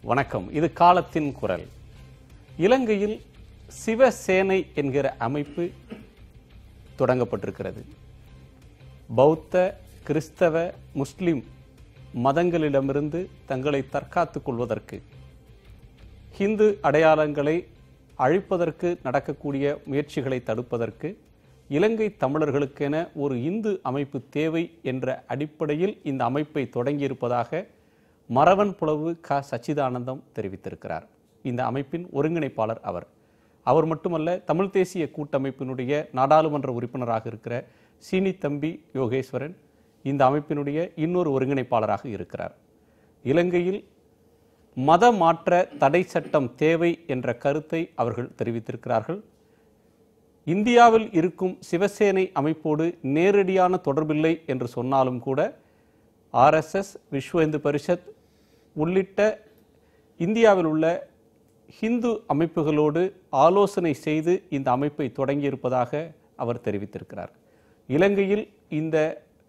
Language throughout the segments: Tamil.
வணக்கம் இது காலத்தின் குரல் இலங்கையில் சிவசேனை என்கிற அமைப்பு தொடங்கப்பட்டிருக்கிறது பௌத்த கிறிஸ்தவ முஸ்லிம் மதங்களிடமிருந்து தங்களை தற்காத்துக் கொள்வதற்கு ஹிந்து அடையாளங்களை அழிப்பதற்கு நடக்கக்கூடிய முயற்சிகளை தடுப்பதற்கு இலங்கை தமிழர்களுக்கென ஒரு இந்து அமைப்பு தேவை என்ற அடிப்படையில் இந்த அமைப்பை தொடங்கியிருப்பதாக மரவன் புலவு க சச்சிதானந்தம் தெரிவித்திருக்கிறார் இந்த அமைப்பின் ஒருங்கிணைப்பாளர் அவர் அவர் மட்டுமல்ல தமிழ் தேசிய கூட்டமைப்பினுடைய நாடாளுமன்ற உறுப்பினராக இருக்கிற சீனி தம்பி யோகேஸ்வரன் இந்த அமைப்பினுடைய இன்னொரு ஒருங்கிணைப்பாளராக இருக்கிறார் இலங்கையில் மத மாற்ற தடை சட்டம் தேவை என்ற கருத்தை அவர்கள் தெரிவித்திருக்கிறார்கள் இந்தியாவில் இருக்கும் சிவசேனை அமைப்போடு நேரடியான தொடர்பில்லை என்று சொன்னாலும் கூட ஆர்எஸ்எஸ் விஸ்வ இந்து பரிஷத் உள்ளிட்ட இந்தியாவில் உள்ள ஹிந்து அமைப்புகளோடு ஆலோசனை செய்து இந்த அமைப்பை தொடங்கியிருப்பதாக அவர் தெரிவித்திருக்கிறார் இலங்கையில் இந்த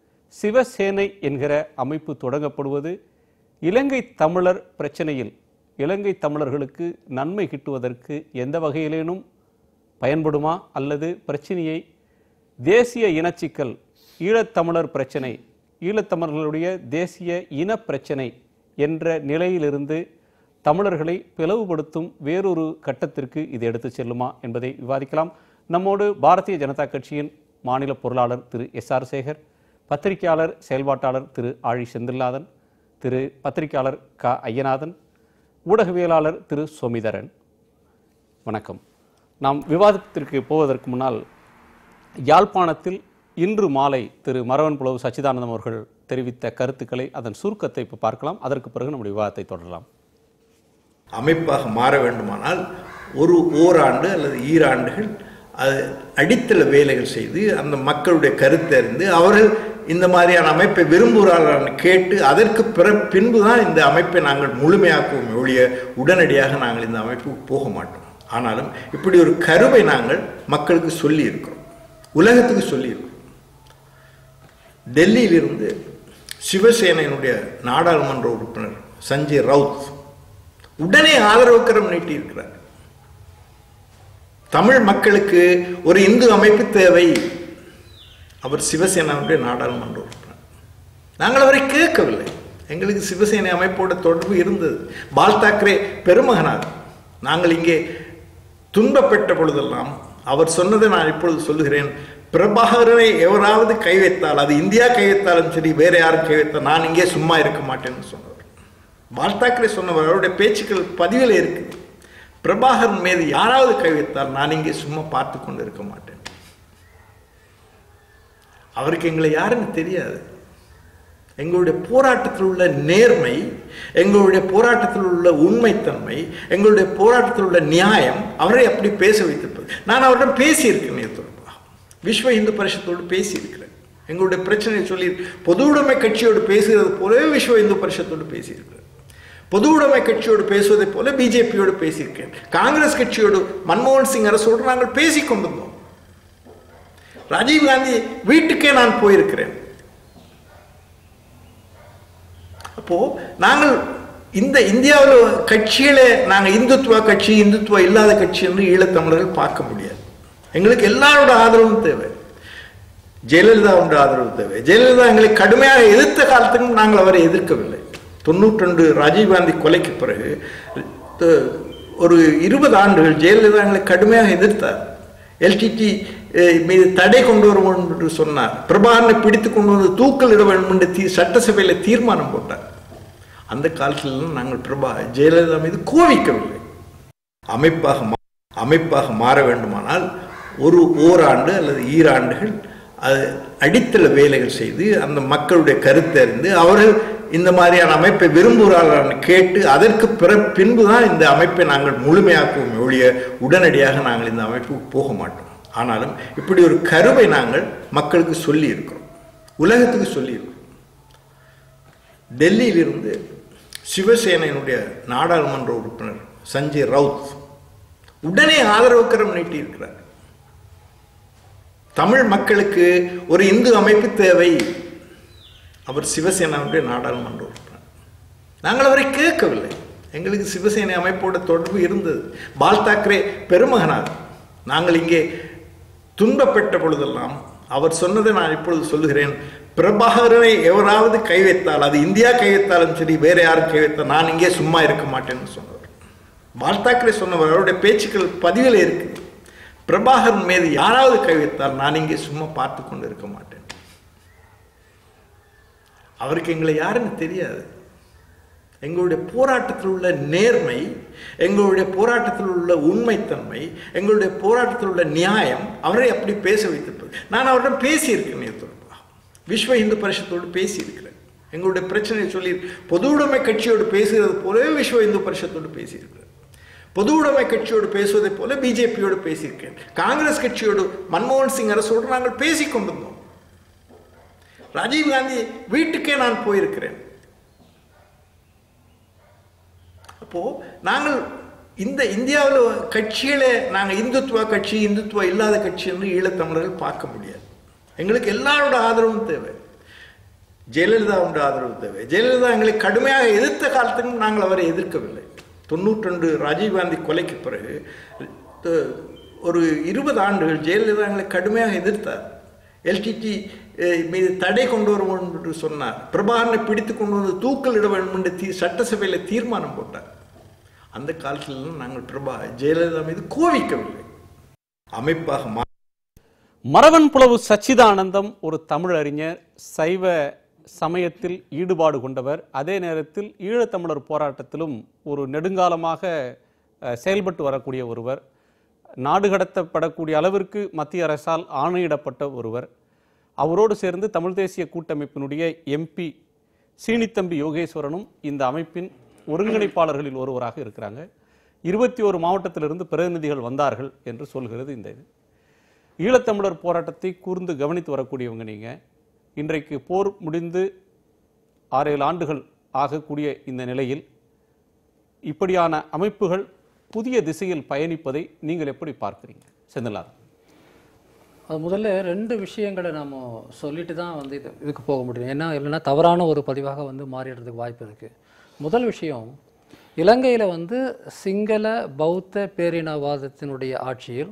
சிவசேனை என்கிற அமைப்பு தொடங்கப்படுவது இலங்கை தமிழர் பிரச்சனையில் இலங்கை தமிழர்களுக்கு நன்மை கிட்டுவதற்கு எந்த வகையிலேனும் பயன்படுமா அல்லது பிரச்சனையை தேசிய இனச்சிக்கல் ஈழத்தமிழர் பிரச்சனை ஈழத்தமிழர்களுடைய தேசிய இன பிரச்சனை என்ற நிலையிலிருந்து தமிழர்களை பிளவுபடுத்தும் வேறொரு கட்டத்திற்கு இது எடுத்து செல்லுமா என்பதை விவாதிக்கலாம் நம்மோடு பாரதிய ஜனதா கட்சியின் மாநில பொருளாளர் திரு எஸ் ஆர் சேகர் பத்திரிகையாளர் செயல்பாட்டாளர் திரு ஆழி செந்தில்நாதன் திரு பத்திரிகையாளர் க ஐயநாதன் ஊடகவியலாளர் திரு சோமிதரன் வணக்கம் நாம் விவாதத்திற்கு போவதற்கு முன்னால் யாழ்ப்பாணத்தில் இன்று மாலை திரு மரவன் புலவு சச்சிதானந்தம் அவர்கள் தெரிவித்த கருத்துக்களை அதன் சுருக்கத்தை இப்போ பார்க்கலாம் அதற்கு பிறகு நம்முடைய விவாதத்தை தொடரலாம் அமைப்பாக மாற வேண்டுமானால் ஒரு ஓராண்டு அல்லது ஈராண்டுகள் அது அடித்தள வேலைகள் செய்து அந்த மக்களுடைய கருத்தறிந்து அவர்கள் இந்த மாதிரியான அமைப்பை விரும்புகிறார்கள் கேட்டு அதற்கு பிற பின்பு தான் இந்த அமைப்பை நாங்கள் முழுமையாக்குவோம் ஒழிய உடனடியாக நாங்கள் இந்த அமைப்புக்கு போக மாட்டோம் ஆனாலும் இப்படி ஒரு கருவை நாங்கள் மக்களுக்கு சொல்லி இருக்கிறோம் உலகத்துக்கு சொல்லியிருக்கிறோம் டெல்லியிலிருந்து சிவசேனையினுடைய நாடாளுமன்ற உறுப்பினர் சஞ்சய் ரவுத் உடனே ஆதரவு கரம் நீட்டியிருக்கிறார் தமிழ் மக்களுக்கு ஒரு இந்து அமைப்பு தேவை அவர் சிவசேனாவுடைய நாடாளுமன்ற உறுப்பினர் நாங்கள் அவரை கேட்கவில்லை எங்களுக்கு சிவசேனை அமைப்போட தொடர்பு இருந்தது பால் தாக்கரே பெருமகனார் நாங்கள் இங்கே துன்பப்பட்ட பொழுதெல்லாம் அவர் சொன்னதை நான் இப்பொழுது சொல்லுகிறேன் பிரபாகரனை எவராவது கை வைத்தால் அது இந்தியா கை வைத்தாலும் சரி வேற யாரும் கை வைத்தால் நான் இங்கே சும்மா இருக்க மாட்டேன்னு சொன்னவர் பால் தாக்கரே சொன்னவர் அவருடைய பேச்சுக்கள் பதிவில் இருக்குது பிரபாகரன் மீது யாராவது கை வைத்தால் நான் இங்கே சும்மா பார்த்து கொண்டு இருக்க மாட்டேன் அவருக்கு எங்களை யாருன்னு தெரியாது எங்களுடைய போராட்டத்தில் உள்ள நேர்மை எங்களுடைய போராட்டத்தில் உள்ள உண்மைத்தன்மை எங்களுடைய போராட்டத்தில் உள்ள நியாயம் அவரை அப்படி பேச வைத்திருப்பது நான் அவரிடம் பேசியிருக்கேன் தொடர்பாக விஸ்வ இந்து பரிஷத்தோடு பேசியிருக்கிறேன் எங்களுடைய பிரச்சனையை சொல்லி பொது உடைமை கட்சியோடு பேசுகிறது போலவே விஸ்வ இந்து பரிஷத்தோடு பேசியிருக்கிறேன் பொது உடைமை கட்சியோடு பேசுவதை போல பிஜேபியோடு பேசியிருக்கேன் காங்கிரஸ் கட்சியோடு மன்மோகன் சிங் அரசோடு நாங்கள் பேசிக் கொண்டிருந்தோம் ராஜீவ்காந்தி வீட்டுக்கே நான் போயிருக்கிறேன் அப்போ நாங்கள் இந்த இந்தியாவில் கட்சிகளை நாங்கள் இந்துத்துவ கட்சி இந்துத்துவ இல்லாத கட்சி என்று ஈழத்தமிழர்கள் பார்க்க முடியாது எங்களுக்கு எல்லாரோட ஆதரவும் தேவை ஜெயலலிதாவுடைய ஆதரவு தேவை ஜெயலலிதா எங்களை கடுமையாக எதிர்த்த காலத்துக்கும் நாங்கள் அவரை எதிர்க்கவில்லை தொண்ணூற்றி ரெண்டு ராஜீவ்காந்தி கொலைக்கு பிறகு ஒரு இருபது ஆண்டுகள் ஜெயலலிதா எங்களை கடுமையாக எதிர்த்தார் எல்டிடி மீது தடை கொண்டு வரும் என்று சொன்னார் பிரபாகரனை பிடித்து கொண்டு வந்து தூக்கல் இட வேண்டும் என்று தீ சட்டசபையில் தீர்மானம் போட்டார் அந்த காலத்தில் நாங்கள் பிரபா ஜெயலலிதா மீது கோவிக்கவில்லை அமைப்பாக அமைப்பாக மாற வேண்டுமானால் ஒரு ஓராண்டு அல்லது ஈராண்டுகள் அது அடித்தள வேலைகள் செய்து அந்த மக்களுடைய கருத்தறிந்து அவர்கள் இந்த மாதிரியான அமைப்பை விரும்புகிறார்கள் கேட்டு அதற்கு பிற பின்பு தான் இந்த அமைப்பை நாங்கள் முழுமையாக்குவோம் ஒழிய உடனடியாக நாங்கள் இந்த அமைப்புக்கு போக மாட்டோம் ஆனாலும் இப்படி ஒரு கருவை நாங்கள் மக்களுக்கு சொல்லி இருக்கிறோம் உலகத்துக்கு சொல்லியிருக்கிறோம் டெல்லியிலிருந்து சிவசேனையினுடைய நாடாளுமன்ற உறுப்பினர் சஞ்சய் ரவுத் உடனே ஆதரவு கரம் நீட்டியிருக்கிறார் தமிழ் மக்களுக்கு ஒரு இந்து அமைப்பு தேவை அவர் சிவசேனாவுடைய நாடாளுமன்ற உறுப்பினர் நாங்கள் அவரை கேட்கவில்லை எங்களுக்கு சிவசேனை அமைப்போட தொடர்பு இருந்தது பால் தாக்கரே பெருமகனார் நாங்கள் இங்கே துன்பப்பட்ட பொழுதெல்லாம் அவர் சொன்னதை நான் இப்பொழுது சொல்லுகிறேன் பிரபாகரனை எவராவது கை வைத்தால் அது இந்தியா கை வைத்தாலும் சரி வேற யாரும் கை வைத்தால் நான் இங்கே சும்மா இருக்க மாட்டேன்னு சொன்னவர் பால் தாக்கரே சொன்னவர் அவருடைய பேச்சுக்கள் பதிவில் இருக்கு பிரபாகரன் மீது யாராவது கை வைத்தால் நான் இங்கே சும்மா பார்த்து கொண்டு இருக்க மாட்டேன் அவருக்கு எங்களை யாருன்னு தெரியாது எங்களுடைய போராட்டத்தில் உள்ள நேர்மை எங்களுடைய போராட்டத்தில் உள்ள உண்மைத்தன்மை எங்களுடைய போராட்டத்தில் உள்ள நியாயம் அவரை அப்படி பேச வைத்திருப்பது நான் அவரிடம் பேசியிருக்கேன் தொடர்பாக விஸ்வ இந்து பரிஷத்தோடு பேசியிருக்கிறேன் எங்களுடைய பிரச்சனையை சொல்லி பொது உடைமை கட்சியோடு பேசுகிறது போலவே விஸ்வ இந்து பரிஷத்தோடு பேசியிருக்கிறேன் பொது உடைமை கட்சியோடு பேசுவதைப் போல பிஜேபியோடு பேசியிருக்கேன் காங்கிரஸ் கட்சியோடு மன்மோகன் சிங் அரசோடு நாங்கள் பேசிக் கொண்டிருந்தோம் ராஜீவ் காந்தி வீட்டுக்கே நான் போயிருக்கிறேன் அப்போ நாங்கள் இந்த இந்தியாவில் கட்சிகளை நாங்கள் இந்துத்துவ கட்சி இந்துத்துவ இல்லாத கட்சி என்று ஈழத்தமிழர்கள் பார்க்க முடியாது எங்களுக்கு எல்லாரோட ஆதரவும் தேவை ஜெயலலிதாவுடைய ஆதரவு தேவை ஜெயலலிதா எங்களை கடுமையாக எதிர்த்த காலத்துக்கும் நாங்கள் அவரை எதிர்க்கவில்லை தொண்ணூற்றொன்று ராஜீவ்காந்தி கொலைக்கு பிறகு த- ஒரு இருபது ஆண்டுகள் ஜெயலலிதா எங்களை கடுமையாக எதிர்த்தார் எல்டிடி மீது தடை கொண்டு வரும் என்று சொன்னார் பிரபாகரனை பிடித்து கொண்டு வந்து தூக்கலிட வேண்டும் என்று தீ சட்டசபையில் தீர்மானம் போட்டார் அந்த காலத்திலெல்லாம் நாங்கள் பிரபா ஜெயலலிதா மீது கோவிக்கவில்லை அமைப்பாக மா மரவன் புலவு சச்சிதானந்தம் ஒரு தமிழறிஞர் சைவ சமயத்தில் ஈடுபாடு கொண்டவர் அதே நேரத்தில் ஈழத்தமிழர் போராட்டத்திலும் ஒரு நெடுங்காலமாக அஹ், செயல்பட்டு வரக்கூடிய ஒருவர் நாடு கடத்தப்படக்கூடிய அளவிற்கு மத்திய அரசால் ஆணையிடப்பட்ட ஒருவர் அவரோடு சேர்ந்து தமிழ் தேசிய கூட்டமைப்பினுடைய எம்பி சீனித்தம்பி யோகேஸ்வரனும் இந்த அமைப்பின் ஒருங்கிணைப்பாளர்களில் ஒருவராக இருக்கிறாங்க இருபத்தி ஒரு மாவட்டத்திலிருந்து பிரதிநிதிகள் வந்தார்கள் என்று சொல்கிறது இந்த இது ஈழத்தமிழர் போராட்டத்தை கூர்ந்து கவனித்து வரக்கூடியவங்க நீங்க இன்றைக்கு போர் முடிந்து ஆறேழு ஆண்டுகள் ஆகக்கூடிய இந்த நிலையில் இப்படியான அமைப்புகள் புதிய திசையில் பயணிப்பதை நீங்கள் எப்படி பார்க்கிறீங்க செந்திலார் அது முதல்ல ரெண்டு விஷயங்களை நம்ம சொல்லிட்டு தான் வந்து இது இதுக்கு போக முடியும் ஏன்னா இல்லைன்னா தவறான ஒரு பதிவாக வந்து மாறிடுறதுக்கு வாய்ப்பு இருக்குது முதல் விஷயம் இலங்கையில் வந்து சிங்கள பௌத்த பேரினவாதத்தினுடைய ஆட்சியில்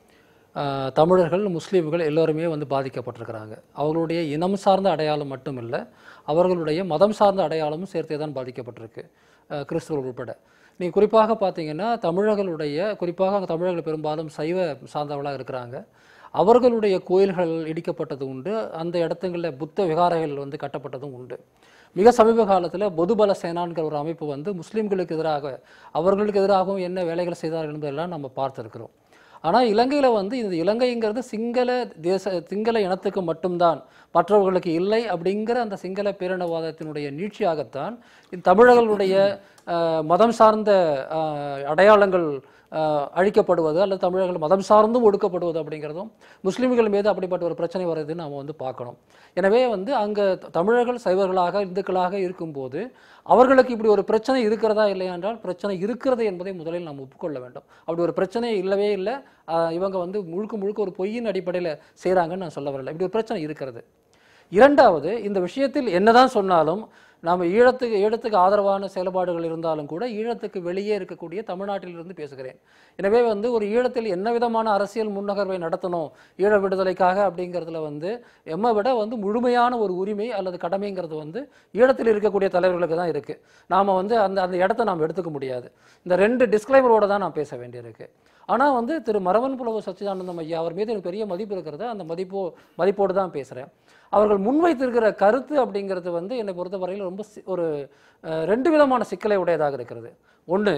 ஆஹ், தமிழர்கள் முஸ்லீம்கள் எல்லோருமே வந்து பாதிக்கப்பட்டிருக்கிறாங்க அவர்களுடைய இனம் சார்ந்த அடையாளம் மட்டும் இல்லை அவர்களுடைய மதம் சார்ந்த அடையாளமும் சேர்த்தே தான் பாதிக்கப்பட்டிருக்கு ஆஹ், கிறிஸ்துவர்கள் உட்பட நீங்கள் குறிப்பாக பார்த்தீங்கன்னா தமிழர்களுடைய குறிப்பாக அங்கே தமிழர்கள் பெரும்பாலும் சைவ சார்ந்தவர்களாக இருக்கிறாங்க அவர்களுடைய கோயில்கள் இடிக்கப்பட்டது உண்டு அந்த இடத்துங்களில் புத்த விகாரைகள் வந்து கட்டப்பட்டதும் உண்டு மிக சமீப காலத்தில் பொதுபல சேனான்கிற ஒரு அமைப்பு வந்து முஸ்லீம்களுக்கு எதிராக அவர்களுக்கு எதிராகவும் என்ன வேலைகள் செய்தார்கள் என்பதெல்லாம் நம்ம பார்த்துருக்கிறோம் ஆனால் இலங்கையில் வந்து இந்த இலங்கைங்கிறது சிங்கள தேச சிங்கள இனத்துக்கு மட்டும்தான் மற்றவர்களுக்கு இல்லை அப்படிங்கிற அந்த சிங்கள பேரினவாதத்தினுடைய நீட்சியாகத்தான் இந்த தமிழர்களுடைய அஹ், மதம் சார்ந்த அஹ், அடையாளங்கள் அஹ், அழிக்கப்படுவது அல்லது தமிழர்கள் மதம் சார்ந்தும் ஒடுக்கப்படுவது அப்படிங்கிறதும் முஸ்லீம்கள் மீது அப்படிப்பட்ட ஒரு பிரச்சனை வருது நாம் வந்து பார்க்கணும் எனவே வந்து அங்கே தமிழர்கள் சைவர்களாக இந்துக்களாக இருக்கும்போது அவர்களுக்கு இப்படி ஒரு பிரச்சனை இருக்கிறதா இல்லையா என்றால் பிரச்சனை இருக்கிறது என்பதை முதலில் நாம் ஒப்புக்கொள்ள வேண்டும் அப்படி ஒரு பிரச்சனை இல்லவே இல்லை ஆஹ் இவங்க வந்து முழுக்க முழுக்க ஒரு பொய்யின் அடிப்படையில் செய்கிறாங்கன்னு நான் சொல்ல வரல இப்படி ஒரு பிரச்சனை இருக்கிறது இரண்டாவது இந்த விஷயத்தில் என்னதான் சொன்னாலும் நாம் ஈழத்துக்கு ஈழத்துக்கு ஆதரவான செயல்பாடுகள் இருந்தாலும் கூட ஈழத்துக்கு வெளியே இருக்கக்கூடிய தமிழ்நாட்டிலிருந்து பேசுகிறேன் எனவே வந்து ஒரு ஈழத்தில் என்ன விதமான அரசியல் முன்னகர்வை நடத்தணும் ஈழ விடுதலைக்காக அப்படிங்கிறதுல வந்து எம்மை விட வந்து முழுமையான ஒரு உரிமை அல்லது கடமைங்கிறது வந்து ஈழத்தில் இருக்கக்கூடிய தலைவர்களுக்கு தான் இருக்குது நாம் வந்து அந்த அந்த இடத்த நாம் எடுத்துக்க முடியாது இந்த ரெண்டு டிஸ்க்ளைமரோட தான் நான் பேச வேண்டியிருக்கு ஆனால் வந்து திரு மரவன் புலவு சச்சிதானந்தம் ஐயா அவர் மீது எனக்கு பெரிய மதிப்பு இருக்கிறது அந்த மதிப்போ மதிப்போடு தான் பேசுகிறேன் அவர்கள் முன்வைத்திருக்கிற கருத்து அப்படிங்கிறது வந்து என்னை பொறுத்தவரையில் ரொம்ப சி- ஒரு அஹ், ரெண்டு விதமான சிக்கலை உடையதாக இருக்கிறது ஒன்று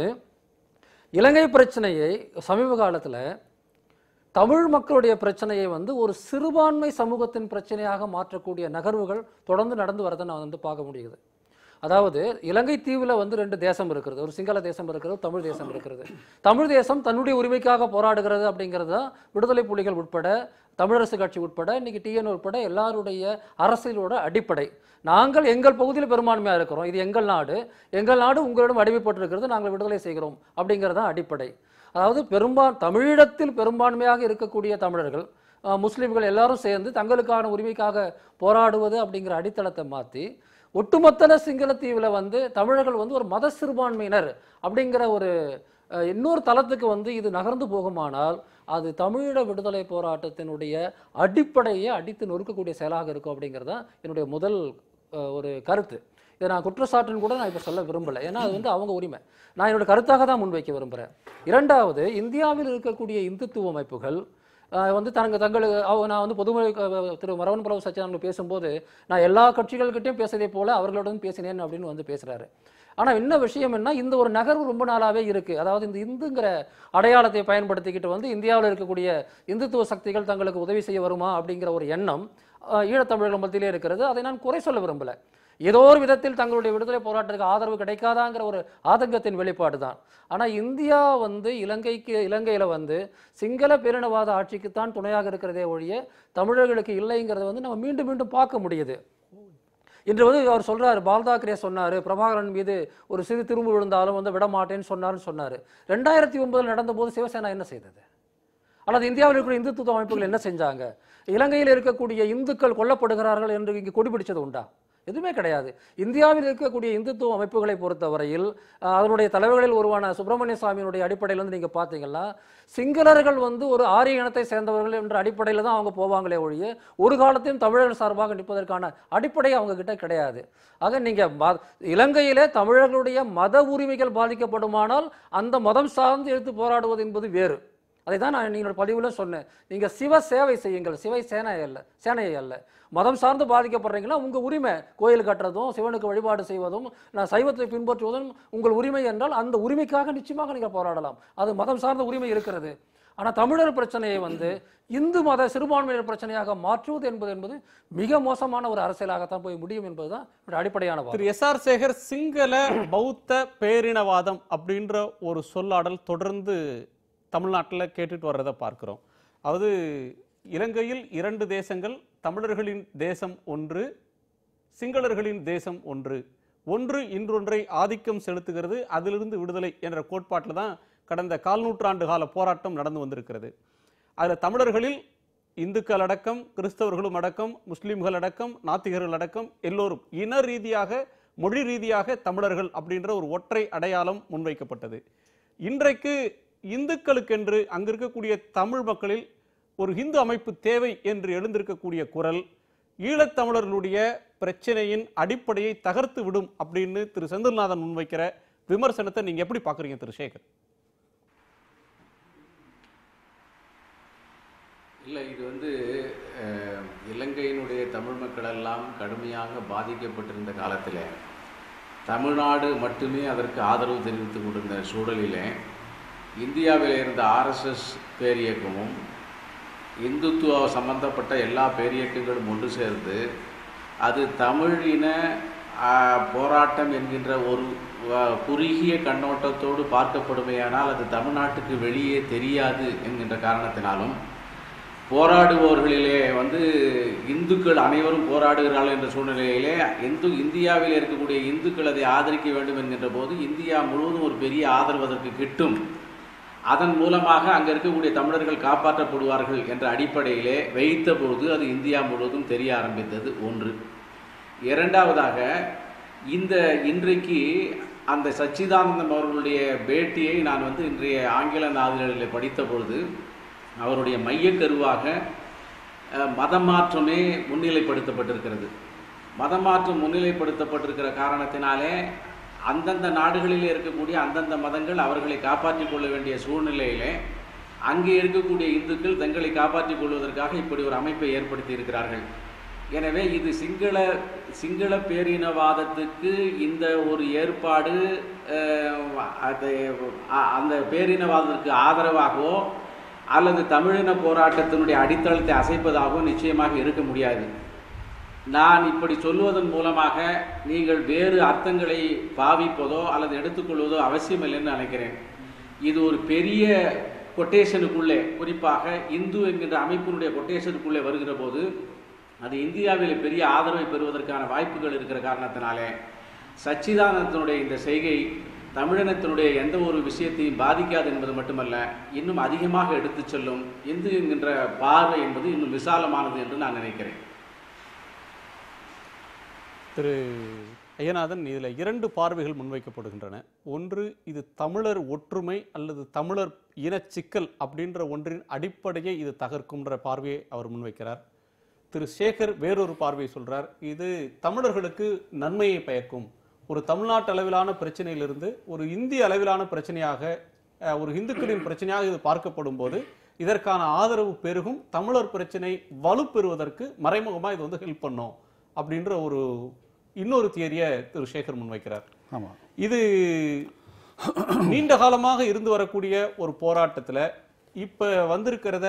இலங்கை பிரச்சனையை சமீப காலத்தில் தமிழ் மக்களுடைய பிரச்சனையை வந்து ஒரு சிறுபான்மை சமூகத்தின் பிரச்சனையாக மாற்றக்கூடிய நகர்வுகள் தொடர்ந்து நடந்து வரதை நான் வந்து பார்க்க முடியுது அதாவது இலங்கை தீவில் வந்து ரெண்டு தேசம் இருக்கிறது ஒரு சிங்கள தேசம் இருக்கிறது ஒரு தமிழ் தேசம் இருக்கிறது தமிழ் தேசம் தன்னுடைய உரிமைக்காக போராடுகிறது அப்படிங்கிறது தான் விடுதலை புலிகள் உட்பட தமிழரசு கட்சி உட்பட இன்னைக்கு டிஎன் உட்பட எல்லாருடைய அரசியலோட அடிப்படை நாங்கள் எங்கள் பகுதியில் பெரும்பான்மையாக இருக்கிறோம் இது எங்கள் நாடு எங்கள் நாடு உங்களிடம் அடிமைப்பட்டிருக்கிறது நாங்கள் விடுதலை செய்கிறோம் அப்படிங்கிறது தான் அடிப்படை அதாவது பெரும்பா தமிழீழத்தில் பெரும்பான்மையாக இருக்கக்கூடிய தமிழர்கள் அஹ், முஸ்லிம்கள் எல்லாரும் சேர்ந்து தங்களுக்கான உரிமைக்காக போராடுவது அப்படிங்கிற அடித்தளத்தை மாற்றி ஒட்டுமொத்தன சிங்களத்தீவில் வந்து தமிழர்கள் வந்து ஒரு மத சிறுபான்மையினர் அப்படிங்கிற ஒரு அஹ், இன்னொரு தளத்துக்கு வந்து இது நகர்ந்து போகுமானால் அது தமிழீழ விடுதலை போராட்டத்தினுடைய அடிப்படையை அடித்து நொறுக்கக்கூடிய செயலாக இருக்கும் அப்படிங்கிறது தான் என்னுடைய முதல் அஹ், ஒரு கருத்து இதை நான் குற்றச்சாட்டுன்னு கூட நான் இப்போ சொல்ல விரும்பலை ஏன்னா அது வந்து அவங்க உரிமை நான் என்னோட கருத்தாக தான் முன்வைக்க விரும்புகிறேன் இரண்டாவது இந்தியாவில் இருக்கக்கூடிய இந்துத்துவ அமைப்புகள் ஆஹ் வந்து தனக்கு தங்களுக்கு அவங்க நான் வந்து பொதுமொழி க- திரு மரவன் பிரபு சச்சிதானந்த பேசும்போது நான் எல்லா கட்சிகள்கிட்டயும் பேசுறதை போல அவர்களுடன் பேசினேன் அப்படின்னு வந்து பேசுறாரு ஆனா என்ன விஷயம் என்ன இந்த ஒரு நகர்வு ரொம்ப நாளாவே இருக்கு அதாவது இந்த இந்துங்கிற அடையாளத்தை பயன்படுத்திக்கிட்டு வந்து இந்தியாவில் இருக்கக்கூடிய இந்துத்துவ சக்திகள் தங்களுக்கு உதவி செய்ய வருமா அப்படிங்கிற ஒரு எண்ணம் ஆஹ் ஈழத்தமிழர்கள் மத்தியிலே இருக்கிறது அதை நான் குறை சொல்ல விரும்பல ஏதோ ஒரு விதத்தில் தங்களுடைய விடுதலை போராட்டத்துக்கு ஆதரவு கிடைக்காதாங்கிற ஒரு ஆதங்கத்தின் வெளிப்பாடு தான் ஆனால் இந்தியா வந்து இலங்கைக்கு இலங்கையில் வந்து சிங்கள பேரினவாத ஆட்சிக்குத்தான் துணையாக இருக்கிறதே ஒழிய தமிழர்களுக்கு இல்லைங்கிறத வந்து நம்ம மீண்டும் மீண்டும் பார்க்க முடியுது இன்று வந்து அவர் சொல்றாரு பால்தாக்கரே சொன்னாரு பிரபாகரன் மீது ஒரு சிறு திரும்பு விழுந்தாலும் வந்து விட மாட்டேன்னு சொன்னாருன்னு சொன்னாரு ரெண்டாயிரத்தி ஒன்பதில் நடந்தபோது சிவசேனா என்ன செய்தது அல்லது இந்தியாவில் இருக்கிற இந்துத்துவ அமைப்புகள் என்ன செஞ்சாங்க இலங்கையில் இருக்கக்கூடிய இந்துக்கள் கொல்லப்படுகிறார்கள் என்று இங்கு கொடிபிடிச்சது உண்டா எதுவுமே கிடையாது இந்தியாவில் இருக்கக்கூடிய இந்துத்துவ அமைப்புகளை பொறுத்தவரையில் அஹ், அதனுடைய தலைவர்களில் உருவான சுப்பிரமணிய சுவாமியினுடைய அடிப்படையில் வந்து நீங்கள் பார்த்தீங்கன்னா சிங்களர்கள் வந்து ஒரு ஆரிய இனத்தை சேர்ந்தவர்கள் என்ற அடிப்படையில் தான் அவங்க போவாங்களே ஒழிய ஒரு காலத்தையும் தமிழர்கள் சார்பாக நிற்பதற்கான அடிப்படை அவங்க கிட்ட கிடையாது ஆக நீங்க ம- இலங்கையிலே தமிழர்களுடைய மத உரிமைகள் பாதிக்கப்படுமானால் அந்த மதம் சார்ந்து எடுத்து போராடுவது என்பது வேறு அதை தான் நான் நீங்களோட பதிவில் சொன்னேன் நீங்க சிவ சேவை செய்யுங்கள் சிவை சேனை அல்ல சேனையை அல்ல மதம் சார்ந்து பாதிக்கப்படுறீங்கன்னா உங்க உரிமை கோயில் கட்டுறதும் சிவனுக்கு வழிபாடு செய்வதும் நான் சைவத்தை பின்பற்றுவதும் உங்கள் உரிமை என்றால் அந்த உரிமைக்காக நிச்சயமாக நீங்கள் போராடலாம் அது மதம் சார்ந்த உரிமை இருக்கிறது ஆனா தமிழர் பிரச்சனையை வந்து இந்து மத சிறுபான்மையினர் பிரச்சனையாக மாற்றுவது என்பது என்பது மிக மோசமான ஒரு அரசியலாகத்தான் போய் முடியும் என்பதுதான் என்னுடைய அடிப்படையான வாதம் திரு எஸ் ஆர் சேகர் சிங்கள பௌத்த பேரினவாதம் அப்படின்ற ஒரு சொல்லாடல் தொடர்ந்து தமிழ்நாட்டில் கேட்டுட்டு வர்றதை பார்க்கிறோம் அதாவது இலங்கையில் இரண்டு தேசங்கள் தமிழர்களின் தேசம் ஒன்று சிங்களர்களின் தேசம் ஒன்று ஒன்று இன்றொன்றை ஆதிக்கம் செலுத்துகிறது அதிலிருந்து விடுதலை என்ற கோட்பாட்டில் தான் கடந்த கால் நூற்றாண்டு கால போராட்டம் நடந்து வந்திருக்கிறது அதில் தமிழர்களில் இந்துக்கள் அடக்கம் கிறிஸ்தவர்களும் அடக்கம் முஸ்லிம்கள் அடக்கம் நாத்திகர்கள் அடக்கம் எல்லோரும் இன ரீதியாக மொழி ரீதியாக தமிழர்கள் அப்படின்ற ஒரு ஒற்றை அடையாளம் முன்வைக்கப்பட்டது இன்றைக்கு இந்துக்களுக்கென்று அங்கு இருக்கக்கூடிய தமிழ் மக்களில் ஒரு இந்து அமைப்பு தேவை என்று எழுந்திருக்கக்கூடிய குரல் ஈழத்தமிழர்களுடைய பிரச்சனையின் அடிப்படையை தகர்த்து விடும் அப்படின்னு திரு செந்தில்நாதன் முன்வைக்கிற விமர்சனத்தை நீங்க எப்படி பாக்குறீங்க திரு சேகர் இல்லை இது வந்து அஹ், இலங்கையினுடைய தமிழ் மக்கள் எல்லாம் கடுமையாக பாதிக்கப்பட்டிருந்த காலத்தில் தமிழ்நாடு மட்டுமே அதற்கு ஆதரவு தெரிவித்து கொண்டிருந்த சூழலிலே இந்தியாவில் இருந்த ஆர்எஸ்எஸ் பேரியக்கமும் இந்துத்துவ சம்பந்தப்பட்ட எல்லா பேரியக்கங்களும் ஒன்று சேர்ந்து அது தமிழ் இன ஆஹ், போராட்டம் என்கின்ற ஒரு ஆஹ், குறுகிய கண்ணோட்டத்தோடு பார்க்கப்படுமையானால் அது தமிழ்நாட்டுக்கு வெளியே தெரியாது என்கின்ற காரணத்தினாலும் போராடுபவர்களிலே வந்து இந்துக்கள் அனைவரும் போராடுகிறார்கள் என்ற சூழ்நிலையிலே இந்து இந்தியாவில் இருக்கக்கூடிய இந்துக்கள் அதை ஆதரிக்க வேண்டும் என்கின்ற போது இந்தியா முழுவதும் ஒரு பெரிய ஆதரவு அதற்கு கிட்டும் அதன் மூலமாக அங்கே இருக்கக்கூடிய தமிழர்கள் காப்பாற்றப்படுவார்கள் என்ற அடிப்படையிலே வைத்த பொழுது அது இந்தியா முழுவதும் தெரிய ஆரம்பித்தது ஒன்று இரண்டாவதாக இந்த இன்றைக்கு அந்த சச்சிதானந்தம் அவர்களுடைய பேட்டியை நான் வந்து இன்றைய ஆங்கில நாளிதழில் படித்த பொழுது அவருடைய மையக்கருவாக அஹ், மதமாற்றமே முன்னிலைப்படுத்தப்பட்டிருக்கிறது மதமாற்றம் முன்னிலைப்படுத்தப்பட்டிருக்கிற காரணத்தினாலே அந்தந்த நாடுகளில் இருக்கக்கூடிய அந்தந்த மதங்கள் அவர்களை காப்பாற்றிக் கொள்ள வேண்டிய சூழ்நிலையிலே அங்கே இருக்கக்கூடிய இந்துக்கள் தங்களை காப்பாற்றிக் கொள்வதற்காக இப்படி ஒரு அமைப்பை ஏற்படுத்தி இருக்கிறார்கள் எனவே இது சிங்கள சிங்கள பேரினவாதத்துக்கு இந்த ஒரு ஏற்பாடு அஹ், அது அ- அந்த பேரினவாதத்திற்கு ஆதரவாகவோ அல்லது தமிழின போராட்டத்தினுடைய அடித்தளத்தை அசைப்பதாகவோ நிச்சயமாக இருக்க முடியாது நான் இப்படி சொல்லுவதன் மூலமாக நீங்கள் வேறு அர்த்தங்களை பாவிப்பதோ அல்லது எடுத்துக்கொள்வதோ அவசியம் இல்லைன்னு நினைக்கிறேன் இது ஒரு பெரிய கொட்டேஷனுக்குள்ளே குறிப்பாக இந்து என்கின்ற அமைப்பினுடைய கொட்டேஷனுக்குள்ளே வருகிற போது அது இந்தியாவில் பெரிய ஆதரவை பெறுவதற்கான வாய்ப்புகள் இருக்கிற காரணத்தினாலே சச்சிதானந்தனுடைய இந்த செய்கை தமிழினத்தினுடைய எந்த ஒரு விஷயத்தையும் பாதிக்காது என்பது மட்டுமல்ல இன்னும் அதிகமாக எடுத்துச் செல்லும் இந்து என்கின்ற பார்வை என்பது இன்னும் விசாலமானது என்று நான் நினைக்கிறேன் திரு ஐயநாதன் இதில் இரண்டு பார்வைகள் முன்வைக்கப்படுகின்றன ஒன்று இது தமிழர் ஒற்றுமை அல்லது தமிழர் இனச்சிக்கல் அப்படின்ற ஒன்றின் அடிப்படையை இது தகர்க்கும்ன்ற பார்வையை அவர் முன்வைக்கிறார் திரு சேகர் வேறொரு பார்வையை சொல்றார் இது தமிழர்களுக்கு நன்மையை பயக்கும் ஒரு தமிழ்நாட்டு அளவிலான பிரச்சனையிலிருந்து ஒரு இந்திய அளவிலான பிரச்சனையாக அஹ், ஒரு இந்துக்களின் பிரச்சனையாக இது பார்க்கப்படும் போது இதற்கான ஆதரவு பெருகும் தமிழர் பிரச்சனை வலுப்பெறுவதற்கு மறைமுகமா இது வந்து ஹெல்ப் பண்ணும் அப்படின்ற ஒரு இன்னொரு தியரியை திரு சேகர் முன்வைக்கிறார் ஆமாம் இது நீண்ட காலமாக இருந்து வரக்கூடிய ஒரு போராட்டத்துல இப்ப வந்திருக்கிறத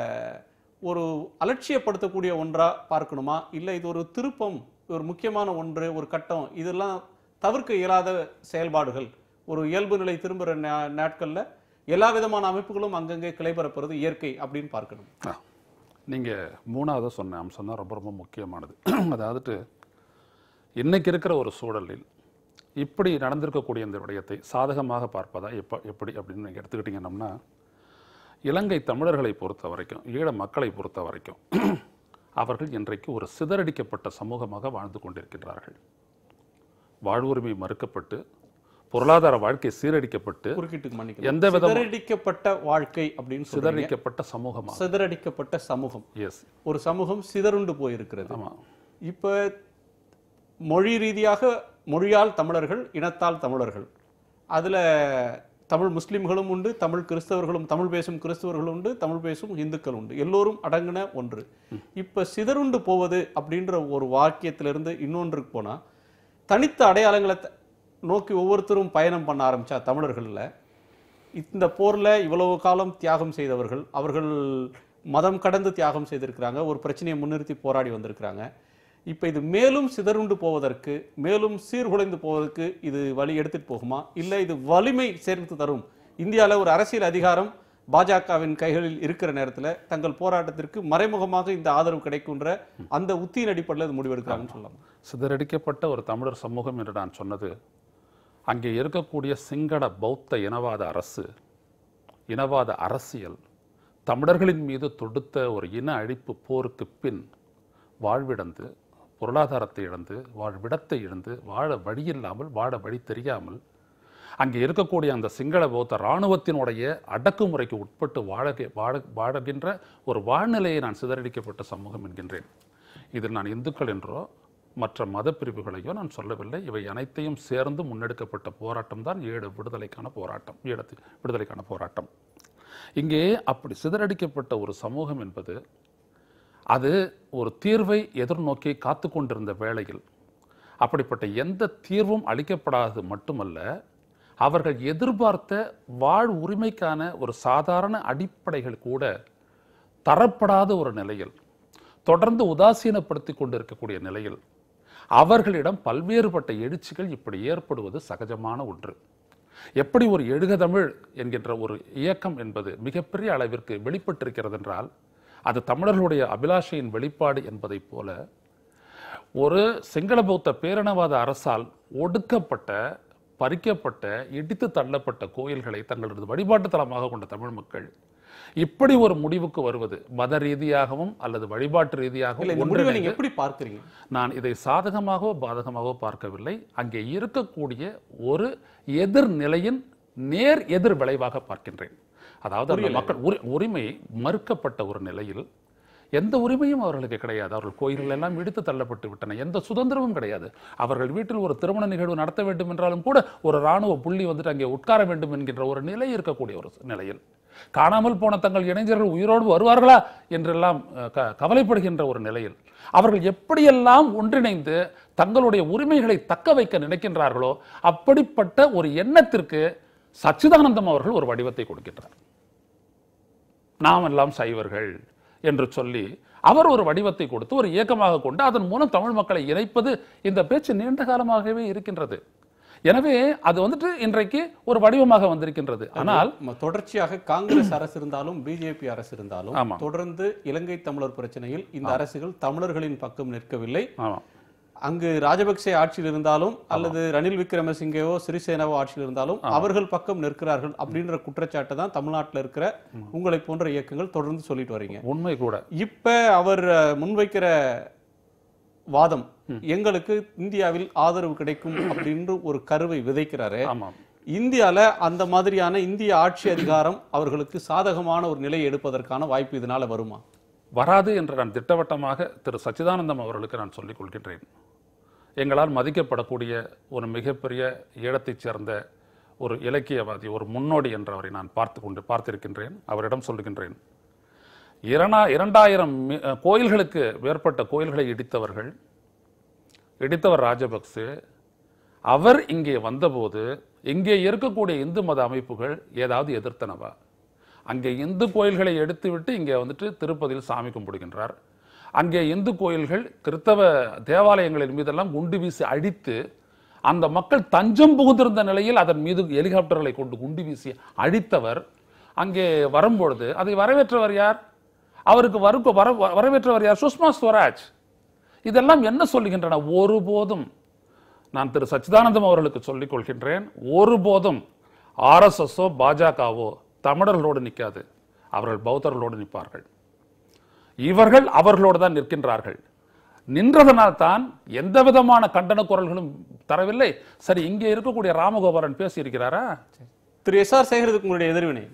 ஒரு அலட்சியப்படுத்தக்கூடிய ஒன்றா பார்க்கணுமா இல்ல இது ஒரு திருப்பம் ஒரு முக்கியமான ஒன்று ஒரு கட்டம் இதெல்லாம் தவிர்க்க இயலாத செயல்பாடுகள் ஒரு இயல்பு நிலை திரும்புகிற நா- நாட்கள்ல எல்லா விதமான அமைப்புகளும் அங்கங்கே கிளைபரப்புறது இயற்கை அப்படின்னு பார்க்கணும் நீங்கள் மூணாவது சொன்ன அம்சம் தான் ரொம்ப ரொம்ப முக்கியமானது அதாவது இன்னைக்கு இருக்கிற ஒரு சூழலில் இப்படி நடந்திருக்கக்கூடிய இந்த விடயத்தை சாதகமாக பார்ப்பதா எப்ப எப்படி அப்படின்னு நீங்கள் எடுத்துக்கிட்டீங்கன்னா இலங்கை தமிழர்களை பொறுத்த வரைக்கும் ஈழ மக்களை பொறுத்த வரைக்கும் அவர்கள் இன்றைக்கு ஒரு சிதறடிக்கப்பட்ட சமூகமாக வாழ்ந்து கொண்டிருக்கின்றார்கள் வாழ்வுரிமை மறுக்கப்பட்டு பொருளாதார வாழ்க்கை சீரடிக்கப்பட்டு குறுக்கிட்டுக்கு மன்னிக்கணும் எந்த விதமா- சிதறடிக்கப்பட்ட வாழ்க்கை அப்படின்னு சொல்றீங்க சிதறடிக்கப்பட்ட சமூகமாக சிதறடிக்கப்பட்ட சமூகம் எஸ் ஒரு சமூகம் சிதறுண்டு போயிருக்கிறது ஆமாம் இப்ப மொழி ரீதியாக மொழியால் தமிழர்கள் இனத்தால் தமிழர்கள் அதுல தமிழ் முஸ்லிம்களும் உண்டு தமிழ் கிறிஸ்தவர்களும் தமிழ் பேசும் கிறிஸ்தவர்களும் உண்டு தமிழ் பேசும் இந்துக்கள் உண்டு எல்லோரும் அடங்கின ஒன்று இப்ப சிதறுண்டு போவது அப்படின்ற ஒரு வாக்கியத்திலிருந்து இன்னொன்றுக்கு போனா தனித்த அடையாளங்களை த- நோக்கி ஒவ்வொருத்தரும் பயணம் பண்ண ஆரம்பிச்சா தமிழர்கள்ல இந்த போர்ல இவ்வளவு காலம் தியாகம் செய்தவர்கள் அவர்கள் மதம் கடந்து தியாகம் செய்திருக்கிறாங்க ஒரு பிரச்சனையை முன்னிறுத்தி போராடி வந்திருக்கிறாங்க இப்ப இது மேலும் சிதறுண்டு போவதற்கு மேலும் சீர்குலைந்து போவதற்கு இது வழி எடுத்துட்டு போகுமா இல்ல இது வலிமை சேர்த்து தரும் இந்தியால ஒரு அரசியல் அதிகாரம் பாஜகவின் கைகளில் இருக்கிற நேரத்துல தங்கள் போராட்டத்திற்கு மறைமுகமாக இந்த ஆதரவு கிடைக்குன்ற அந்த உத்தியின் அடிப்படையில் இது முடிவெடுக்கிறாங்கன்னு சொல்லலாம் சிதறடிக்கப்பட்ட ஒரு தமிழர் சமூகம் என்று நான் சொன்னது அங்கே இருக்கக்கூடிய சிங்கள பௌத்த இனவாத அரசு இனவாத அரசியல் தமிழர்களின் மீது தொடுத்த ஒரு இன அழிப்பு போருக்கு பின் வாழ்விழந்து பொருளாதாரத்தை இழந்து வாழ்விடத்தை இழந்து வாழ வழியில்லாமல் வாழ வழி தெரியாமல் அங்கே இருக்கக்கூடிய அந்த சிங்கள பௌத்த இராணுவத்தினுடைய அடக்குமுறைக்கு உட்பட்டு வாழ வாழ வாழுகின்ற ஒரு வாழ்நிலையை நான் சிதறடிக்கப்பட்ட சமூகம் என்கின்றேன் இதில் நான் இந்துக்கள் என்றோ மற்ற மத பிரிவுகளையோ நான் சொல்லவில்லை இவை அனைத்தையும் சேர்ந்து முன்னெடுக்கப்பட்ட போராட்டம் தான் ஈழ விடுதலைக்கான போராட்டம் ஈழத்து விடுதலைக்கான போராட்டம் இங்கே அப்படி சிதறடிக்கப்பட்ட ஒரு சமூகம் என்பது அது ஒரு தீர்வை எதிர்நோக்கி காத்து கொண்டிருந்த வேளையில் அப்படிப்பட்ட எந்த தீர்வும் அளிக்கப்படாதது மட்டுமல்ல அவர்கள் எதிர்பார்த்த வாழ் உரிமைக்கான ஒரு சாதாரண அடிப்படைகள் கூட தரப்படாத ஒரு நிலையில் தொடர்ந்து உதாசீனப்படுத்தி கொண்டிருக்கக்கூடிய நிலையில் அவர்களிடம் பல்வேறுபட்ட எழுச்சிகள் இப்படி ஏற்படுவது சகஜமான ஒன்று எப்படி ஒரு எழுக தமிழ் என்கின்ற ஒரு இயக்கம் என்பது மிகப்பெரிய அளவிற்கு வெளிப்பட்டிருக்கிறது என்றால் அது தமிழர்களுடைய அபிலாஷையின் வெளிப்பாடு என்பதைப் போல ஒரு சிங்கள பௌத்த பேரினவாத அரசால் ஒடுக்கப்பட்ட பறிக்கப்பட்ட இடித்து தள்ளப்பட்ட கோயில்களை தங்களது வழிபாட்டு தலமாக கொண்ட தமிழ் மக்கள் இப்படி ஒரு முடிவுக்கு வருவது மத ரீதியாகவும் அல்லது வழிபாட்டு இல்ல ரீதியாகவும் இந்த முடிவை ஒன்றிணைந்து நீங்க எப்படி பார்க்கறீங்க நான் இதை சாதகமாகவோ பாதகமாகவோ பார்க்கவில்லை அங்கே இருக்கக்கூடிய ஒரு எதிர்நிலையின் நேர் எதிர் விளைவாக பார்க்கின்றேன் அதாவது அந்த மக்கள் உரி உரிமை மறுக்கப்பட்ட ஒரு நிலையில் எந்த உரிமையும் அவர்களுக்கு கிடையாது அவர்கள் கோயில்கள் எல்லாம் இடித்து தள்ளப்பட்டு விட்டன எந்த சுதந்திரமும் கிடையாது அவர்கள் வீட்டில் ஒரு திருமண நிகழ்வு நடத்த வேண்டும் என்றாலும் கூட ஒரு ராணுவ புள்ளி வந்துட்டு அங்கே உட்கார வேண்டும் என்கின்ற ஒரு நிலை இருக்கக்கூடிய ஒரு நிலையில் காணாமல் போன தங்கள் இளைஞர்கள் உயிரோடு வருவார்களா என்றெல்லாம் அஹ், க- கவலைப்படுகின்ற ஒரு நிலையில் அவர்கள் எப்படியெல்லாம் ஒன்றிணைந்து தங்களுடைய உரிமைகளை தக்க வைக்க நினைக்கின்றார்களோ அப்படிப்பட்ட ஒரு எண்ணத்திற்கு சச்சிதானந்தம் அவர்கள் ஒரு வடிவத்தை கொடுக்கின்றார் நாம் எல்லாம் சைவர்கள் என்று சொல்லி அவர் ஒரு வடிவத்தை கொடுத்து ஒரு இயக்கமாக கொண்டு அதன் மூலம் தமிழ் மக்களை இணைப்பது இந்த பேச்சு நீண்ட காலமாகவே இருக்கின்றது எனவே அது வந்துட்டு இன்றைக்கு ஒரு வடிவமாக வந்திருக்கின்றது ஆனால் ம- தொடர்ச்சியாக காங்கிரஸ் அரசு இருந்தாலும் பிஜேபி அரசு இருந்தாலும் ஆமா. தொடர்ந்து இலங்கை தமிழர் பிரச்சனையில் இந்த அரசுகள் தமிழர்களின் பக்கம் நிற்கவில்லை ஆமா அங்கு ராஜபக்சே ஆட்சியில் இருந்தாலும் அல்லது ரணில் விக்ரமசிங்கேவோ சிறிசேனாவோ ஆட்சியில் இருந்தாலும் அவர்கள் பக்கம் நிற்கிறார்கள் அப்படின்ற குற்றச்சாட்டை தான் தமிழ்நாட்டில் இருக்கிற உங்களை போன்ற இயக்கங்கள் தொடர்ந்து சொல்லிட்டு வர்றீங்க உண்மை கூட இப்ப அவர் அஹ், முன்வைக்கிற வாதம் எங்களுக்கு இந்தியாவில் ஆதரவு கிடைக்கும் அப்படின்னு ஒரு கருவை விதைக்கிறாரு ஆமாம் இந்தியால அந்த மாதிரியான இந்திய ஆட்சி அதிகாரம் அவர்களுக்கு சாதகமான ஒரு நிலையை எடுப்பதற்கான வாய்ப்பு இதனால வருமா வராது என்று நான் திட்டவட்டமாக திரு சச்சிதானந்தம் அவர்களுக்கு நான் சொல்லிக் கொள்கின்றேன் எங்களால் மதிக்கப்படக்கூடிய ஒரு மிகப்பெரிய ஈழத்தைச் சேர்ந்த ஒரு இலக்கியவாதி ஒரு முன்னோடி என்றவரை நான் பார்த்து கொண்டு பார்த்திருக்கின்றேன் அவரிடம் சொல்லுகின்றேன் இரண்டா இரண்டாயிரம் மி- அஹ், கோயில்களுக்கு மேற்பட்ட கோயில்களை இடித்தவர்கள் இடித்தவர் ராஜபக்சே அவர் இங்கே வந்தபோது இங்கே இருக்கக்கூடிய இந்து மத அமைப்புகள் ஏதாவது எதிர்த்தனவா அங்கே இந்து கோயில்களை எடுத்துவிட்டு இங்கே வந்துட்டு திருப்பதியில் சாமி கும்பிடுகின்றார் அங்கே இந்து கோயில்கள் கிறித்தவ தேவாலயங்களின் மீதெல்லாம் குண்டு வீசி அழித்து அந்த மக்கள் தஞ்சம் புகுந்திருந்த நிலையில் அதன் மீது ஹெலிகாப்டர்களை கொண்டு குண்டு வீசி அழித்தவர் அங்கே வரும்பொழுது அதை வரவேற்றவர் யார் அவருக்கு வரு வர வரவேற்றவர் யார் சுஷ்மா ஸ்வராஜ் இதெல்லாம் என்ன சொல்லுகின்றன ஒருபோதும் நான் திரு சச்சிதானந்தம் அவர்களுக்கு சொல்லிக் கொள்கின்றேன் ஒருபோதும் ஆர்எஸ்எஸ்ஸோ பாஜகவோ தமிழர்களோடு நிற்காது அவர்கள் பௌத்தர்களோடு நிற்பார்கள் இவர்கள் அவர்களோடு தான் நிற்கின்றார்கள் நின்றதனால் தான் எந்த விதமான கண்டன குரல்களும் தரவில்லை சரி இங்கே இருக்கக்கூடிய ராமகோபாலன் பேசியிருக்கிறாரா திரு எஸ் ஆர் சேகரத்துக்கு உங்களுடைய எதிர்வினை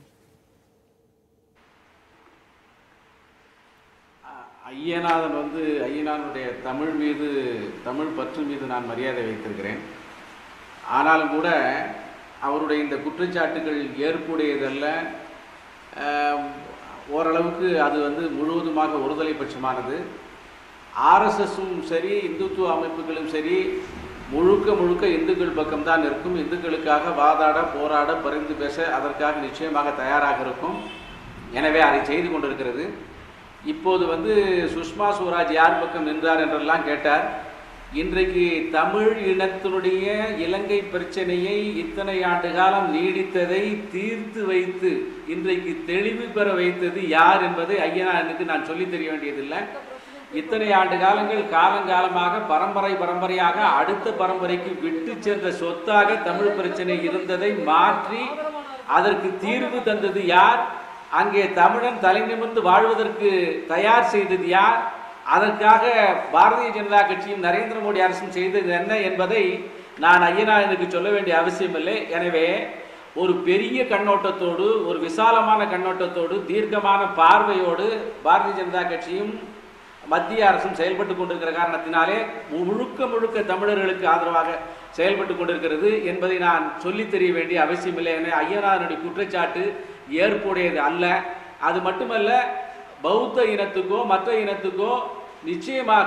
ஐயநாதன் வந்து ஐயனானுடைய தமிழ் மீது தமிழ் பற்று மீது நான் மரியாதை வைத்திருக்கிறேன் ஆனாலும் கூட அவருடைய இந்த குற்றச்சாட்டுகள் ஏற்புடையதல்ல ஆம், ஓரளவுக்கு அது வந்து முழுவதுமாக ஒருதலை பட்சமானது ஆர்எஸ்எஸும் சரி இந்துத்துவ அமைப்புகளும் சரி முழுக்க முழுக்க இந்துக்கள் பக்கம்தான் இருக்கும் இந்துக்களுக்காக வாதாட போராட பரிந்து பேச அதற்காக நிச்சயமாக தயாராக இருக்கும் எனவே அதை செய்து கொண்டிருக்கிறது இப்போது வந்து சுஷ்மா ஸ்வராஜ் யார் பக்கம் நின்றார் என்றெல்லாம் கேட்டார் இன்றைக்கு தமிழ் இனத்தினுடைய இலங்கை பிரச்சனையை இத்தனை ஆண்டு காலம் நீடித்ததை தீர்த்து வைத்து இன்றைக்கு தெளிவு பெற வைத்தது யார் என்பதை ஐயனானுக்கு நான் சொல்லித் தெரிய வேண்டியதில்லை இத்தனை ஆண்டு காலங்கள் காலங்காலமாக பரம்பரை பரம்பரையாக அடுத்த பரம்பரைக்கு விட்டு சென்ற சொத்தாக தமிழ் பிரச்சனை இருந்ததை மாற்றி அதற்கு தீர்வு தந்தது யார் அங்கே தமிழன் தலை நிமிர்ந்து வாழ்வதற்கு தயார் செய்தது யார் அதற்காக பாரதிய ஜனதா கட்சியும் நரேந்திர மோடி அரசும் செய்தது என்ன என்பதை நான் ஐயனாருக்கு சொல்ல வேண்டிய அவசியமில்லை எனவே ஒரு பெரிய கண்ணோட்டத்தோடு ஒரு விசாலமான கண்ணோட்டத்தோடு தீர்க்கமான பார்வையோடு பாரதிய ஜனதா கட்சியும் மத்திய அரசும் செயல்பட்டு கொண்டிருக்கிற காரணத்தினாலே முழுக்க முழுக்க தமிழர்களுக்கு ஆதரவாக செயல்பட்டு கொண்டிருக்கிறது என்பதை நான் சொல்லித் தெரிய வேண்டிய அவசியமில்லை என ஐயனாருடைய குற்றச்சாட்டு ஏற்புடையது அல்ல அது மட்டுமல்ல பௌத்த இனத்துக்கோ மற்ற இனத்துக்கோ நிச்சயமாக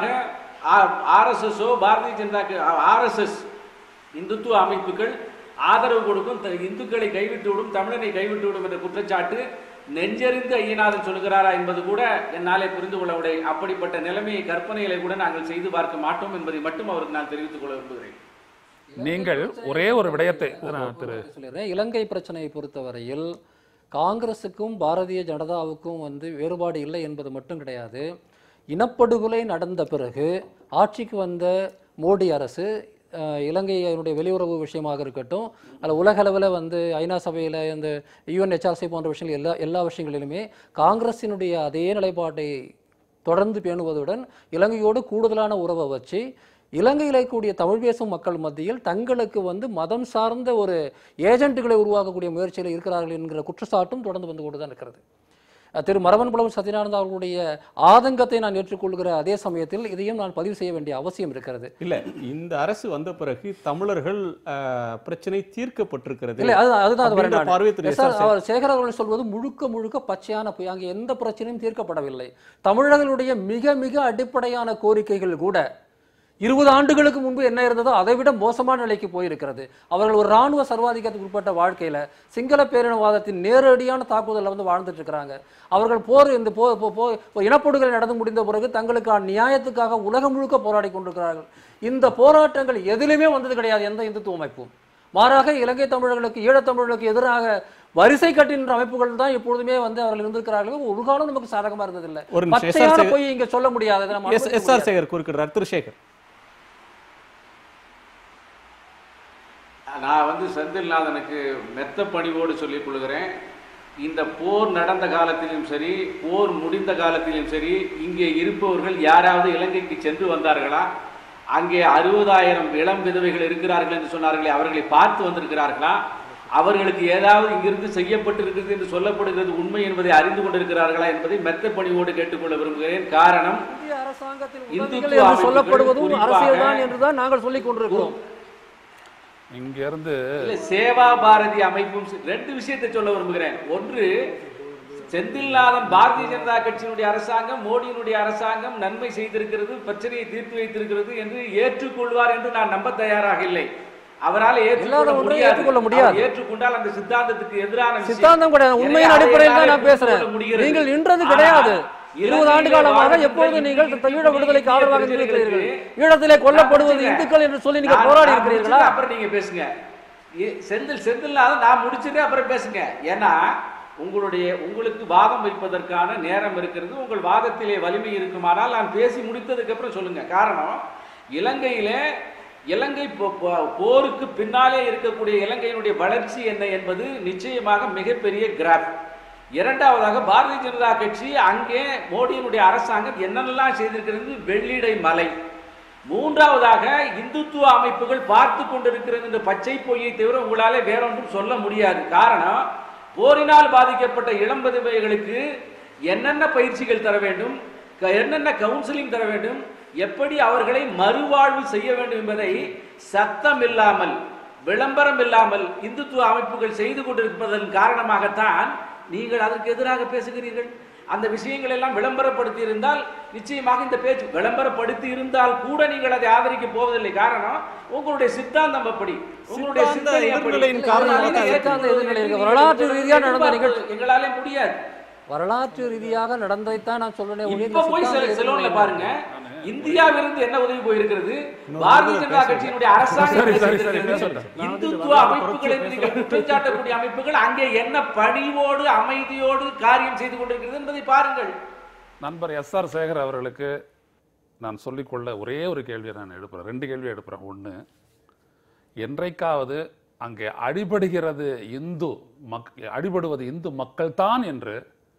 ஆர்எஸ்எஸ்ஓ பாரதிய ஜனதா ஆர்எஸ்எஸ் இந்துத்துவ அமைப்புகள் ஆதரவு கொடுக்கும் த- இந்துக்களை கைவிட்டு விடும் தமிழனை கைவிட்டு விடும் என்ற குற்றச்சாட்டு நெஞ்சறிந்து ஐயநாதன் சொல்கிறாரா என்பது கூட என்னாலே புரிந்து கொள்ள விடை அப்படிப்பட்ட நிலைமையை கற்பனைகளை கூட நாங்கள் செய்து பார்க்க மாட்டோம் என்பதை மட்டும் அவருக்கு நான் தெரிவித்துக் கொள்ள விரும்புகிறேன் நீங்கள் ஒரே ஒரு விடயத்தை நான் திரு சொல்லிடுறேன் இலங்கை பிரச்சனையை பொறுத்தவரையில் காங்கிரஸுக்கும் பாரதிய ஜனதாவுக்கும் வந்து வேறுபாடு இல்லை என்பது மட்டும் கிடையாது இனப்படுகொலை நடந்த பிறகு ஆட்சிக்கு வந்த மோடி அரசு அஹ், இலங்கையினுடைய வெளியுறவு விஷயமாக இருக்கட்டும் அல்ல உலக அளவில் வந்து ஐநா சபையில் இந்த யுஎன்ஹெச்ஆர்சி போன்ற விஷயங்கள் எல்லா எல்லா விஷயங்களிலுமே காங்கிரஸினுடைய அதே நிலைப்பாட்டை தொடர்ந்து பேணுவதுடன் இலங்கையோடு கூடுதலான உறவை வச்சு இலங்கையில் இருக்கக்கூடிய தமிழ் பேசும் மக்கள் மத்தியில் தங்களுக்கு வந்து மதம் சார்ந்த ஒரு ஏஜென்ட்டுகளை உருவாக்கக்கூடிய முயற்சியில் இருக்கிறார்கள் என்கிற குற்றச்சாட்டும் தொடர்ந்து வந்து கொண்டு தான் இருக்கிறது அஹ் திரு மரவன் புலவர் சத்யநாராயணன் அவர்களுடைய ஆதங்கத்தை நான் ஏற்றுக்கொள்கிற அதே சமயத்தில் இதையும் நான் பதிவு செய்ய வேண்டிய அவசியம் இருக்கிறது இல்ல இந்த அரசு வந்த பிறகு தமிழர்கள் அஹ், பிரச்சனை தீர்க்கப்பட்டிருக்கிறது இல்லை அது அதுதான் அது அப்படின்ற வரேன் பார்வை திரு நான். எஸ். ஆர். சார், அவர் சேகர் அவர்கள் சொல்வது முழுக்க முழுக்க பச்சையான பொய் அங்கே எந்த பிரச்சனையும் தீர்க்கப்படவில்லை தமிழர்களுடைய மிக மிக அடிப்படையான கோரிக்கைகள் கூட இருபது ஆண்டுகளுக்கு முன்பு என்ன இருந்ததோ அதை விட மோசமான நிலைக்கு போயிருக்கிறது அவர்கள் ஒரு ராணுவ சர்வாதிகாரத்துக்கு உட்பட்ட வாழ்க்கையில சிங்கள பேரினவாதத்தின் நேரடியான தாக்குதலில் வந்து வாழ்ந்துட்டு இருக்கிறாங்க அவர்கள் போர் இந்த போ போ- போ ஒரு இனப்படுகொலை நடந்து முடிந்த பிறகு தங்களுக்கான நியாயத்துக்காக உலகம் முழுக்க போராடி கொண்டிருக்கிறார்கள் இந்த போராட்டங்கள் எதிலுமே வந்தது கிடையாது எந்த இந்துத்துவ அமைப்பும் மாறாக இலங்கை தமிழர்களுக்கு ஈழத்தமிழர்களுக்கு எதிராக வரிசை கட்டின்ற அமைப்புகள் தான் எப்பொழுதுமே வந்து அவர்கள் இருந்திருக்கிறார்கள் ஒரு காலம் நமக்கு சாதகமா இருந்ததில்லை ஒரு நிமிஷம், எஸ். ஆர். பச்சையான சேகர். போய் இங்க சொல்ல முடியாது அதை நம்ம எஸ் அனுமதிக்க எஸ் ஆர் முடியாது. சேகர் குறுக்கிடுறார் திரு சேகர் நான் வந்து செந்தில்நாதனுக்கு மெத்த பணிவோடு சொல்லிக் கொள்கிறேன் இந்த போர் நடந்த காலத்திலும் சரி போர் முடிந்த காலத்திலும் சரி இங்கே இருப்பவர்கள் யாராவது இலங்கைக்கு சென்று வந்தார்களா அங்கே அறுபதாயிரம் இளம் விதவைகள் இருக்கிறார்கள் என்று சொன்னார்களே அவர்களை பார்த்து வந்திருக்கிறார்களா அவர்களுக்கு ஏதாவது இங்கிருந்து செய்யப்பட்டிருக்கிறது என்று சொல்லப்படுகிறது உண்மை என்பதை அறிந்து கொண்டிருக்கிறார்களா என்பதை மெத்த பணிவோடு கேட்டுக்கொள்ள விரும்புகிறேன் காரணம் இந்திய அரசாங்கத்தின் இந்துத்துவ உதவிகள் என்று அமைப்புகள் சொல்லப்படுவதும் குறிப்பாக- அரசியல் தான் என்றுதான் நாங்கள் சொல்லிக் கொண்டிருக்கிறோம் இங்க இருந்து இல்ல சேவா பாரதி அமைப்பும் சி- ரெண்டு விஷயத்தை சொல்ல விரும்புகிறேன் ஒன்று செந்தில்நாதன் பாரதிய ஜனதா கட்சியினுடைய அரசாங்கம் மோடியினுடைய அரசாங்கம் நன்மை செய்திருக்கிறது பிரச்சனையை தீர்த்து வைத்திருக்கிறது என்று ஏற்றுக்கொள்வார் என்று நான் நம்ப தயாராக இல்லை அவரால் இல்லாத ஏற்றுக்கொள்ள ஒன்றை முடியாது ஏற்றுக்கொள்ள முடியாது. அவர் ஏற்றுக்கொண்டால் அந்த சித்தாந்தத்துக்கு எதிரான விஷயம். சித்தாந்தம் கிடையாது எனவே உண்மையின் அதை அடிப்படையில் தான் என்னால் நான் பேசுறேன் ஏற்றுக்கொள்ள முடிகிறது. நீங்கள் இன்றது ஆனால் கிடையாது இருபது ஆண்டு இலங்கையிலே காலமாக வாழ்கின்ற எப்பொழுது நீங்கள் இந்திய ஈழ விடுதலைக்கு ஆதரவாக இருக்கிறீர்கள் பிரச்சனைகளுக்கு ஈழத்திலே கொல்லப்படுவது நான் இந்துக்கள் என்று சொல்லி நீங்க நான் போராடி நான் இருக்கிறீர்களா முடிச்சிட்டு அப்புறம் நீங்க பேசுங்க ஏ- செந்தில் செந்தில்நாதன் நான் முடிச்சுட்டு அப்புறம் பேசுங்க ஏன்னா உங்களுடைய உங்களுக்கு வாதம் வைப்பதற்கான நேரம் இருக்கிறது உங்கள் வாதத்திலே வலிமை இருக்குமானால் நான் பேசி முடித்ததுக்கு அப்புறம் சொல்லுங்க காரணம் இலங்கையிலே இலங்கை போ- போ- போருக்கு பின்னாலே இருக்கக்கூடிய இலங்கையினுடைய வளர்ச்சி என்ன என்பது நிச்சயமாக மிகப்பெரிய கிராஃப் இரண்டாவதாக பாரதிய ஜனதா கட்சி அங்கே மோடியினுடைய அரசாங்கம் என்னென்னலாம் செய்திருக்கிறது வெள்ளிடை மலை மூன்றாவதாக இந்துத்துவ அமைப்புகள் பார்த்து கொண்டிருக்கிறது என்ற பச்சை பொய்யை தவிர உங்களாலே வேறொன்றும் சொல்ல முடியாது காரணம் போரினால் பாதிக்கப்பட்ட இளம்பதுமைகளுக்கு என்னென்ன பயிற்சிகள் தர வேண்டும் க- என்னென்ன கவுன்சிலிங் தர வேண்டும் எப்படி அவர்களை மறுவாழ்வு செய்ய வேண்டும் என்பதை சத்தம் இல்லாமல் விளம்பரம் இல்லாமல் இந்துத்துவ அமைப்புகள் செய்து கொண்டிருப்பதன் காரணமாகத்தான் நீங்கள் அதற்கு எதிராக பேசுகிறீர்கள் அந்த விஷயங்கள் எல்லாம் விளம்பரப்படுத்தி இருந்தால் நிச்சயமாக இந்த பேச்சு விளம்பரப்படுத்தி இருந்தால் கூட நீங்கள் அதை ஆதரிக்க போவதில்லை காரணம் உங்களுடைய சித்தாந்தம் அப்படி உங்களுடைய சித்தாந்த சிந்தனை அப்படி. எதிர்நிலையின் காரணமாக அதனால சித்தாந்த ஏற்றுக்கொள்ள எதிர்நிலை இருக்கு. வேண்டும். வரலாற்று ரீதியா நடந்த நிகழ்ச்சி. எங்களாலே முடியாது வரலாற்று ரீதியாக நடந்ததைத்தான் நான் சொல்றேன் ஒழிய இந்த இப்ப போய் சித்தாந்த செல- செலோன்ல எதிர்நிலை பாருங்க இந்தியாவிலிருந்து என்ன உதவி போயிருக்கிறது பாரதிய ஜனதா கட்சியினுடைய அரசாங்கம் சரி, சரி, என்ன சரி, செய்திருக்கிறது? பேசட்டும். இந்துத்துவ அமைப்புகளை நீங்கள் குற்றம் சாட்டக்கூடிய அமைப்புகள் அங்கே என்ன பணிவோடு அமைதியோடு காரியம் செய்து கொண்டிருக்கிறது என்பதை பாருங்கள் நண்பர் எஸ் ஆர் சேகர் அவர்களுக்கு நான் சொல்லிக்கொள்ள ஒரே ஒரு கேள்வியை நான் எழுப்புறேன் ரெண்டு கேள்வி எழுப்புறேன் ஒன்று என்றைக்காவது அங்கே அடிபடுகிறது இந்து மக் அடிபடுவது இந்து மக்கள் தான் என்று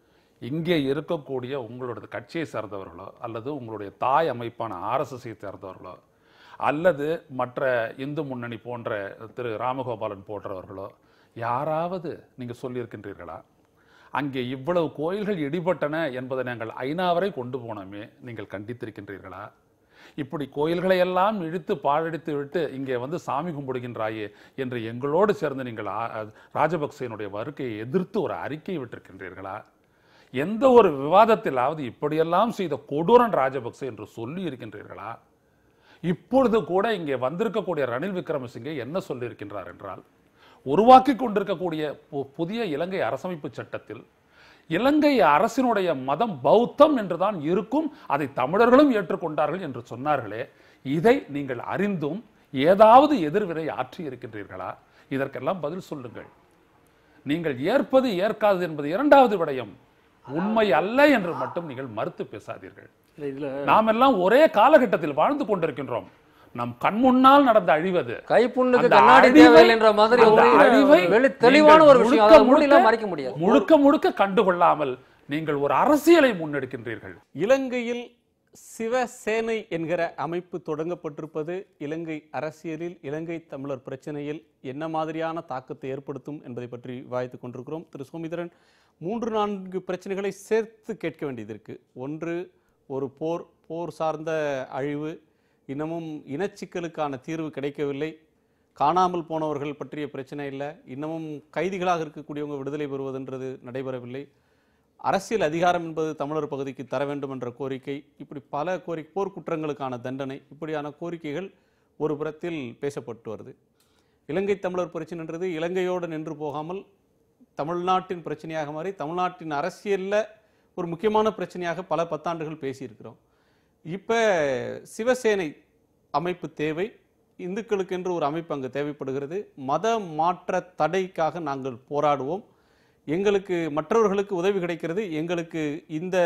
இங்கே இருக்கக்கூடிய உங்களோட கட்சியை சார்ந்தவர்களோ அல்லது உங்களுடைய தாய் அமைப்பான ஆர்எஸ்எஸ்ஐ சார்ந்தவர்களோ அல்லது மற்ற இந்து முன்னணி போன்ற திரு ராமகோபாலன் போன்றவர்களோ யாராவது நீங்கள் சொல்லியிருக்கின்றீர்களா அங்கே இவ்வளவு கோயில்கள் இடிபட்டன என்பதை நாங்கள் ஐநா வரை கொண்டு போனோமே நீங்கள் கண்டித்திருக்கின்றீர்களா இப்படி கோயில்களை எல்லாம் இழுத்து பாழடித்து விட்டு இங்கே வந்து சாமி கும்பிடுகின்றாயே என்று எங்களோடு சேர்ந்து நீங்கள் ஆ- அ- ராஜபக்சேனுடைய வருகையை எதிர்த்து ஒரு அறிக்கை விட்டிருக்கின்றீர்களா எந்த ஒரு விவாதத்திலாவது இப்படியெல்லாம் செய்த கொடூரன் ராஜபக்சே என்று சொல்லி இருக்கின்றீர்களா இப்பொழுது கூட இங்கே வந்திருக்கக்கூடிய ரணில் விக்ரமசிங்கே என்ன சொல்லியிருக்கின்றார் என்றால் உருவாக்கி கொண்டிருக்கக்கூடிய பு- புதிய இலங்கை அரசமைப்பு சட்டத்தில் இலங்கை அரசினுடைய மதம் பௌத்தம் என்றுதான் இருக்கும் அதை தமிழர்களும் ஏற்றுக்கொண்டார்கள் என்று சொன்னார்களே இதை நீங்கள் அறிந்தும் ஏதாவது எதிர்வினை ஆற்றி இருக்கின்றீர்களா இதற்கெல்லாம் பதில் சொல்லுங்கள் நீங்கள் ஏற்பது ஏற்காது என்பது இரண்டாவது விடயம் உண்மை அல்ல என்று மட்டும் நீங்கள் மறுத்து பேசாதீர்கள் இல்ல இதுல நாம் எல்லாம் ஒரே காலகட்டத்தில் வாழ்ந்து கொண்டிருக்கின்றோம் நம் கண் முன்னால் நடந்த அழிவது கைப்புண்ணுக்கு அந்த கண்ணாடி அழிவை- தேவையில்லை என்ற மாதிரி அந்த ஒரு அழிவை வெளி தெளிவான நீங்கள் ஒரு விஷயம் முழுக்க அதை மூடிலாம் முழுக்க- மறைக்க முடியாது முழுக்க முழுக்க கண்டுகொள்ளாமல் நீங்கள் ஒரு அரசியலை முன்னெடுக்கின்றீர்கள் இலங்கையில் சிவசேனை என்கிற அமைப்பு தொடங்கப்பட்டிருப்பது இலங்கை அரசியலில் இலங்கை தமிழர் பிரச்சனையில் என்ன மாதிரியான தாக்கத்தை ஏற்படுத்தும் என்பதை பற்றி விவாதித்துக் கொண்டிருக்கிறோம் திரு சோமிதரன் மூன்று நான்கு பிரச்சனைகளை சேர்த்து கேட்க வேண்டியது இருக்கு ஒன்று ஒரு போர் போர் சார்ந்த அழிவு இன்னமும் இனச்சிக்கலுக்கான தீர்வு கிடைக்கவில்லை காணாமல் போனவர்கள் பற்றிய பிரச்சனை இல்லை இன்னமும் கைதிகளாக இருக்கக்கூடியவங்க விடுதலை பெறுவதென்றது நடைபெறவில்லை அரசியல் அதிகாரம் என்பது தமிழர் பகுதிக்கு தர வேண்டும் என்ற கோரிக்கை இப்படி பல கோரிக்கை போர்க்குற்றங்களுக்கான தண்டனை இப்படியான கோரிக்கைகள் ஒரு புறத்தில் பேசப்பட்டு வருது இலங்கை தமிழர் பிரச்சனைன்றது இலங்கையோடு நின்று போகாமல் தமிழ்நாட்டின் பிரச்சனையாக மாறி தமிழ்நாட்டின் அரசியலில் ஒரு முக்கியமான பிரச்சனையாக பல பத்தாண்டுகள் பேசியிருக்கிறோம் இப்போ சிவசேனை அமைப்பு தேவை இந்துக்களுக்கென்று ஒரு அமைப்பு அங்கு தேவைப்படுகிறது மத மாற்ற தடைக்காக நாங்கள் போராடுவோம் எங்களுக்கு மற்றவர்களுக்கு உதவி கிடைக்கிறது எங்களுக்கு இந்த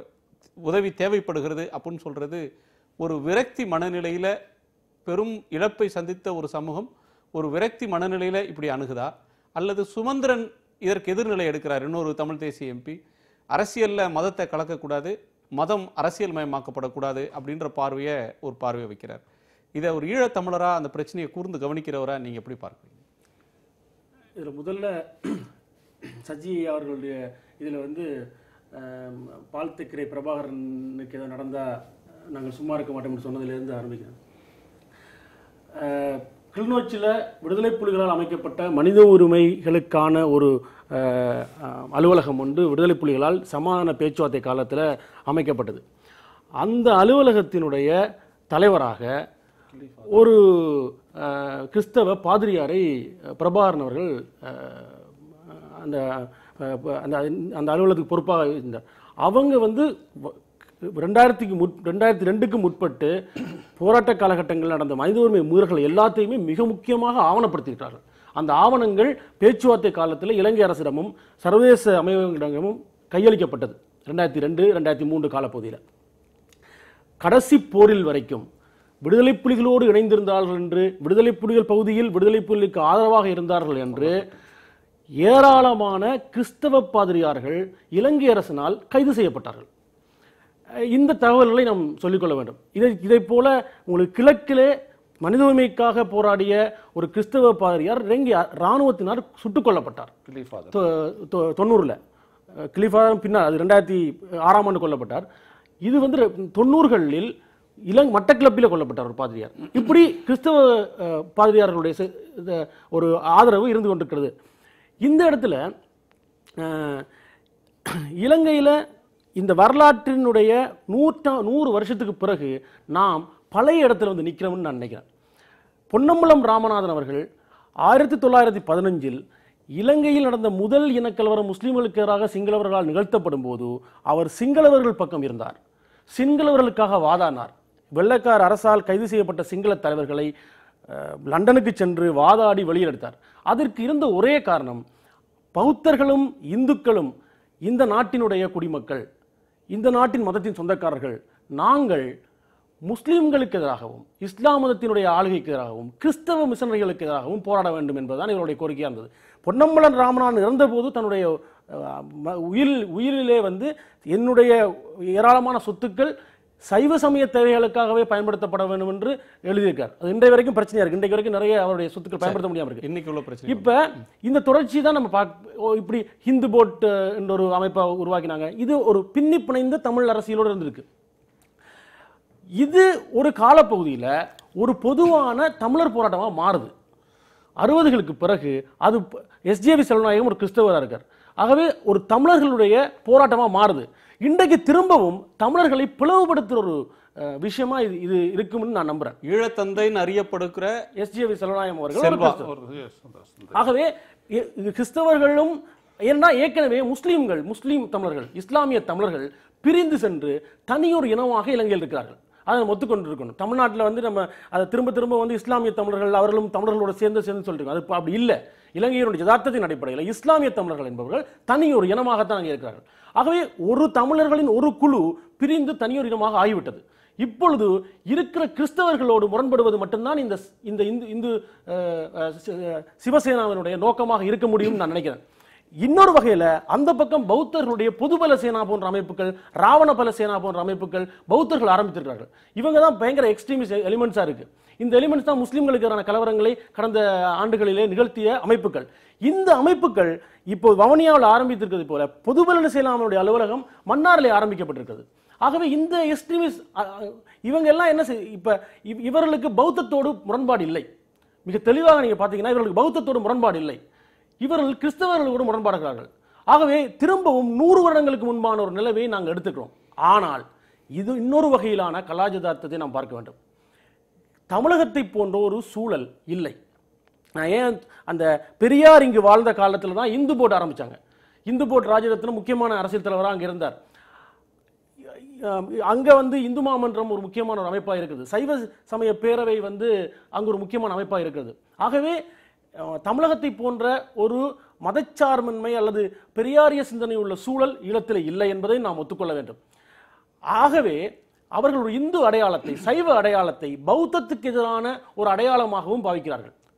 உதவி தேவைப்படுகிறது அப்படின்னு சொல்றது ஒரு விரக்தி மனநிலையில பெரும் இழப்பை சந்தித்த ஒரு சமூகம் ஒரு விரக்தி மனநிலையில இப்படி அணுகுதா அல்லது சுமந்திரன் இதற்கு எதிர்நிலை எடுக்கிறார் இன்னொரு தமிழ் தேசிய எம்பி அரசியல்ல மதத்தை கலக்கக்கூடாது மதம் அரசியல் மயமாக்கப்படக்கூடாது அப்படின்ற பார்வையை ஒரு பார்வையை வைக்கிறார் இதை ஒரு ஈழத்தமிழரா அந்த பிரச்சனையை கூர்ந்து கவனிக்கிறவரா நீங்க எப்படி பார்க்குறீங்க இதில் முதல்ல சஜி அவர்களுடைய இதில் வந்து ஆம், பால் திக்கரை பிரபாகரனுக்கு ஏதோ நடந்தால் நாங்கள் சும்மா இருக்க மாட்டோம்னு சொன்னதிலிருந்து ஆரம்பிக்கிறேன் கிளிநொச்சியில் விடுதலை புலிகளால் அமைக்கப்பட்ட மனித உரிமைகளுக்கான ஒரு அஹ், அஹ், அலுவலகம் ஒன்று விடுதலை புலிகளால் சமாதான பேச்சுவார்த்தை காலத்தில் அமைக்கப்பட்டது அந்த அலுவலகத்தினுடைய தலைவராக ஒரு அஹ், கிறிஸ்தவ பாதிரியாரை அஹ், பிரபாகரன் அவர்கள் அஹ், அந்த அஹ், அந்த அந்த அலுவலகத்துக்கு பொறுப்பாக இருந்தார் அவங்க வந்து வ- ரெண்டாயிரத்துக்கு முட் ரெண்டாயிரத்தி ரெண்டுக்கு முற்பட்டு போராட்ட காலகட்டங்களில் நடந்த மனித உரிமை மீறல்கள் எல்லாத்தையுமே மிக முக்கியமாக ஆவணப்படுத்திவிட்டார்கள் அந்த ஆவணங்கள் பேச்சுவார்த்தை காலத்தில் இலங்கை அரசிடமும் சர்வதேச அமைப்புகளிடமும் கையளிக்கப்பட்டது ரெண்டாயிரத்தி ரெண்டு ரெண்டாயிரத்தி மூன்று காலப்பகுதியில் கடைசி போரில் வரைக்கும் விடுதலை புலிகளோடு இணைந்திருந்தார்கள் என்று விடுதலை புலிகள் பகுதியில் விடுதலை புலிகளுக்கு ஆதரவாக இருந்தார்கள் என்று ஏராளமான கிறிஸ்தவ பாதிரியார்கள் இலங்கை அரசினால் கைது செய்யப்பட்டார்கள் அஹ் இந்த தகவல்களை நாம் சொல்லிக்கொள்ள வேண்டும் இதை இதைப் போல உங்களுக்கு கிழக்கிலே மனித உரிமைக்காக போராடிய ஒரு கிறிஸ்தவ பாதிரியார் இலங்கை இராணுவத்தினர் சுட்டுக் கொல்லப்பட்டார் கிளிஃபாதர் தொ- தொ- தொண்ணூறுல அஹ் கிளிஃபாதம் பின்னால் அது ரெண்டாயிரத்தி ஆறாம் ஆண்டு கொல்லப்பட்டார் இது வந்து ரெ- தொண்ணூறுகளில் இளங் மட்டக்கிளப்பில் கொல்லப்பட்டார் ஒரு பாதிரியார் இப்படி கிறிஸ்தவ அஹ், பாதிரியார்களுடைய செ- இந்த ஒரு ஆதரவு இருந்து கொண்டிருக்கிறது இந்த இடத்துல அஹ், இலங்கையில் இந்த வரலாற்றினுடைய நூற்றா நூறு வருஷத்துக்கு பிறகு நாம் பழைய இடத்துல வந்து நிற்கிறோம்னு நான் நினைக்கிறேன் பொன்னம்பலம் ராமநாதன் அவர்கள் ஆயிரத்தி தொள்ளாயிரத்தி பதினஞ்சில் இலங்கையில் நடந்த முதல் இனக்கலவரம் முஸ்லிம்களுக்கு எதிராக சிங்களவர்களால் நிகழ்த்தப்படும் போது அவர் சிங்களவர்கள் பக்கம் இருந்தார் சிங்களவர்களுக்காக வாதாடினார் வெள்ளைக்கார அரசால் கைது செய்யப்பட்ட சிங்கள தலைவர்களை அஹ், லண்டனுக்கு சென்று வாதாடி வெளியெடுத்தார் அதற்கு இருந்த ஒரே காரணம் பௌத்தர்களும் இந்துக்களும் இந்த நாட்டினுடைய குடிமக்கள் இந்த நாட்டின் மதத்தின் சொந்தக்காரர்கள் நாங்கள் முஸ்லிம்களுக்கு எதிராகவும் இஸ்லாம் மதத்தினுடைய ஆளுகைக்கு எதிராகவும் கிறிஸ்தவ மிஷனரிகளுக்கு எதிராகவும் போராட வேண்டும் என்பதுதான் இவருடைய கோரிக்கையாக இருந்தது பொன்னம்பலன் ராமநாதன் இறந்தபோது தன்னுடைய அஹ், ம- உயிர் உயிரிலே வந்து என்னுடைய ஏராளமான சொத்துக்கள் சைவ சமய தேவைகளுக்காகவே பயன்படுத்தப்பட வேண்டும் என்று எழுதியிருக்கார் அது இன்றைய வரைக்கும் பிரச்சனையா இருக்கு இன்றைக்கு வரைக்கும் நிறைய அவருடைய சொத்துக்கள் பயன்படுத்த முடியாம இருக்கு இன்னைக்கு உள்ள பிரச்சனை இப்ப இந்த தொடர்ச்சி தான் நம்ம பார்க்க ஓ, இப்படி ஹிந்து போட் அஹ், என்ற ஒரு அமைப்பை உருவாக்கினாங்க இது ஒரு பின்னி பிணைந்த தமிழ் அரசியலோடு இருந்திருக்கு இது ஒரு காலப்பகுதியில் ஒரு பொதுவான தமிழர் போராட்டமாக மாறுது அறுபதுகளுக்கு பிறகு அது எஸ்ஜேவி செல்வநாயகம் ஒரு கிறிஸ்தவராக இருக்கார் ஆகவே ஒரு தமிழர்களுடைய போராட்டமாக மாறுது இன்றைக்கு திரும்பவும் தமிழர்களை பிளவுபடுத்துகிற ஒரு அஹ், விஷயமா இது இது இருக்கும்னு நான் நம்புறேன் ஈழத்தந்தைன்னு அறியப்படுகிற எஸ்ஜேவி செல்வநாயகம் அவர்கள் ஒரு செல்வா. கிறிஸ்தவர். ஒரு yes, அந்த- ஆகவே இ- இது கிறிஸ்தவர்களும் ஏன்னா ஏற்கனவே முஸ்லீம்கள் முஸ்லீம் தமிழர்கள் இஸ்லாமிய தமிழர்கள் பிரிந்து சென்று தனியொரு இனமாக இலங்கையில் இருக்கிறார்கள் அதை நம்ம ஒத்துக்கொண்டிருக்கணும் தமிழ்நாட்டில் வந்து நம்ம அதை திரும்ப திரும்ப வந்து இஸ்லாமிய தமிழர்கள் அவர்களும் தமிழர்களோட சேர்ந்து சேர்ந்து சொல்லிட்டு அது இப்ப அப்படி இல்லை இலங்கையினுடைய யதார்த்தத்தின் அடிப்படையில் இஸ்லாமிய தமிழர்கள் என்பவர்கள் தனியொரு இனமாகத்தான் அங்கே இருக்கிறார்கள் ஆகவே ஒரு தமிழர்களின் ஒரு குழு பிரிந்து தனியொரு இனமாக ஆகிவிட்டது இப்பொழுது இருக்கிற கிறிஸ்தவர்களோடு முரண்படுவது மட்டும்தான் இந்த இந்த இந்து இந்து அஹ், அஹ், சி- அஹ், சிவசேனாவினுடைய நோக்கமாக இருக்க முடியும்னு நான் நினைக்கிறேன் இன்னொரு வகையில அந்த பக்கம் பௌத்தர்களுடைய பொதுபல சேனா போன்ற அமைப்புகள் ராவண பல சேனா போன்ற அமைப்புகள் பௌத்தர்கள் ஆரம்பித்திருக்கிறார்கள் இவங்க தான் பயங்கர எக்ஸ்ட்ரீமிஸ்ட் எலிமெண்ட்ஸா இருக்கு இந்த எலிமெண்ட்ஸ் தான் முஸ்லிம்களுக்கு எதிரான கலவரங்களை கடந்த ஆண்டுகளிலே நிகழ்த்திய அமைப்புகள் இந்த அமைப்புகள் இப்போ வவுனியாவில் ஆரம்பித்திருக்கிறது போல பொதுபலன சேனாவினுடைய அலுவலகம் மன்னாரிலே ஆரம்பிக்கப்பட்டிருக்கிறது ஆகவே இந்த எக்ஸ்ட்ரீமிஸ்ட் இவங்க எல்லாம் என்ன செய் இப்ப இவ்- இவர்களுக்கு பௌத்தத்தோடு முரண்பாடு இல்லை மிக தெளிவாக நீங்க பார்த்தீங்கன்னா இவர்களுக்கு பௌத்தத்தோடு முரண்பாடு இல்லை இவர்கள் கிறிஸ்தவர்களோடு முரண்பாடுகிறார்கள் ஆகவே திரும்பவும் நூறு வருடங்களுக்கு முன்பான ஒரு நிலைமையை நாங்கள் எடுத்துக்கிறோம் ஆனால் இது இன்னொரு வகையிலான கலாச்சாரத்தை நாம் பார்க்க வேண்டும் தமிழகத்தை போன்ற ஒரு சூழல் இல்லை நான் ஏன் அந்த பெரியார் இங்கு வாழ்ந்த காலத்தில் தான் இந்து போர்டு ஆரம்பிச்சாங்க இந்து போர்டு ராஜரத்னம் முக்கியமான அரசியல் தலைவராக அங்கே இருந்தார் அங்க வந்து இந்து மாமன்றம் ஒரு முக்கியமான ஒரு அமைப்பாக இருக்குது சைவ சமய பேரவை வந்து அங்க ஒரு முக்கியமான அமைப்பாக இருக்கிறது ஆகவே அஹ், தமிழகத்தை போன்ற ஒரு மதச்சார்பின்மை அல்லது பெரியாரிய சிந்தனை உள்ள சூழல் ஈழத்தில் இல்லை என்பதை நாம் ஒத்துக்கொள்ள வேண்டும் ஆகவே அவர்கள் ஒரு இந்து அடையாளத்தை சைவ அடையாளத்தை பௌத்தத்துக்கு எதிரான ஒரு அடையாளமாகவும் பாவிக்கிறார்கள்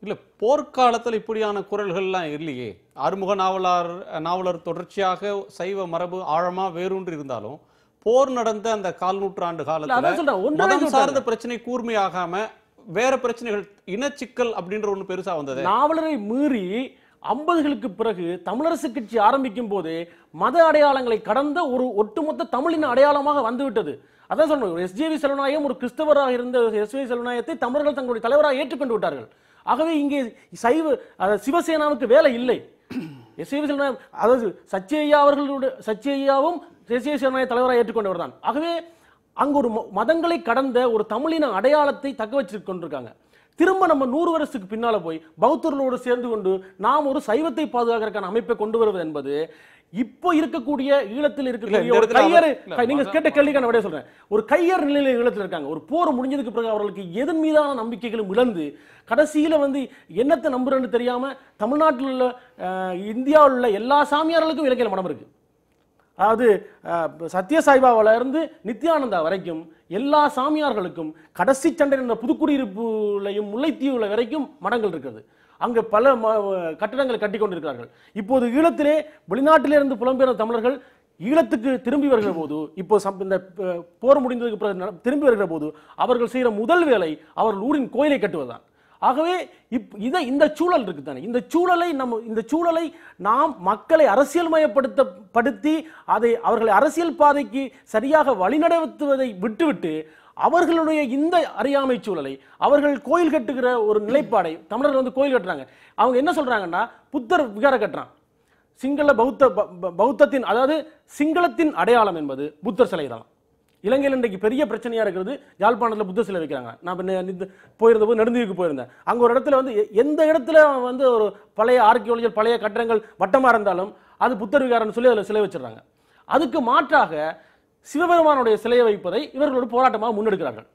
இல்ல போர்க்காலத்துல இப்படியான குரல்கள்லாம் இல்லையே ஆறுமுக நாவலார் நாவலர் தொடர்ச்சியாக சைவ மரபு ஆழமா வேரூன்றி இருந்தாலும் போர் நடந்த அந்த கால் நூற்றாண்டு இல்ல, காலத்துல அதான் சொல்றேன் ஒன்றரை மதம் நூற்றாண்டு. சார்ந்த பிரச்சனை கூர்மையாகாம வேற பிரச்சனைகள் இனச்சிக்கல் அப்படின்ற ஒண்ணு பெருசா வந்தது நாவலரை மீறி ஐம்பதுகளுக்கு பிறகு தமிழரசு கட்சி ஆரம்பிக்கும் போதே மத அடையாளங்களை கடந்த ஒரு ஒட்டுமொத்த தமிழின் அடையாளமாக வந்துவிட்டது அதான் சொல்லணும் ஒரு எஸ்ஜேவி செல்வநாயகம் ஒரு கிறிஸ்தவராக இருந்த எஸ்வி செல்வநாயகத்தை தமிழர்கள் தங்களுடைய தலைவராக ஏற்றுக்கொண்டு விட்டார்கள் ஆகவே இங்கே சைவ அதாவது சிவசேனாவுக்கு வேலை இல்லை எஸ்வி செல்வநாயகம் அதாவது சச்சிஐயா அவர்களுடைய சச்சிஐயாவும் எஸ்வி செல்வநாயக தலைவராக ஏற்றுக்கொண்டவர் தான் ஆகவே அங்க ஒரு ம- மதங்களை கடந்த ஒரு தமிழின அடையாளத்தை தக்க வச்சிருக்க கொண்டிருக்காங்க திரும்ப நம்ம நூறு வருஷத்துக்கு பின்னால போய் பௌத்தர்களோடு சேர்ந்து கொண்டு நாம் ஒரு சைவத்தை பாதுகாக்கிறதுக்கான அமைப்பை கொண்டு வருவது என்பது இப்போ இருக்கக்கூடிய ஈழத்தில் இல்ல, இருக்கக்கூடிய இந்த ஒரு இடத்துல கையறு அவர்- இல்ல, நீங்க மத- கேட்ட கேள்விக்கான விடைய சொல்றேன் ஒரு கையறு நிலையில ஈழத்தில் இருக்காங்க ஒரு போர் முடிஞ்சதுக்கு பிறகு அவர்களுக்கு எதன் மீதான நம்பிக்கைகளும் இழந்து கடைசியில வந்து என்னத்தை நம்புறேன்னு தெரியாம தமிழ்நாட்டில் உள்ள அஹ், இந்தியாவில் உள்ள எல்லா சாமியார்களுக்கும் இலங்கையில் மனம் இருக்கு அதாவது அஹ், சத்ய சாய்பாபால இருந்து நித்யானந்தா வரைக்கும் எல்லா சாமியார்களுக்கும் கடைசி சண்டை என்ற புதுக்குடியிருப்புலையும் முல்லைத்தீவுல வரைக்கும் மடங்கள் இருக்கிறது அங்க பல ம- கட்டடங்களை கட்டி கொண்டிருக்கிறார்கள் இப்போது ஈழத்திலே வெளிநாட்டிலே இருந்து புலம்பெயர்ந்த தமிழர்கள் ஈழத்துக்கு திரும்பி வருகிற போது இப்போ சம்- இந்த அஹ், போர் முடிந்ததுக்கு பிறகு நட- திரும்பி வருகிற போது அவர்கள் செய்கிற முதல் வேலை அவர்கள் ஊரின் கோயிலை கட்டுவதுதான் ஆகவே இப் இதை இந்த சூழல் இருக்கு தானே இந்த சூழலை நம்ம இந்த சூழலை நாம் மக்களை அரசியல்மயப்படுத்த படுத்தி அதை அவர்களை அரசியல் பாதைக்கு சரியாக வழிநடத்துவதை விட்டுவிட்டு அவர்களுடைய இந்த அறியாமை சூழலை அவர்கள் கோயில் கட்டுகிற ஒரு நிலைப்பாடை தமிழர்கள் வந்து கோயில் கட்டுறாங்க அவங்க என்ன சொல்றாங்கன்னா புத்தர் விகார கட்டுறான் சிங்கள பௌத்த ப- ப- பௌத்தத்தின் அதாவது சிங்களத்தின் அடையாளம் என்பது புத்தர் சிலை தான் இலங்கையில் இன்றைக்கு பெரிய பிரச்சனையா இருக்கிறது யாழ்ப்பாணத்தில் புத்தர் சிலை வைக்கிறாங்க நான் இப்ப நெ- நித்து- போயிருந்த போது நெடுந்தீவுக்கு போயிருந்தேன் அங்க ஒரு இடத்துல வந்து எ- எந்த இடத்துல வந்து ஒரு பழைய ஆர்கியோலஜியல் பழைய கட்டடங்கள் வட்டமா இருந்தாலும் அது புத்தர் விகாரம்னு சொல்லி அதில் சிலை வச்சிடுறாங்க அதுக்கு மாற்றாக சிவபெருமானுடைய சிலையை வைப்பதை இவர்கள் ஒரு போராட்டமாக முன்னெடுக்கிறார்கள்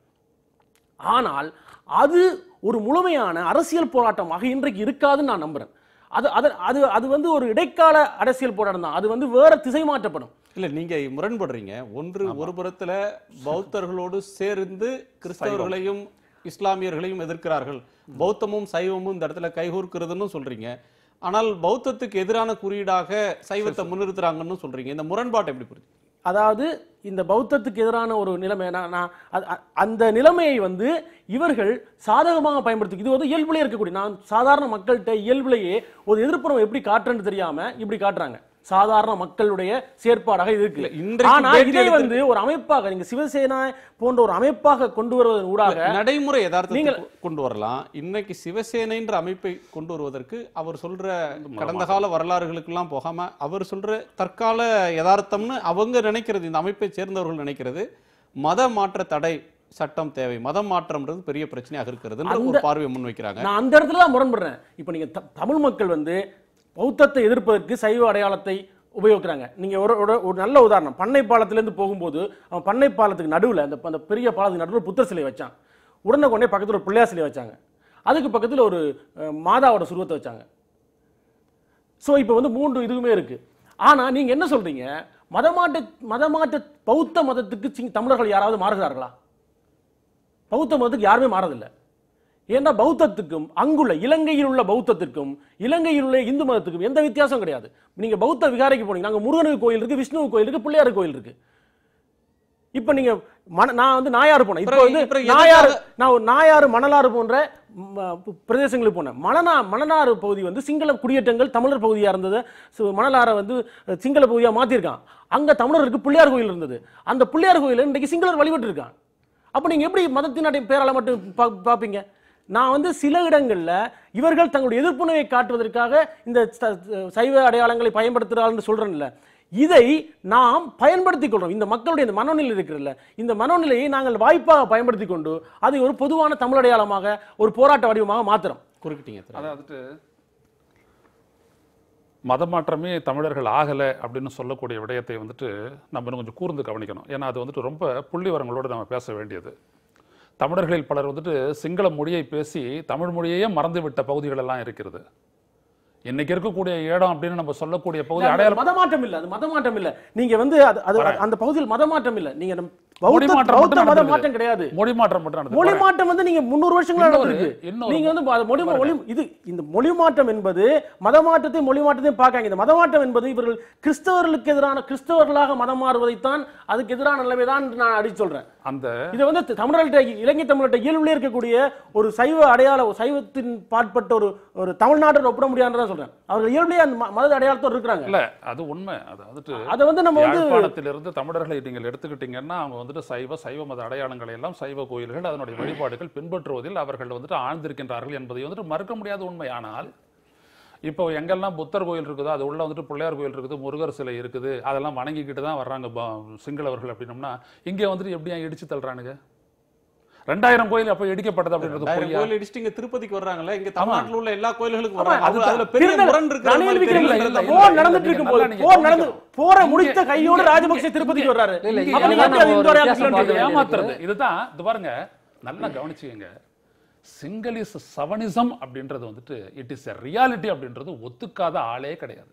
ஆனால் அது ஒரு முழுமையான அரசியல் போராட்டமாக இன்றைக்கு இருக்காதுன்னு நான் நம்புறேன் அது அது அது அது வந்து ஒரு இடைக்கால அரசியல் போராட்டம் தான் அது வந்து வேற திசை மாற்றப்படும் இல்ல நீங்க முரண்படுறீங்க ஒன்று ஒரு புறத்துல பௌத்தர்களோடு சேர்ந்து கிறிஸ்தவர்களையும் இஸ்லாமியர்களையும் எதிர்க்கிறார்கள் பௌத்தமும் சைவமும் இந்த இடத்துல கைகோர்க்கிறதுன்னு சொல்றீங்க ஆனால் பௌத்தத்துக்கு எதிரான குறியீடாக சைவத்தை முன்னிறுத்துறாங்கன்னு சொல்றீங்க இந்த முரண்பாட்டை எப்படி புரியுது அதாவது இந்த பௌத்தத்துக்கு எதிரான ஒரு நிலைமை நான் நான் அ- அ- அந்த நிலைமையை வந்து இவர்கள் சாதகமாக பயன்படுத்தி இது வந்து இயல்புலேயே இருக்கக்கூடிய நான் சாதாரண மக்கள்கிட்ட இயல்புலேயே ஒரு எதிர்ப்புறம் எப்படி காட்டுறேன்னு தெரியாம இப்படி காட்டுறாங்க சாதாரண மக்களுடைய செயற்பாடாக இது இல்ல, இருக்கு இன்றைக்கு ஆனா பேட்டி இதை எடுத்து- வந்து ஒரு அமைப்பாக நீங்க சிவசேனா போன்ற ஒரு அமைப்பாக கொண்டு வருவதன் ஊடாக நடைமுறை யதார்த்தத்தை நீங்கள்- கொ- கொண்டு வரலாம் இன்னைக்கு சிவசேனைன்ற அமைப்பை கொண்டு வருவதற்கு அவர் சொல்ற கடந்த கால வரலாறுகளுக்கெல்லாம் போகாம அவர் சொல்ற தற்கால யதார்த்தம்னு அவங்க நினைக்கிறது இந்த அமைப்பை சேர்ந்தவர்கள் நினைக்கிறது மத மாற்ற தடை சட்டம் தேவை மதம் மாற்றம்ன்றது பெரிய பிரச்சனையாக இருக்கிறதுன்ற ஒரு அந்த- பார்வையை முன்வைக்கிறாங்க நான் அந்த இடத்துல தான் முரண்படுறேன் இப்போ நீங்க த- தமிழ் மக்கள் வந்து பௌத்தத்தை எதிர்ப்பதற்கு சைவ அடையாளத்தை உபயோகிக்கிறாங்க நீங்க ஒரு ஒரு- ஒரு நல்ல உதாரணம் பண்ணை பாலத்திலேருந்து போகும்போது அவன் பண்ணை பாலத்துக்கு நடுவில் அந்த அந்த பெரிய பாலத்துக்கு நடுவில் புத்தர் சிலை வச்சான் உடனே கொண்டே பக்கத்துல ஒரு பிள்ளையார் சிலை வச்சாங்க அதுக்கு பக்கத்துல ஒரு அஹ், மாதாவோட சுருவத்தை வச்சாங்க ஸோ இப்போ வந்து மூன்று இதுவுமே இருக்கு ஆனா நீங்க என்ன சொல்றீங்க மதமாற்ற மதமாற்ற பௌத்த மதத்துக்கு சிங் தமிழர்கள் யாராவது மாறுகிறார்களா பௌத்த மதத்துக்கு யாருமே மாறதில்லை ஏன்னா பௌத்தத்துக்கும் அங்குள்ள இலங்கையில் உள்ள பௌத்தத்திற்கும் இலங்கையில் உள்ள இந்து மதத்துக்கும் எந்த வித்தியாசம் கிடையாது நீங்க பௌத்த விகாரைக்கு போனீங்க அங்க முருகனுக்கு கோயில் இருக்கு விஷ்ணுவுக்கு கோயில் இருக்கு பிள்ளையார் கோயில் இருக்கு இப்ப நீங்க மண நான் வந்து நாயாறு போனேன் இப்போ அப்புறம் வந்து அப்புறம் நாயாறு எதுக்காக- நான் ஒரு நாயாறு மணலாறு போன்ற ம, பிரதேசங்களுக்கு போனேன் மணனா மணனாறு பகுதி வந்து சிங்கள குடியேற்றங்கள் தமிழர் பகுதியா இருந்தது சு- மணலாறை வந்து அஹ், சிங்கள பகுதியா மாத்திருக்கான் அங்க தமிழருக்கு பிள்ளையார் கோயில் இருந்தது அந்த பிள்ளையார் கோயில இன்றைக்கு சிங்களர் வழிபட்டு இருக்கான் அப்ப நீங்க எப்படி மதத்தினுடைய பேரால மட்டும் பா- பாப்பீங்க நான் வந்து சில இடங்கள்ல இவர்கள் தங்களுடைய எதிர்ப்புணர்வை காட்டுவதற்காக இந்த ச- சைவ அடையாளங்களை பயன்படுத்துகிறார்கள் சொல்றேன்ல இதை நாம் பயன்படுத்திக் கொள்றோம் இந்த மக்களுடைய இந்த மனநிலை இருக்கிறல்ல இந்த மனநிலையை நாங்கள் வாய்ப்பாக பயன்படுத்தி கொண்டு அதை ஒரு பொதுவான தமிழ் அடையாளமாக ஒரு போராட்ட வடிவமாக மாத்துறோம் குறுக்கிட்டீங்க திரு. அதாவது மதமாற்றமே தமிழர்கள் ஆகலை அப்படின்னு சொல்லக்கூடிய விடயத்தை வந்துட்டு நம்ம இன்னும் கொஞ்சம் கூர்ந்து கவனிக்கணும் ஏன்னா அது வந்துட்டு ரொம்ப புள்ளிவரங்களோடு நம்ம பேச வேண்டியது தமிழர்களில் பலர் வந்துட்டு சிங்கள மொழியை பேசி தமிழ் மொழியையே மறந்து விட்ட பகுதிகள் எல்லாம் இருக்கிறது இன்னைக்கு இருக்கக்கூடிய இடம் அப்படின்னு நம்ம சொல்லக்கூடிய பகுதி அது அடையாளம் மதமாற்றம் இல்ல அது மதமாற்றம் இல்ல நீங்க வந்து அது அது வரேன். அந்த பகுதியில் மதமாற்றம் இல்ல நீங்க நம் மொழி பௌத்த மாற்றம் பௌத்த மட்டும் மத நடந்திருக்கு. மாற்றம் கிடையாது மொழி மாற்றம் மட்டும் நடந்தது. மொழி வரேன். மாற்றம் வந்து நீங்க முன்னூறு வருஷங்களா இன்னொரு- நடந்திருக்கு இன்னொரு- நீங்க வந்து அது மொழி மொழி இது இந்த மொழி மாற்றம் என்பது மத மாற்றத்தை மொழி மாற்றத்தையும் பார்க்காங்க இந்த மத மாற்றம் என்பது இவர்கள் கிறிஸ்தவர்களுக்கு எதிரான கிறிஸ்தவர்களாக மதம் மாறுவதைத்தான் அதுக்கு எதிரான நிலைமை தான் நான் அடிச்சு சொல்றேன் அந்த இதை வந்து த- தமிழர்கள்ட்ட இலங்கை தமிழர்கிட்ட இயல்புல இருக்கக்கூடிய ஒரு சைவ அடையாள சைவத்தின் பாற்பட்ட ஒரு ஒரு தமிழ்நாட்டோட ஒப்பிட முடியாதுன்னு சொல்றேன் அவர்கள் இயல்புலயே அந்த ம- மத அடையாளத்தோடு இருக்கிறாங்க இல்ல அது உண்மை அது வந்துட்டு அதை வந்து நம்ம வந்து யாழ்ப்பாணத்திலிருந்து தமிழர்களை நீங்கள் எடுத்துக்கிட்டீங்கன்னா அவங்க வந்துட்டு சைவ சைவ மத அடையாளங்களை எல்லாம் சைவ கோயில்கள் அதனுடைய வழிபாடுகள் பின்பற்றுவதில் அவர்கள் வந்துட்டு ஆழ்ந்திருக்கின்றார்கள் என்பதை வந்துட்டு மறுக்க முடியாத உண்மை ஆனால் இப்போ எங்கெல்லாம் புத்தர் கோயில் இருக்குதோ அது உள்ள வந்துட்டு பிள்ளையார் கோயில் இருக்குது முருகர் சிலை இருக்குது அதெல்லாம் வணங்கிக்கிட்டு தான் வர்றாங்க ப- சிங்களவர்கள் அப்படின்னோம்னா இங்கே வந்துட்டு எப்படியா இடிச்சு தள்ளுறானுங்க ரெண்டாயிரம் கோயில் அப்போ இடிக்கப்பட்டது அப்படின்றது ரெண்டாயிரம் பொய்யா? கோயில் இடிச்சுட்டு இங்க திருப்பதிக்கு வர்றாங்கல்ல இங்க ஆமா. தமிழ்நாட்டுல உள்ள எல்லா கோயில்களுக்கும் ஆமா, வர்றாங்க அது- அதுதான். அதுல பெரிய திருநெல்- முரண் இருக்கிற ரணில் மாதிரி விக்ரம- தெரியல. இல்ல, இல்ல, போர் இல்ல, நடந்துட்டு நீங்க இருக்கும்போது நல்லா நீங்க போர் நடந்து கவனிக்கணும். போரை இங்க- முடித்த கையோடு இங்க- ராஜபக்சே இங்க- திருப்பதிக்கு வர்றாரு இல்ல, இல்ல, அப்ப நீங்க இங்க எப்படி அது நம்ம இந்து ஒரு அடையாளம் வித்தியாசம் இல்லைன்னு பார்க்க சொல்றீங்க? ஏமாத்துறது இதுதான் இது பாருங்க நல்லா கவனிச்சுக்கங்க சிங்களிஸ் சவனிசம் அப்படின்றது வந்துட்டு இட் இஸ் எ ரியாலிட்டி அப்படின்றது ஒத்துக்காத ஆளே கிடையாது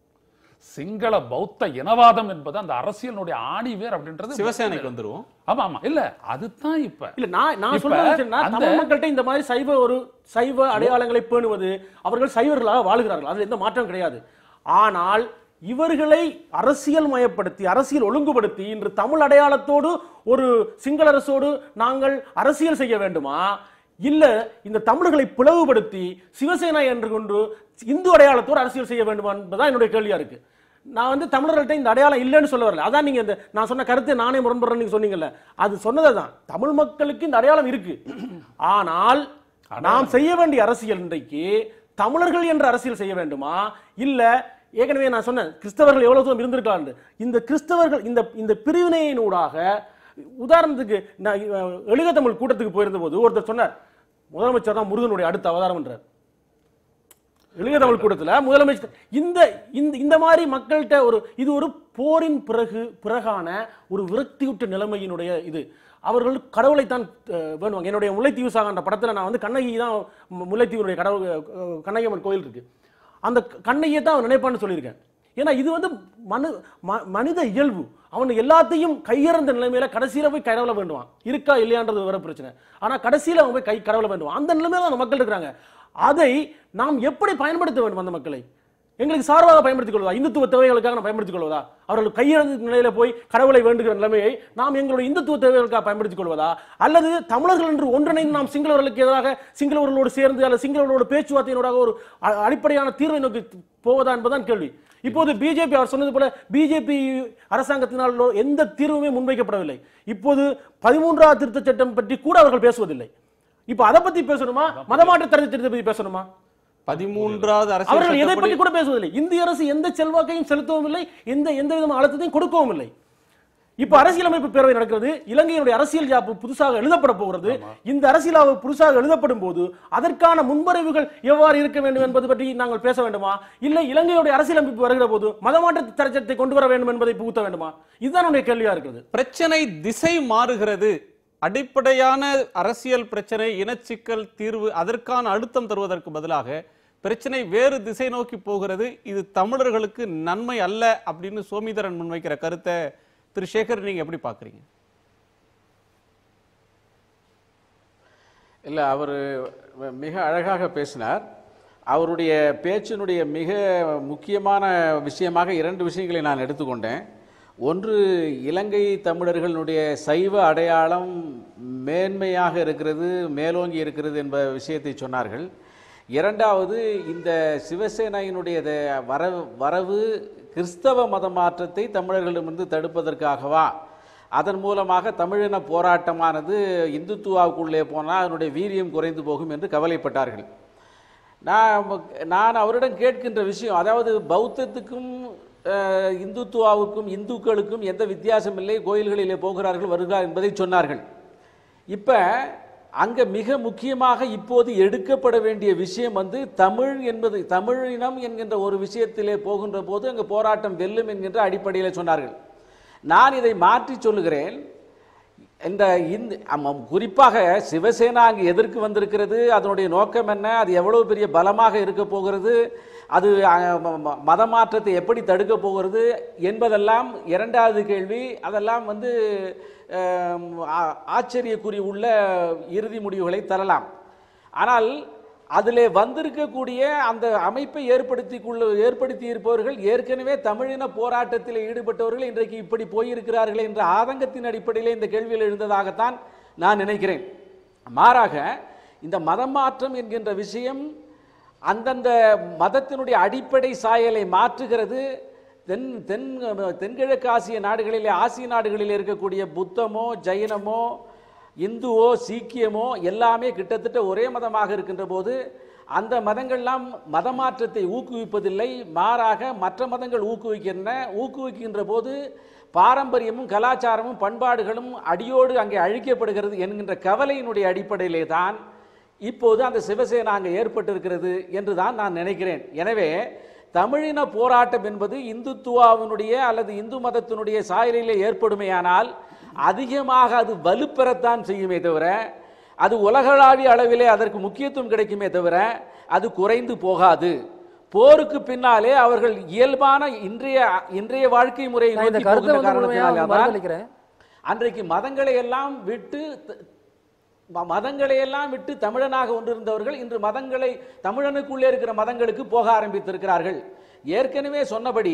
சிங்கள பௌத்த இனவாதம் என்பது அந்த அரசியலுடைய ஆணிவேர் அப்படின்றது சிவசேனைக்கு வந்துருவோம் ஆமா ஆமா இல்ல அதுதான் இப்ப இல்ல நான் நான் இப்ப சொல்றது என்னன்னா, அந்த- தமிழ் மக்கள்கிட்ட இந்த மாதிரி சைவ ஒரு சைவ அடையாளங்களை பேணுவது அவர்கள் சைவர்களாக வாழுகிறார்கள் அதுல எந்த மாற்றம் கிடையாது ஆனால் இவர்களை அரசியல் மயப்படுத்தி அரசியல் ஒழுங்குபடுத்தி இன்று தமிழ் அடையாளத்தோடு ஒரு சிங்கள அரசோடு நாங்கள் அரசியல் செய்ய வேண்டுமா இல்ல இந்த தமிழர்களை பிளவுபடுத்தி சிவசேனா என்று கொண்டு இந்து அடையாளத்தோடு அரசியல் செய்ய வேண்டுமா என்பதுதான் என்னுடைய கேள்வியா இருக்கு நான் வந்து தமிழர்கள்ட்ட இந்த அடையாளம் இல்லைன்னு சொல்ல வரல அதான் நீங்க இந்த நான் சொன்ன கருத்தை நானே முரண்படுறேன்னு நீங்க சொன்னீங்கல்ல அது சொன்னதை தான் தமிழ் மக்களுக்கு இந்த அடையாளம் இருக்கு ஆனால் நாம் செய்ய வேண்டிய அரசியல் இன்றைக்கு தமிழர்கள் என்ற அரசியல் செய்ய வேண்டுமா இல்ல ஏற்கனவே நான் சொன்னேன் கிறிஸ்தவர்கள் எவ்வளவு தூரம் இருந்திருக்கலாம் இந்த கிறிஸ்தவர்கள் இந்த இந்த பிரிவினையினூடாக உதாரணத்துக்கு நான் அஹ், எழுக தமிழ் கூட்டத்துக்கு போயிருந்த போது ஒருத்தர் சொன்னார் முதலமைச்சர் தான் முருகனுடைய அடுத்த அவதாரம் என்றார் இளைய தமிழ் கூட்டத்துல முதலமைச்சர் இந்த இந்த இந்த மாதிரி மக்கள்கிட்ட ஒரு இது ஒரு போரின் பிறகு பிறகான ஒரு விரக்தியுற்ற நிலைமையினுடைய இது அவர்கள் கடவுளைத்தான் அஹ், வேண்டுவாங்க என்னுடைய முல்லைத்தீவு சாகன்ற படத்துல நான் வந்து கண்ணகி தான் மு- முல்லைத்தீவுடைய கடவுள் அஹ், கண்ணகி அம்மன் கோயில் இருக்கு அந்த க- கண்ணகியை தான் அவன் நினைப்பான்னு சொல்லியிருக்கேன் ஏன்னா இது வந்து மனு ம- மனித இயல்பு அவன் எல்லாத்தையும் கையிறந்த நிலைமையில கடைசியில போய் கடவுளை வேண்டுவான் இருக்கா இல்லையான்றது வேற பிரச்சனை ஆனா கடைசியில அவன் போய் கை கடவுளை வேண்டுவான் அந்த நிலைமையில அந்த மக்கள் இருக்கிறாங்க அதை நாம் எப்படி பயன்படுத்த வேண்டும் அந்த மக்களை எங்களுக்கு சார்பாக பயன்படுத்திக் கொள்வதா இந்துத்துவ தேவைகளுக்காக நாம் பயன்படுத்திக் கொள்வதா அவர்கள் கையிறந்த நிலையில போய் கடவுளை வேண்டுகிற நிலைமையை நாம் எங்களுடைய இந்துத்துவ தேவைகளுக்காக பயன்படுத்திக் கொள்வதா அல்லது தமிழர்கள் என்று ஒன்றிணைந்து நாம் சிங்களவர்களுக்கு எதிராக சிங்களவர்களோடு சேர்ந்து அல்லது சிங்களவர்களோட பேச்சுவார்த்தையினூடாக ஒரு அ- அடிப்படையான தீர்வை நோக்கி போவதா என்பதுதான் கேள்வி இப்போது பிஜேபி அவர் சொன்னது போல பிஜேபி அரசாங்கத்தினால் எந்த தீர்வுமே முன்வைக்கப்படவில்லை இப்போது பதிமூன்றாவது திருத்த சட்டம் பற்றி கூட அவர்கள் பேசுவதில்லை இப்ப அதை பத்தி பேசணுமா மதமாற்ற தடை சட்டத்தை பத்தி பேசணுமா பதிமூன்றாவது அரசியல் அவர்கள் எதை சட்டப்படி பற்றி கூட பேசுவதில்லை இந்திய அரசு எந்த செல்வாக்கையும் செலுத்தவும் இல்லை எந்த எந்த விதமான அழுத்தத்தையும் கொடுக்கவும் இல்லை இப்ப அரசியலமைப்பு பேரவை நடக்கிறது இலங்கையினுடைய அரசியல் ஜாப்பு புதுசாக எழுதப்பட போகிறது இந்த அரசியல் புதுசாக எழுதப்படும் போது அதற்கான முன்வரைவுகள் எவ்வாறு இருக்க வேண்டும் என்பது பற்றி நாங்கள் பேச வேண்டுமா இல்லை இலங்கையுடைய அரசியலமைப்பு வருகிற போது மதமாற்ற தரச்சட்டத்தை கொண்டு வர வேண்டும் என்பதை புகுத்த வேண்டுமா இதுதான் என்னுடைய கேள்வியா இருக்கிறது பிரச்சனை திசை மாறுகிறது அடிப்படையான அரசியல் பிரச்சனை இனச்சிக்கல் தீர்வு அதற்கான அழுத்தம் தருவதற்கு பதிலாக பிரச்சனை வேறு திசை நோக்கி போகிறது இது தமிழர்களுக்கு நன்மை அல்ல அப்படின்னு சோமிதரன் முன்வைக்கிற கருத்தை திரு சேகர் நீங்க எப்படி பாக்குறீங்க இல்லை அவர் மிக அழகாக பேசினார் அவருடைய பேச்சினுடைய மிக முக்கியமான விஷயமாக இரண்டு விஷயங்களை நான் எடுத்துக்கொண்டேன் ஒன்று இலங்கை தமிழர்களுடைய சைவ அடையாளம் மேன்மையாக இருக்கிறது மேலோங்கி இருக்கிறது என்ப விஷயத்தை சொன்னார்கள் இரண்டாவது இந்த சிவசேனையினுடைய த- வரவு வரவு கிறிஸ்தவ மத மாற்றத்தை தமிழர்களிடமிருந்து தடுப்பதற்காகவா அதன் மூலமாக தமிழின போராட்டமானது இந்துத்துவாவுக்குள்ளே போனால் அதனுடைய வீரியம் குறைந்து போகும் என்று கவலைப்பட்டார்கள் நான் நான் அவரிடம் கேட்கின்ற விஷயம் அதாவது பௌத்தத்துக்கும் அஹ், இந்துத்துவாவுக்கும் இந்துக்களுக்கும் எந்த வித்தியாசம் இல்லை கோயில்களிலே போகிறார்கள் வருகிறார் என்பதை சொன்னார்கள் இப்போ அங்கே மிக முக்கியமாக இப்போது எடுக்கப்பட வேண்டிய விஷயம் வந்து தமிழ் என்பது தமிழினம் என்கின்ற ஒரு விஷயத்திலே போகின்ற போது அங்கே போராட்டம் வெல்லும் என்கின்ற அடிப்படையில் சொன்னார்கள் நான் இதை மாற்றி சொல்லுகிறேன் இந்த இந்த ஆமாம், குறிப்பாக சிவசேனா அங்கு எதற்கு வந்திருக்கிறது அதனுடைய நோக்கம் என்ன அது எவ்வளவு பெரிய பலமாக இருக்க போகிறது அது அஹ், ம- ம- மத மாற்றத்தை எப்படி தடுக்க போகிறது என்பதெல்லாம் இரண்டாவது கேள்வி அதெல்லாம் வந்து அஹ், ஆ- ஆச்சரியக்குறி உள்ள இறுதி முடிவுகளை தரலாம் ஆனால் அதிலே வந்திருக்கக்கூடிய அந்த அமைப்பை ஏற்படுத்தி கொள்ள ஏற்படுத்தி இருப்பவர்கள் ஏற்கனவே தமிழின போராட்டத்தில் ஈடுபட்டவர்கள் இன்றைக்கு இப்படி போயிருக்கிறார்களே என்ற ஆதங்கத்தின் அடிப்படையிலே இந்த கேள்வியில் எழுந்ததாகத்தான் நான் நினைக்கிறேன் மாறாக இந்த மதம் மாற்றம் என்கின்ற விஷயம் அந்தந்த மதத்தினுடைய அடிப்படை சாயலை மாற்றுகிறது தென் தென் தென்கிழக்கு ஆசிய நாடுகளிலே ஆசிய நாடுகளில் இருக்கக்கூடிய புத்தமோ ஜைனமோ இந்துவோ சீக்கியமோ எல்லாமே கிட்டத்தட்ட ஒரே மதமாக இருக்கின்ற போது அந்த மதங்கள்லாம் மத மாற்றத்தை ஊக்குவிப்பதில்லை மாறாக மற்ற மதங்கள் ஊக்குவிக்கின்றன ஊக்குவிக்கின்ற போது பாரம்பரியமும் கலாச்சாரமும் பண்பாடுகளும் அடியோடு அங்கே அழிக்கப்படுகிறது என்கின்ற கவலையினுடைய அடிப்படையிலே தான் இப்போது அந்த சிவசேனா அங்கே ஏற்பட்டிருக்கிறது என்று தான் நான் நினைக்கிறேன் எனவே தமிழின போராட்டம் என்பது இந்துத்துவாவினுடைய அல்லது இந்து மதத்தினுடைய சாயலிலே ஏற்படுமேயானால் அதிகமாக அது வலுப்பெறத்தான் செய்யுமே தவிர அது உலகளாவிய அளவிலே அதற்கு முக்கியத்துவம் கிடைக்குமே தவிர அது குறைந்து போகாது போருக்கு பின்னாலே அவர்கள் இயல்பான இன்றைய இன்றைய வாழ்க்கை முறையை நான் இந்த நோக்கி கருத்தை போகின்ற வந்து முழுமையாக காரணத்தினால்தான் மறுதளிக்கிறேன் அன்றைக்கு மதங்களை எல்லாம் விட்டு த- ம- மதங்களை எல்லாம் விட்டு தமிழனாக ஒன்றிருந்தவர்கள் இன்று மதங்களை தமிழனுக்குள்ளே இருக்கிற மதங்களுக்கு போக ஆரம்பித்திருக்கிறார்கள் ஏற்கனவே சொன்னபடி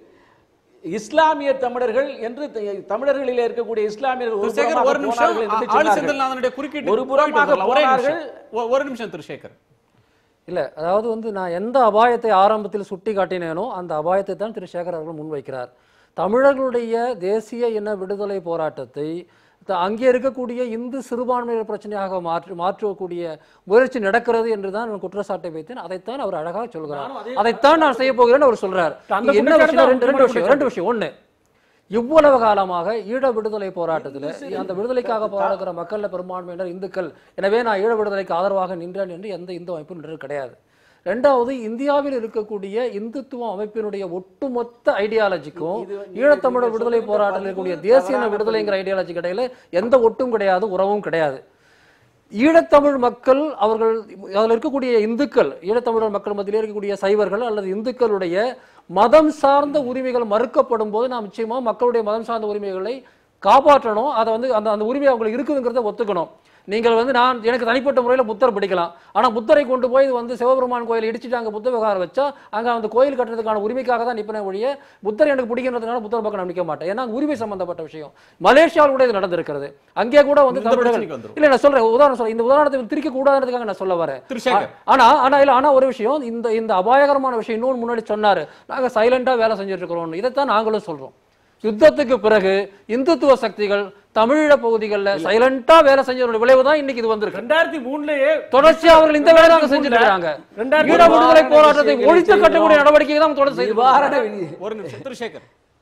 இஸ்லாமிய தமிழர்கள் என்று த- தமிழர்களிலே இருக்கக்கூடிய இஸ்லாமியர்கள் ஒரு திரு சேகர் புறமாக ஒரு நிமிஷம் போனார்கள் என்று ஆ- ஆளு சொன்னார்கள். செந்தில்நாதனுடைய குறுக்கீட்டு ஒரு புறமாக போயிட்டு வரலாம். ஒரே போனார்கள் நிமிஷம். ஒ- ஒரு நிமிஷம் திரு சேகர் இல்ல அதாவது வந்து நான் எந்த அபாயத்தை ஆரம்பத்தில் சுட்டி காட்டினேனோ அந்த அபாயத்தை தான் திரு சேகர் அவர்கள் முன்வைக்கிறார் தமிழர்களுடைய தேசிய இன விடுதலை போராட்டத்தை த- அங்கே இருக்கக்கூடிய இந்து சிறுபான்மையினர் பிரச்சனையாக மாற்று மாற்றக்கூடிய முயற்சி நடக்கிறது என்று தான் நான் குற்றச்சாட்டை வைத்தேன் அதைத்தான் அவர் அழகாக சொல்கிறார் நானும் அதே- அதைத்தான் நான் செய்ய போகிறேன்னு அவர் சொல்றார் அந்த இங்க என்ன குற்றச்சாட்டு விஷயம் தான் ரெண்டு ரெண்டு முக்கியமான விஷயம் ரெண்டு விஷயம் ஒண்ணு இவ்வளவு காலமாக ஈழ விடுதலை போராட்டத்தில் அந்த விடுதலைக்காக போராடுகிற மக்கள்ல பெரும்பான்மையினர் இந்துக்கள் எனவே நான் ஈழ விடுதலைக்கு ஆதரவாக நின்றேன் என்று எந்த இந்து அமைப்பும் நின்றது கிடையாது ரெண்டாவது இந்தியாவில் இருக்கக்கூடிய இந்துத்துவ அமைப்பினுடைய ஒட்டுமொத்த ஐடியாலஜிக்கும் இது- இது- ஈழத்தமிழர் நீங்க விடுதலை சொல்றது போராட்டத்தில் இருக்கக்கூடிய பதிவு தேசிய இன தவறான விடுதலைங்கிற ஐடியாலஜி இடையில எந்த ஒட்டும் கிடையாது உறவும் கிடையாது ஈழத்தமிழ் மக்கள் அவர்கள் அதில் இருக்கக்கூடிய இந்துக்கள் ஈழத்தமிழர் மக்கள் மத்தியிலே இருக்கக்கூடிய சைவர்கள் அல்லது இந்துக்களுடைய மதம் சார்ந்த உரிமைகள் மறுக்கப்படும் போது நாம் நிச்சயமா மக்களுடைய மதம் சார்ந்த உரிமைகளை காப்பாற்றணும் அதை வந்து அந்த அந்த உரிமை அவங்களுக்கு இருக்குதுங்கிறத ஒத்துக்கணும் நீங்கள் வந்து நான் எனக்கு தனிப்பட்ட முறையில் புத்தர் படிக்கலாம் ஆனால் புத்தரை கொண்டு போய் இது வந்து சிவபெருமான் கோயில் இடிச்சிட்டு அங்கே புத்த விவகாரம் வச்சா அங்கே அந்த கோயில் கட்டுறதுக்கான உரிமைக்காக தான் நிற்பனே ஒழிய புத்தர் எனக்கு பிடிக்கிறதுனால புத்தர் பக்கம் நான் நிற்க மாட்டேன் ஏன்னா உரிமை சம்பந்தப்பட்ட விஷயம் மலேசியாவில் கூட இது நடந்திருக்கிறது அங்கே கூட வந்து இந்த தமிழர்கள் பிரச்சனைக்கு வந்துரும். இல்ல நான் சொல்றேன் உதாரணம் சொல்றேன் இந்த உதாரணத்தை திரிக்க கூடாதுன்றதுக்காக நான் சொல்ல வரேன் திரு சேகர். ஆனா ஆனா இல்ல ஆனா ஒரு விஷயம் இந்த இந்த அபாயகரமான விஷயம் இன்னொன்று முன்னாடி சொன்னாரு நாங்க சைலண்டா வேலை செஞ்சுட்டு இருக்கிறோம் இதைத்தான் நாங்களும் சொல்றோம் யுத்தத்துக்கு பிறகு இந்துத்துவ சக்திகள் தமிழீழ பகுதிகளில் சைலண்டா வேலை செஞ்சதோட விளைவு தான் இன்னைக்கு இது வந்திருக்கு ரெண்டாயிரத்தி மூணுலயே தொடர்ச்சியா அவர்கள் இந்த வேலை தான் செஞ்சுட்டு இருக்காங்க ரெண்டாயிரத்தி ஈழ விடுதலை நிவாரண போராட்டத்தை விஷயங்களை ஒழித்து கட்டக்கூடிய செய்கிறோம். நடவடிக்கை தான் தொடர்ந்து செய்து நிவாரண கொண்டிருக்கிறாங்க. வி- ஒரு நிமிஷம் திரு சேகர்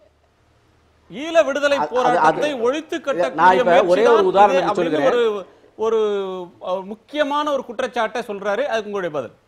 ஈழ விடுதலை அது- அது- போராட்டத்தை அது- ஒழித்து நான் கட்டக்கூடிய இப்ப ஒரே ஒரு முயற்சிதான் உதாரணம் இது அப்படின்னு சொல்கிறேன். ஒரு ஒரு அஹ், முக்கியமான ஒரு குற்றச்சாட்டை சொல்றாரு அதுக்கு உங்களுடைய பதில்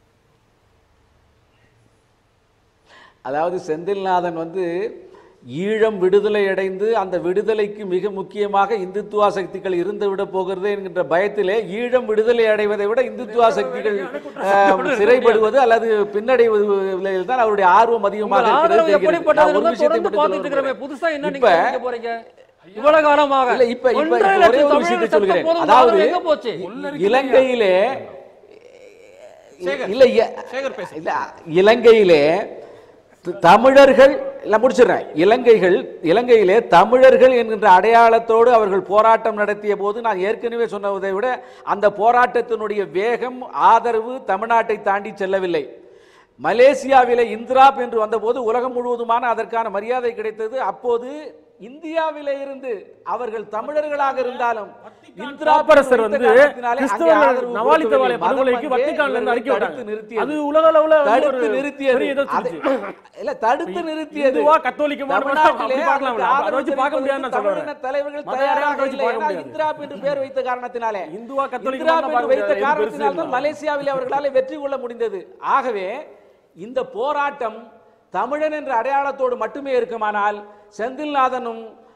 அதாவது செந்தில்நாதன் வந்து ஈழம் விடுதலை அடைந்து அந்த விடுதலைக்கு மிக முக்கியமாக இந்துத்துவா சக்திகள் இருந்து விட போகிறது என்கின்ற பயத்திலே ஈழம் விடுதலை அடைவதை விட இந்துத்துவா சக்திகள் அஹ், சிறைப்படுவது அல்லது பின்னடைவதில் தான் அவருடைய ஆர்வம் அதிகமாக உங்கள் இருக்கிறது ஆதரவு தெரிகிறது. எப்படிப்பட்டது நான் ஒரு விஷயத்தை தொடர்ந்து மட்டும் பார்த்துட்டு சொல்ல இருக்கிறோமே விரும்புகிறேன். புதுசா என்ன நீங்க இப்ப- தெரிவிக்க போறீங்க இவ்வளவு காலமாக இல்ல, இப்ப- இப்ப- ஒன்றரை இப்ப ஒரே லட்சம் ஒரு விஷயத்தை தமிழர்கள் செத்த சொல்கிறேன். போதும் அதாவது ஆதரவு எங்க போச்சு இலங்கையிலே சேகர், இல்ல இ- சேகர் பேசு. இல்ல, இலங்கையிலே த- தமிழர்கள் இல்ல முடிச்சிடுறேன் இலங்கைகள் இலங்கையிலே தமிழர்கள் என்கின்ற அடையாளத்தோடு அவர்கள் போராட்டம் நடத்திய போது நான் ஏற்கனவே சொன்னதை விட அந்த போராட்டத்தினுடைய வேகம் ஆதரவு தமிழ்நாட்டை தாண்டி செல்லவில்லை மலேசியாவிலே இந்திராப் என்று வந்தபோது உலகம் முழுவதுமான அதற்கான மரியாதை கிடைத்தது அப்போது இந்தியாவிலே இருந்து அவர்கள் தமிழர்களாக இருந்தாலும் இந்திராப் பாப்பரசர் வைத்த வந்து காரணத்தினாலே அங்கே கிறிஸ்தவர்கள் ஆதரவு நவாலி கொடுக்கவில்லை. தவாலை மதம் படுகொலைக்கு அங்கே வத்திக்கான்ல இருந்து அறிக்கை இவர்களை விட்டாங்க தடுத்து நிறுத்தியது. அது உலக அளவுல வந்து தடுத்து ஒரு நிறுத்தியது பெரிய எதிர்ப்பு அது- இருந்துச்சு. இல்ல தடுத்து நிறுத்தியது இந்துவா, கத்தோலிக்கமா தமிழ்நாட்டிலே அப்படி பார்க்கலாம்ல. அதற்கு அதை வச்சு பார்க்க முடியாதுன்னு நான் சொல்ல தமிழின வரேன். தலைவர்கள் மத தயாராக அடையாளத்தை வச்சு இல்லை. பார்க்க ஏன்னா முடியாது. இந்திராப் என்று பேர் வைத்த காரணத்தினாலே இந்துவா, கத்தோலிக்கமா இந்திராப் பார்க்க என்று வைத்த முடியாது. எது காரணத்தினால் பெருசு தான் மலேசியாவில் அவர்களால் வெற்றி கொள்ள முடிந்தது ஆகவே இந்த போராட்டம் தமிழன் என்ற அடையாளத்தோடு மட்டுமே இருக்குமானால் செந்தில்நாதனும்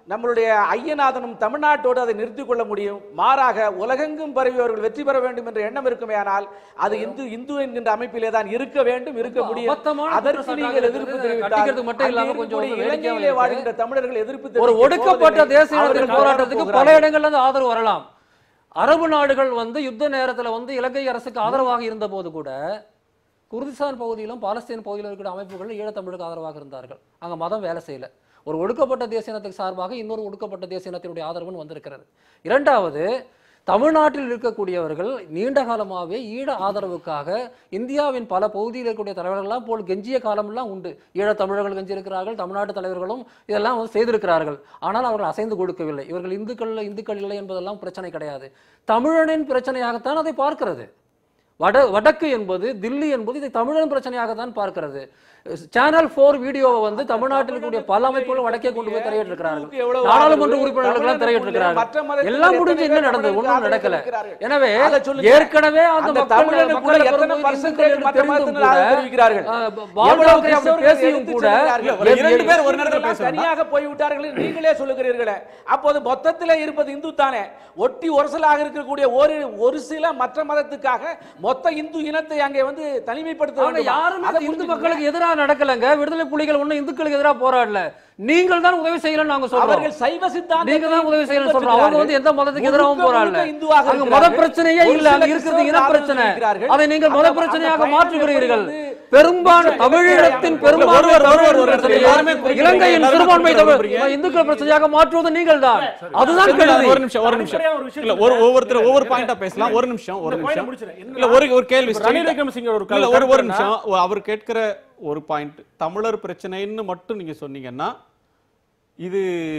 நம்மளுடைய ஐயநாதனும் தமிழ்நாட்டோடு அதை நிறுத்திக் கொள்ள முடியும் மாறாக உலகெங்கும் பரவி அவர்கள் வெற்றி பெற வேண்டும் என்ற எண்ணம் இருக்குமேயானால் அது இந்து இந்து என்கின்ற அமைப்பிலே தான் இருக்க வேண்டும் இருக்க ரொம்ப முடியும் அபத்தமான அதற்கு குற்றச்சாட்டாக நீங்கள் இருக்குது. எதிர்ப்பு இது தெரிவித்தால் கண்டிக்கிறது மட்டும் இல்லாம அங்கே கொஞ்சம் இருக்கக்கூடிய வேடிக்கையாவும் இலங்கையிலே இருக்கு. வாழ்கின்ற தமிழர்கள் எதிர்ப்பு ஒரு தெரிவிக்க ஒடுக்கப்பட்ட போவதில்லை. தேசிய இனத்தின் அவர்கள் போராட்டத்துக்கு போராடப் பல போகிறார்கள். இடங்கள்ல இருந்து ஆதரவு வரலாம் அரபு நாடுகள் வந்து யுத்த நேரத்துல வந்து இலங்கை அரசுக்கு ஆதரவாக இருந்த போது கூட குர்திஸ்தான் பகுதியிலும் பாலஸ்தீன் பகுதியிலும் இருக்கிற அமைப்புகள் ஈழத்தமிழுக்கு ஆதரவாக இருந்தார்கள் அங்க மதம் வேலை செய்யல ஒரு ஒடுக்கப்பட்ட தேசிய இனத்துக்கு சார்பாக இன்னொரு ஒடுக்கப்பட்ட தேசிய இனத்தினுடைய ஆதரவும் வந்திருக்கிறது இரண்டாவது தமிழ்நாட்டில் இருக்கக்கூடியவர்கள் நீண்ட காலமாகவே ஈழ ஆதரவுக்காக இந்தியாவின் பல பகுதியில் இருக்கக்கூடிய தலைவர்கள்லாம் போல் கெஞ்சிய காலமெல்லாம் உண்டு ஈழத் தமிழர்கள் கெஞ்சி இருக்கிறார்கள் தமிழ்நாட்டு தலைவர்களும் இதெல்லாம் வந்து செய்திருக்கிறார்கள் ஆனால் அவர்கள் அசைந்து கொடுக்கவில்லை இவர்கள் இந்துக்கள் இந்துக்கள் இல்லை என்பதெல்லாம் பிரச்சனை கிடையாது தமிழனின் பிரச்சனையாகத்தான் அதை பார்க்கிறது வட வடக்கு என்பது தில்லி என்பது இதை தமிழன் பிரச்சனையாகத்தான் பார்க்கிறது சேனல் போர் வீடியோவை வந்து தமிழ்நாட்டில் இருக்கக்கூடிய பல அமைப்புகள் வடக்கே கொண்டு போய் திரையிட்டிருக்கிறார்கள் எவ்வளவு நாடாளுமன்ற ஆதரவு? உறுப்பினர்கள் எல்லாம் மற்ற திரையிட்டிருக்கிறார்கள் மதத்தில் எல்லாம் எத்தனை முடிஞ்சு பேர் என்ன நடந்தது தமிழர்களுக்கு ஒன்றும் நடக்கல ஆதரவு எனவே அதை சொல்லுங்க. ஏற்கனவே அந்த அந்த மக்கள் தமிழனுக்குள்ள மக்கள் எத்தனை பெரும்பாலும் percentage இந்துக்கள் மற்ற தெரிந்தும் மதத்தினர் கூட, ஆதரவு தெரிவிக்கிறார்கள்? ஆஹ், எவ்வளவு பாபு தாக்கரே அப்படி கிறிஸ்தவர்கள் பேசியும் எடுத்துச் கூட செல்கிறார்கள்? ஒரு இரண்டு பேர் ஒரு நேரத்துல கிறிஸ்தவர்கள் பேச வேண்டாம். தனியாக போய்விட்டார்கள் என்று நீங்களே சொல்லுகிறீர்களே அப்போது மொத்தத்திலே இருப்பது இந்து தானே ஒட்டி ஒரசலாக இருக்கக்கூடிய ஒரு ஒரு சில மற்ற மதத்துக்காக மொத்த இந்து இனத்தை அங்கே வந்து தனிமைப்படுத்த அவங்க வேண்டுமா? யாருமே அதை இந்து புரிஞ்சுக்கங்க. மக்களுக்கு எதிராக நடக்கலங்க விடுதலை புலிகள் ஒண்ணும் இந்துக்களுக்கு எதிராக போராடல நீங்கள் தான் உதவி செய்யலன்னு நாங்க சொல்றோம் அவர்கள் சைவ சித்தாந்தத்தை நீங்க தான் உதவி செய்யணும் சொல்றோம் அவங்க வந்து எந்த மதத்துக்கு முழுக்க எதிராகவும் போராடல முழுக்க இந்துவாக அங்க மத இருக்கிறார்கள். பிரச்சனையே ஒரு இல்ல சில அங்க இருக்கிறது இன கிறிஸ்தவர்கள் பிரச்சனை ஆதரவு அதை நீங்கள் மத அந்த- பிரச்சனையாக அந்த மாற்றுகிறீர்கள் பயணம் வந்து பெரும்பான்மை மிச்ச தமிழீழத்தின் இல்ல, பெரும்பான்மை ஒருவர் ஒருவர் தமிழர் ஒரு இடத்துல பிரச்சனையை எல்லாருமே குறிப்பிட்டு இலங்கையின் எல்லாருமே சிறுபான்மை குறிப்பிட்டு தமிழ் விரும்புறீங்க. இந்துக்கள் பிரச்சனையாக மாற்றுவது நீங்கள் தான் அதுதான் இல்ல, கெடுதி ஒரு நிமிஷம் ஒரு நிமிஷம் அடிப்படையான ஒரு விஷயம் இல்ல ஒரு ஒவ்வொருத்தர் ஒவ்வொரு பாயிண்டா பேசலாம் ஒரு நிமிஷம் ஒரு இந்த point நிமிஷம் முடிச்சிடுறேன். என்ன இல்ல ஒரு ஒரு கேள்வி இப்ப ரணில் straight ஆ- விக்ரமசிங்க ஒரு இல்ல ஒரு ஒரு கருத்து நிமிஷம் ஒ- அவர் கேட்கிற ஒரு பாயிண்ட் தமிழர் பிரச்சனைன்னு மட்டும் நீங்க சொன்னீங்கன்னா இது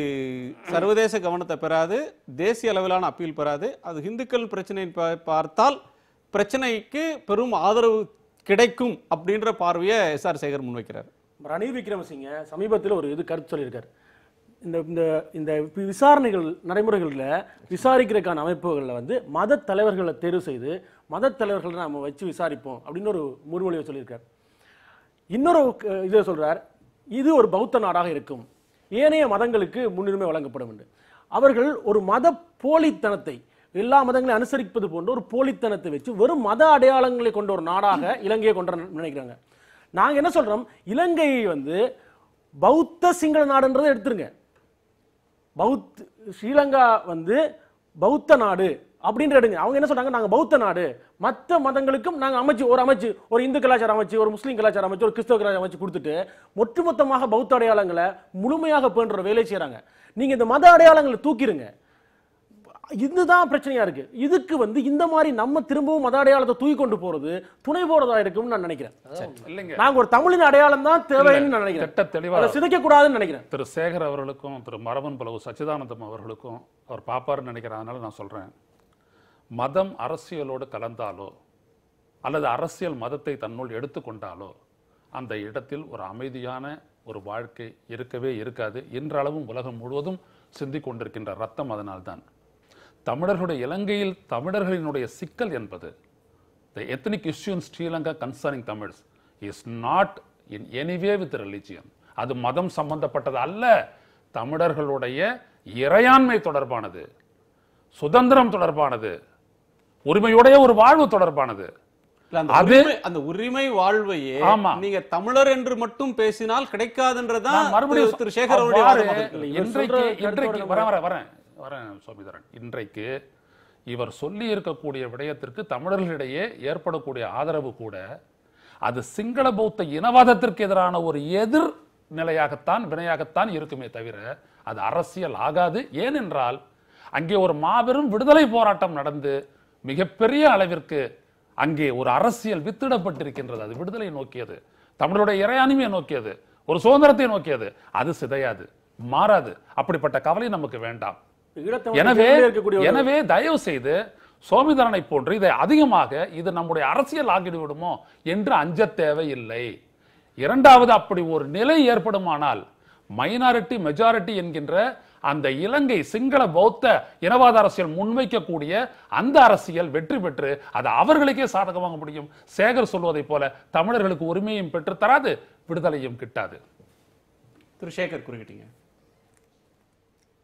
சர்வதேச கவனத்தை பெறாது தேசிய அளவிலான அப்பீல் பெறாது அது இந்துக்கள் பிரச்சனை பார்த்தால் பிரச்சனைக்கு பெரும் ஆதரவு கிடைக்கும் அப்படின்ற பார்வையை எஸ் ஆர் சேகர் முன்வைக்கிறார் ரணில் விக்ரமசிங்க சமீபத்தில் ஒரு இது கருத்து சொல்லியிருக்காரு இந்த இந்த இந்த விசாரணைகள் நடைமுறைகளில் விசாரிக்கிறதுக்கான அமைப்புகளில் வந்து மத தலைவர்களை தேர்வு செய்து மத தலைவர்களை நம்ம வச்சு விசாரிப்போம் அப்படின்னு ஒரு முன்மொழிவை சொல்லியிருக்கார் இன்னொரு க- இதை சொல்றார் இது ஒரு பௌத்த நாடாக இருக்கும் ஏனைய மதங்களுக்கு முன்னுரிமை வழங்கப்படும் என்று அவர்கள் ஒரு மத போலித்தனத்தை எல்லா மதங்களையும் அனுசரிப்பது போன்ற ஒரு போலித்தனத்தை வச்சு வெறும் மத அடையாளங்களை கொண்ட ஒரு நாடாக இலங்கையை கொண்டு வர நினைக்கிறாங்க நாங்க என்ன சொல்றோம் இலங்கையை வந்து பௌத்த சிங்கள நாடுன்றதை எடுத்துருங்க பௌத் ஸ்ரீலங்கா வந்து பௌத்த நாடு அப்படின்ற எடுங்க அவங்க என்ன சொல்றாங்க நாங்க பௌத்த நாடு மற்ற மதங்களுக்கும் நாங்க அமைச்சு ஒரு அமைச்சு ஒரு இந்து கலாச்சாரம் அமைச்சு ஒரு முஸ்லீம் கலாச்சாரம் அமைச்சு ஒரு கிறிஸ்தவ கலாச்சாரம் அமைச்சு கொடுத்துட்டு ஒட்டுமொத்தமாக பௌத்த அடையாளங்களை முழுமையாக பேணுற ஒரு வேலை செய்றாங்க நீங்க இந்த மத அடையாளங்களை தூக்கிடுங்க இதுதான் பிரச்சனையா இருக்கு இதுக்கு வந்து இந்த மாதிரி நம்ம திரும்பவும் மத அடையாளத்தை தூக்கி கொண்டு போறது துணை போறதா இருக்கும்னு நான் நினைக்கிறேன் இல்லைங்க நாங்க ஒரு தமிழின் அடையாளம் தான் தேவைன்னு நான் நினைக்கிறேன் திட்ட தெளிவா அதை சிதைக்க கூடாதுன்னு நினைக்கிறேன் திரு சேகர் அவர்களுக்கும் திரு மரபன் பலவு சச்சிதானந்தம் அவர்களுக்கும் அவர் பாப்பாருன்னு நினைக்கிறேன் அதனால நான் சொல்றேன் மதம் அரசியலோடு கலந்தாலோ அல்லது அரசியல் மதத்தை தன்னுள் எடுத்துக்கொண்டாலோ அந்த இடத்தில் ஒரு அமைதியான ஒரு வாழ்க்கை இருக்கவே இருக்காது இன்றளவும் உலகம் முழுவதும் சிந்திக் கொண்டிருக்கின்ற ரத்தம் அதனால்தான் தமிழர்களுடைய இலங்கையில் தமிழர்களினுடைய சிக்கல் என்பது the ethnic issue in Sri Lanka concerning Tamils is not in any way with religion. அது மதம் சம்பந்தப்பட்டது அல்ல தமிழர்களுடைய இறையாண்மை தொடர்பானது சுதந்திரம் தொடர்பானது உரிமையுடைய ஒரு வாழ்வு தொடர்பானது இல்ல, அந்த அது- உரிமை- அந்த உரிமை வாழ்வையே ஆமா. நீங்க தமிழர் என்று மட்டும் பேசினால் கிடைக்காதுன்றதான் நான் மறுபடியும் திரு- திரு சேகர் அவருடைய அவ்வாறு வாதமாக இருக்கு. இவர் இன்றைக்கு சொல்ற கருத்தோட இன்றைக்கு நம்ம- வரேன் வரேன் வரேன் வரேன் சோமிதரன் இன்றைக்கு இவர் சொல்லி இருக்கக்கூடிய விடயத்திற்கு தமிழர்களிடையே ஏற்படக்கூடிய ஆதரவு கூட அது சிங்கள பௌத்த இனவாதத்திற்கு எதிரான ஒரு எதிர் நிலையாகத்தான் வினையாகத்தான் இருக்குமே தவிர அது அரசியல் ஆகாது ஏனென்றால் அங்கே ஒரு மாபெரும் விடுதலை போராட்டம் நடந்து மிகப்பெரிய அளவிற்கு அங்கே ஒரு அரசியல் வித்திடப்பட்டிருக்கின்றது அது விடுதலை நோக்கியது தமிழருடைய இறையாண்மையை நோக்கியது ஒரு சுதந்திரத்தை நோக்கியது அது சிதையாது மாறாது அப்படிப்பட்ட கவலை நமக்கு வேண்டாம் ஈழத்தமிழ் எனவே கட்சியிலே இருக்கக்கூடிய ஒரு- எனவே தயவு செய்து சோமிதரனை போன்று இதை அதிகமாக இது நம்முடைய அரசியல் ஆகிடு விடுமோ என்று அஞ்ச தேவையில்லை இரண்டாவது அப்படி ஒரு நிலை ஏற்படுமானால் மைனாரிட்டி மெஜாரிட்டி என்கின்ற அந்த இலங்கை சிங்கள பௌத்த இனவாத அரசியல் முன்வைக்கக்கூடிய அந்த அரசியல் வெற்றி பெற்று அது அவர்களுக்கே சாதகமாக முடியும் சேகர் சொல்வதைப் போல தமிழர்களுக்கு உரிமையும் பெற்று தராது விடுதலையும் கிட்டாது திரு சேகர் குறிக்கிட்டீங்க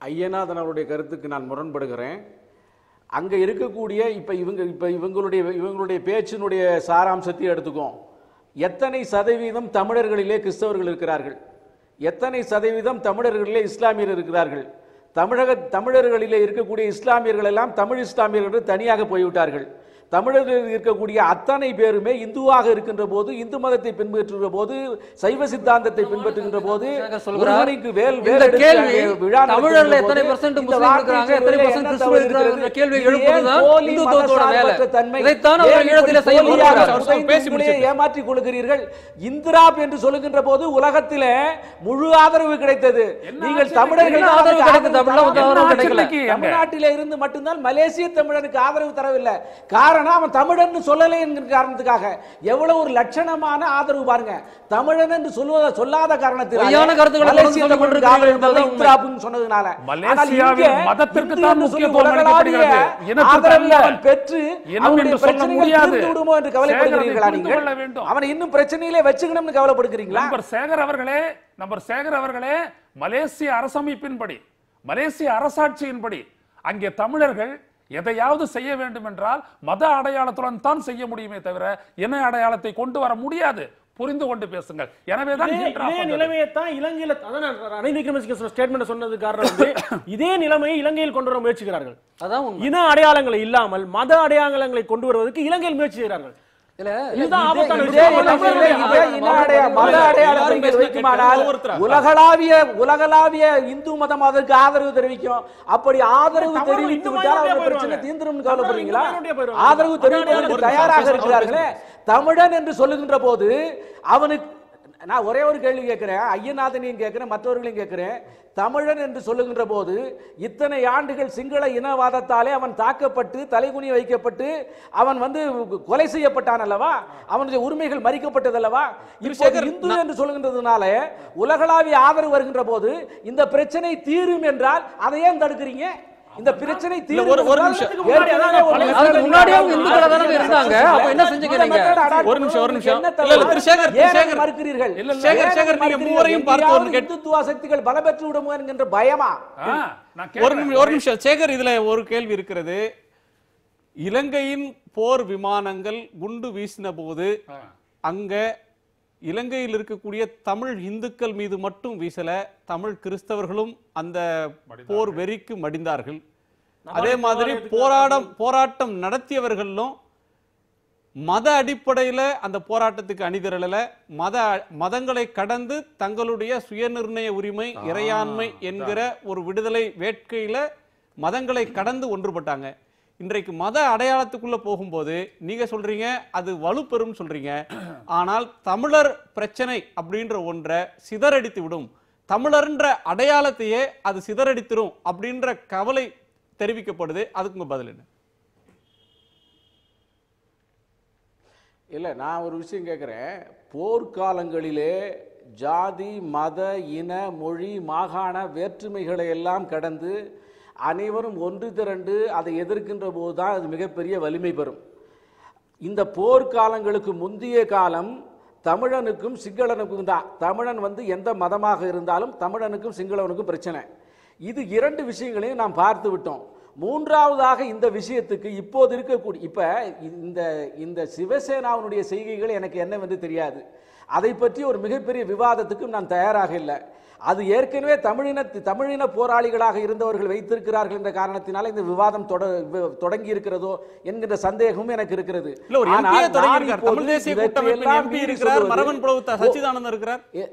ஐயநாதன் அவருடைய கருத்துக்கு நான் முரண்படுகிறேன் அங்கே இருக்கக்கூடிய இப்போ இவங்க இப்போ இவங்களுடைய இவங்களுடைய பேச்சினுடைய சாராம்சத்தை எடுத்துக்கோம் எத்தனை சதவீதம் தமிழர்களிலே கிறிஸ்தவர்கள் இருக்கிறார்கள் எத்தனை சதவீதம் தமிழர்களிலே இஸ்லாமியர் இருக்கிறார்கள் தமிழக தமிழர்களிலே இருக்கக்கூடிய இஸ்லாமியர்கள் எல்லாம் தமிழ் இஸ்லாமியர்கள் என்று தனியாக போய்விட்டார்கள் தமிழர்கள் இருக்கக்கூடிய அத்தனை பேருமே இந்துவாக இருக்கின்ற போது இந்து மதத்தை பின்பற்றுகிற போது சைவ சித்தாந்தத்தை பின்பற்றுகின்ற போது சேகர் சொல்கிறார். முருகனுக்கு வேல் இந்த வேல் எடுத்து கேள்வி அங்கே விழா தமிழர்ல நடத்துகின்ற எத்தனை போது percent இந்த முஸ்லிம் வார்த்தை இருக்கிறாங்க, எத்தனை சொல்வதில் percent என்ன கிறிஸ்துவ தவறு இருக்கிறாங்க இருக்கிறது? என்ற கேள்வியை இது ஏன் எழுப்புவதுதான் போலி இந்துத்துவத்தோட வேலை. மதசார்பற்ற தன்மை? இதைத்தான் ஏன் அவர்கள் இப்படி ஈழத்திலே செய்ய போலியாக முற்படுகிறார்கள். அவர் பேசி உங்களை முடிச்சிட்டு. ஏமாற்றிக் கொள்கிறீர்கள் இந்திராப் என்று சொல்லுகின்ற போது உலகத்திலே முழு ஆதரவு கிடைத்தது நீங்கள் தமிழர்கள் என்ன ஆதரவு கிடைத்தது? அப்படிலாம் வந்து ஆதரவு கிடைக்கல. தமிழ்நாட்டிலே இருந்து மட்டும்தான் மலேசிய தமிழனுக்கு ஆதரவு தரவில்லை காரணம் அவன் தமிழன் சொல்லலை என்கிற காரணத்துக்காக எவ்வளவு ஒரு லட்சணமான ஆதரவு பாருங்க தமிழன் என்று சொல்லுவத சொல்லாத காரணத்தினால பொய்யான கருத்துக்களை மலேசிய சொல்லிக் தமிழனுக்கு ஆதரவு கொண்டிருக்கிறீர்கள் தரலை என்பதுதான் உண்மை. இந்திராப்னு சொன்னதுனால மலேசியாவில் ஆனால் இங்கே மதத்திற்கு இந்து தான் என்று சொல்லி முக்கியத்துவம் உலகளாவிய அளிக்கப்படுகிறது. இனத்திற்கு ஆதரவை அல்ல. அவன் பெற்று இனம் அவனுடைய என்று சொல்ல பிரச்சனைகள் முடியாது. தீர்ந்து விடுமோ என்று கவலைப்படுகிறீர்களா சேகர் அதை புரிந்து கொள்ள நீங்கள் வேண்டும். அவனை இன்னும் பிரச்சனையிலே வச்சுக்கணும்னு கவலைப்படுகிறீங்களா நம்பர் சேகர் அவர்களே நம்பர் சேகர் அவர்களே மலேசிய அரசமைப்பின்படி மலேசிய அரசாட்சியின்படி அங்கே தமிழர்கள் எதையாவது செய்ய வேண்டும் என்றால் மத அடையாளத்துடன் தான் செய்ய முடியுமே தவிர இன அடையாளத்தை கொண்டு வர முடியாது புரிந்து கொண்டு பேசுங்கள் எனவேதான் இதே ஹிண்ட்ராப் இதே வந்தது. நிலைமையை தான் இலங்கையில அதான் நான் ரணில் விக்ரமசிங்க சொன்ன ஸ்டேட்மெண்ட் சொன்னது காரணம் வந்து இதே நிலைமையை இலங்கையில் கொண்டு வர முயற்சிக்கிறார்கள் அதான் உண்மை. இன அடையாளங்களை இல்லாமல் மத அடையாளங்களை கொண்டு வருவதற்கு இலங்கையில் முயற்சி செய்கிறார்கள் இல்ல, இதுதான் இதே- ஆபத்தான இதே விஷயம். இலங்கையில தமிழர்களை இதே இன அடைய- மத அடையாளத்தை நீங்கள் வைக்குமானால் உலகளாவிய உலகளாவிய இந்து மதம் அதற்கு ஆதரவு தெரிவிக்கும் அப்படி ஆதரவு தமிழ் தெரிவித்து இந்து விட்டால் மதமே அவர் பிரச்சனை போயிடுவாங்க. தீர்ந்துரும் தமிழ் கவலைப்படுறீங்களா இந்து மதமே போயிடுவாங்க. ஆதரவு தெரிவிப்பதற்கு ஒரு தயாராக நிமிஷம் இருக்கிறார்களே தமிழன் என்று சொல்லுகின்ற போது அவனுக்கு நான் ஒரே ஒரு கேள்வி கேட்கிறேன் ஐயநாதனையும் கேட்கிறேன் மற்றவர்களையும் கேட்கிறேன் தமிழன் என்று சொல்லுகின்ற போது இத்தனை ஆண்டுகள் சிங்கள இனவாதத்தாலே அவன் தாக்கப்பட்டு தலைகுனி வைக்கப்பட்டு அவன் வந்து கொலை செய்யப்பட்டான் அல்லவா அவனுடைய உரிமைகள் மறிக்கப்பட்டது அல்லவா இப்போது சேகர், இந்து என்று சொல்லுகின்றதுனால உலகளாவிய ஆதரவு வருகின்ற போது இந்த பிரச்சனை தீரும் என்றால் அதை ஏன் தடுக்கிறீங்க இந்த பிரச்சனை தீரும் ஒரு- ஒரு என்றால் நிமிஷம். ஏற்கனவே ஒரு அதுக்கு முன்னாடியே அவங்க இந்துக்களா தானே இருந்தாங்க. அப்ப என்ன செஞ்சீங்க நீங்க? ஒரு நிமிஷம், ஒரு நிமிஷம். என்ன இல்ல, இல்ல, திரு சேகர், திரு ஏன் சேகர். மறுக்கிறீர்கள் இல்ல, இல்ல, சேகர், ஏன் சேகர், நீங்க மறுக்கிறீர்கள்? மூவரையும் பார்த்து எங்கேயாவது ஒன்று கேட்டு- இந்துத்துவ சக்திகள் பலப்பெற்று விடுமோ என்கின்ற பயமா ஆ, நான் ஒரு கேட்கிறேன். நிமிஷம் ஒரு நிமிஷம் சேகர் இதுல ஒரு கேள்வி இருக்கிறது இலங்கையின் போர் விமானங்கள் குண்டு வீசின போது ஆ. அங்க இலங்கையில் இருக்கக்கூடிய தமிழ் இந்துக்கள் மீது மட்டும் வீசல தமிழ் கிறிஸ்தவர்களும் அந்த போர் வெறிக்கு மடிந்தார்கள் அதே மாதிரி போராடம் போராட்டம் நடத்தியவர்களும் மத அடிப்படையில அந்த போராட்டத்துக்கு அணிதிரளல மத மதங்களை கடந்து தங்களுடைய சுயநிர்ணய உரிமை இறையாண்மை என்கிற ஒரு விடுதலை வேட்கையில மதங்களை கடந்து ஒன்றுபட்டாங்க இன்றைக்கு மத அடையாளத்துக்குள்ள போகும்போது நீங்க சொல்றீங்க அது வலுப்பெறும் சொல்றீங்க ஆனால் தமிழர் பிரச்சனை அப்படின்ற ஒன்றை சிதறடித்து விடும் தமிழர்ன்ற அடையாளத்தையே அது சிதறடித்திரும் அப்படின்ற கவலை தெரிவிக்கப்படுது அதுக்கு உங்க பதில் என்ன இல்லை நான் ஒரு விஷயம் கேட்குறேன் போர்க்காலங்களிலே ஜாதி மத இன மொழி மாகாண வேற்றுமைகளை எல்லாம் கடந்து அனைவரும் ஒன்று திரண்டு அதை எதிர்க்கின்ற போது தான் அது மிகப்பெரிய வலிமை பெறும் இந்த போர்க்காலங்களுக்கு முந்தைய காலம் தமிழனுக்கும் சிங்களனுக்கும் தான் தமிழன் வந்து எந்த மதமாக இருந்தாலும் தமிழனுக்கும் சிங்களவனுக்கும் பிரச்சனை இது இரண்டு விஷயங்களையும் நாம் பார்த்து விட்டோம் மூன்றாவதாக இந்த விஷயத்துக்கு இப்போது இருக்கக்கூடிய இப்போ இந்த இந்த சிவசேனாவினுடைய செய்கைகள் எனக்கு என்னவென்று தெரியாது அதை பற்றி ஒரு மிகப்பெரிய விவாதத்துக்கும் நான் தயாராக இல்லை அது ஏற்கனவே தமிழின தமிழின போராளிகளாக இருந்தவர்கள் வைத்திருக்கிறார்கள் என்ற காரணத்தினால இந்த விவாதம் தொட வி- தொடங்கி இருக்கிறதோ என்கின்ற சந்தேகமும் எனக்கு இருக்கிறது இல்ல ஒரு ஆனால் எம்பியே தொடங்கி நான் இருக்கார் இப்போது தமிழ் தேசிய இவற்றை கூட்டமைப்பின் எல்லாம் எம்பி மீறி இருக்கிறார் சொல்வது- மரவன் பிரபு த- சச்சிதானந்தன் இருக்கிறார் ஏ-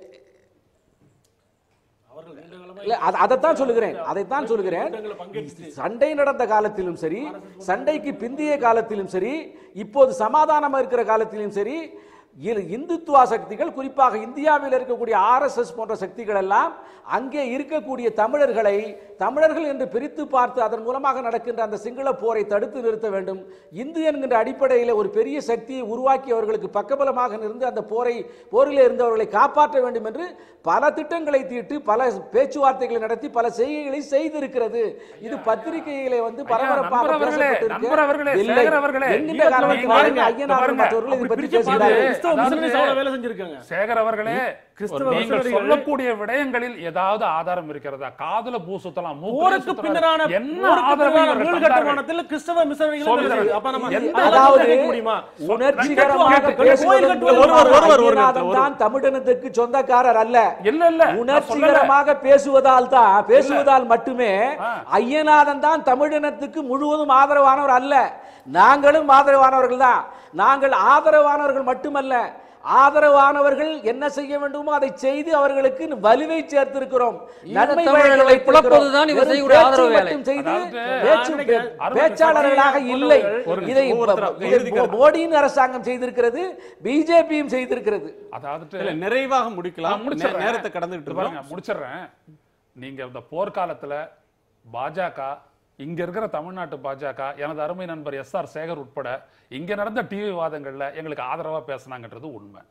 இல்ல அத- அதைத்தான் சொல்லுகிறேன் அதைத்தான் சொல்லுகிறேன் சண்டை நடந்த காலத்திலும் சரி சண்டைக்கு பிந்திய காலத்திலும் சரி இப்போது சமாதானமா இருக்கிற காலத்திலும் சரி இரு- இந்துத்துவ சக்திகள் குறிப்பாக இந்தியாவில் இருக்கக்கூடிய ஆர்எஸ்எஸ் போன்ற சக்திகள் எல்லாம் அங்கே இருக்கக்கூடிய தமிழர்களை தமிழர்கள் என்று பிரித்து பார்த்து அதன் மூலமாக நடக்கின்ற அந்த சிங்கள போரை தடுத்து நிறுத்த வேண்டும் இந்து என்கின்ற அடிப்படையில் ஒரு பெரிய சக்தியை உருவாக்கி அவர்களுக்கு பக்கபலமாக இருந்து அந்த போரை போரிலே இருந்தவர்களை காப்பாற்ற வேண்டும் என்று பல திட்டங்களை தீட்டு பல பேச்சுவார்த்தைகளை நடத்தி பல செய்கைகளை செய்திருக்கிறது இது பத்திரிகையிலே வந்து பரபரப்பாக நண்பர் அவர்களே, நண்பர் அவர்களே, பேசப்பட்டிருக்கு இல்லை. சேகர் அவர்களே, என்கின்ற ஈழத்துல காரணத்தினால பாருங்க, ஐயனார் பாருங்க, மற்றவர்கள் இதை அப்படி பற்றி பிரிச்சு பாருங்க. பேசுகிறார்கள் கிறிஸ்தவ அதாவது- முஸ்லிம்ஸ் அவ்வளவு வேலை செஞ்சிருக்காங்க சேகர் அவர்களே கிறிஸ்தவ நீங்கள் மிஷனரிகள் சொல்லக்கூடிய விடயங்களில் ஏதாவது ஆதாரம் இருக்கிறதா காதுல பூ சுத்தலாம் மூக்குல போருக்கு சுத்தலாம். பின்னரான என்ன போருக்கு ஆதாரம் பின்னரான இவர்கள் மீள் தந்தார்கள்? கட்டுமானத்தில் கிறிஸ்தவ மிஷனரிகள் சொல்லுங்கள். இருக்குது. அப்ப நம்ம எந்த- அதெல்லாம் அதாவது கேட்க முடியுமா உணர்ச்சிகரமாக கேட்டு- கோயில் பேசுவதன் கட்டுவது ஒரு- ஒரு- ஒரு- ஒரு- ஒரு- ஐயநாதன் ஒரு- தான் தமிழினத்துக்கு சொந்தக்காரர் அல்ல இல்ல இல்ல நான் சொல்லல. உணர்ச்சிகரமாக பேசுவதால் தான் பேசுவதால் மட்டுமே ஆ. ஐயநாதன் தான் தமிழினத்துக்கு முழுவதும் ஆதரவானவர் அல்ல நாங்களும் ஆதரவானவர்கள் தான் நாங்கள் ஆதரவானவர்கள் மட்டுமல்ல ஆதரவானவர்கள் என்ன செய்ய வேண்டுமோ அதை செய்து அவர்களுக்கு வலுவை சேர்த்திருக்கிறோம் நன்மை தமிழர்களை பயக்க வைத்திருக்கிறோம். புலப்பதுதான் இவர் வெறும் செய்யக்கூடிய பேச்சை ஆதரவு வேலை. மட்டும் செய்து அதாவது, பேச்சு- நான் நினைக்கிறேன், அருமை பேச்சாளர்களாக சகோதரர்கள் இல்லை ஒரு இதை நிமிஷம், ஒவ்வொருத்தரா இதை இறுதி கருத்து. மோடியின் அரசாங்கம் செய்திருக்கிறது பிஜேபியும் செய்திருக்கிறது அதாவது இல்ல நிறைவாக முடிக்கலாம் நான் முடிச்சிடுறேன். நே- நேரத்தை கடந்துகிட்டு இது பாருங்க, இருக்கோம் முடிச்சிடுறேன் நீங்க இந்த போர்க்காலத்துல பாஜக இங்க இருக்கிற தமிழ்நாட்டு பாஜக எனது அருமை நண்பர் எஸ் ஆர் சேகர் உட்பட இங்க நடந்த டிவி வாதங்கள்ல எங்களுக்கு ஆதரவா பேசுனாங்கன்றது உண்மை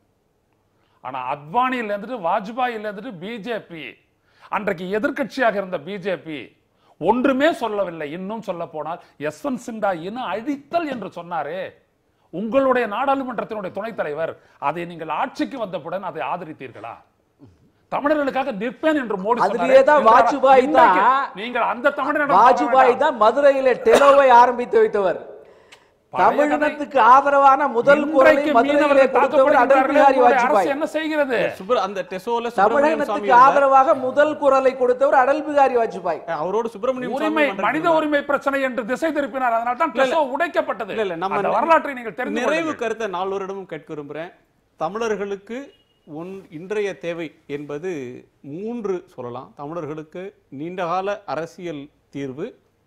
ஆனா அத்வானியில இருந்துட்டு வாஜ்பாயில இருந்துட்டு பிஜேபி அன்றைக்கு எதிர்க்கட்சியாக இருந்த பிஜேபி ஒன்றுமே சொல்லவில்லை இன்னும் சொல்ல போனால் யஸ்வந்த் சின்ஹா இன அழித்தல் என்று சொன்னாரே உங்களுடைய நாடாளுமன்றத்தினுடைய துணைத் தலைவர் அதை நீங்கள் ஆட்சிக்கு வந்தவுடன் அதை ஆதரித்தீர்களா தமிழர்களுக்காக நிற்பேன் என்று மோடி அதிலேயே சொன்னாரே. தான் இன்றைக்கு- வாஜ்பாய் இன்றைக்கு தான் நீங்கள் அந்த தமிழரிடம் வாஜ்பாய் போக தான் மதுரையில டெலோவை ஆரம்பித்து வைத்தவர் பழைய தமிழினத்துக்கு ஆதரவான முதல் வேண்டாம். குரலை இன்றைக்கு மதுரையிலே மீனவர்கள் கொடுத்தவர் அடல் தாக்கப்படுகிறார்கள். பிஹாரி உங்களுடைய வாஜ்பாய் அரசு என்ன செய்கிறது சுப்ர அந்த டெசோல சுப்பிரமணியம் சாமி தமிழகத்துக்கு ஆதரவாக முதல் குரலை கொடுத்தவர் அடல் பிஹாரி வாஜ்பாய் அவரோட சுப்பிரமணியம் சாமி உரிமை மன்றத்தில் மனித உரிமை பிரச்சனை என்று திசை திருப்பினார் அதனால தான் இல்ல, இல்ல. டெசோ உடைக்கப்பட்டது இல்ல, இல்ல, நம்ம அந்த வரலாற்றை நீங்கள் தெரிந்து நிறைவு கொள்ளுங்கள். கருத்தை நால்வரிடமும் கேட்க விரும்புகிறேன் தமிழர்களுக்கு ஒன் இன்றைய தேவை என்பது மூன்று சொல்லலாம் தமிழர்களுக்கு நீண்டகால அரசியல் தீர்வு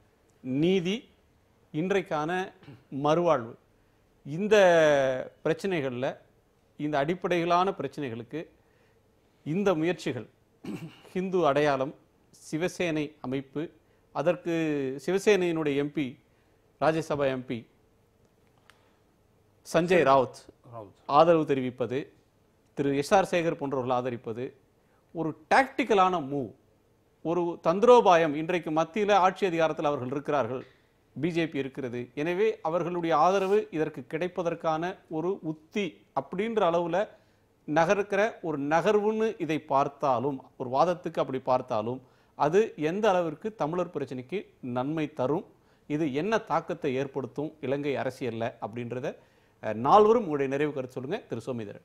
நீதி இன்றைக்கான மறுவாழ்வு இந்த பிரச்சனைகளில் இந்த அடிப்படைகளான பிரச்சனைகளுக்கு இந்த முயற்சிகள் ஹிந்து அடையாளம் சிவசேனை அமைப்பு அதற்கு சிவசேனையினுடைய எம்பி ராஜ்யசபா எம்பி சஞ்சய் ராவுத் ஆதரவு தெரிவிப்பது திரு எஸ் ஆர் சேகர் போன்றவர்கள் ஆதரிப்பது ஒரு டாக்டிக்கலான மூவ் ஒரு தந்திரோபாயம் இன்றைக்கு மத்தியில் ஆட்சி அதிகாரத்தில் அவர்கள் இருக்கிறார்கள் பிஜேபி இருக்கிறது எனவே அவர்களுடைய ஆதரவு இதற்கு கிடைப்பதற்கான ஒரு உத்தி அப்படின்ற அளவில் நகர்க்கிற ஒரு நகர்வுன்னு இதை பார்த்தாலும் ஒரு வாதத்துக்கு அப்படி பார்த்தாலும் அது எந்த அளவிற்கு தமிழர் பிரச்சனைக்கு நன்மை தரும் இது என்ன தாக்கத்தை ஏற்படுத்தும் இலங்கை அரசியல்ல அப்படின்றத அஹ், நால்வரும் உங்களுடைய நிறைவு கருத்து சொல்லுங்க திரு சோமிதரன்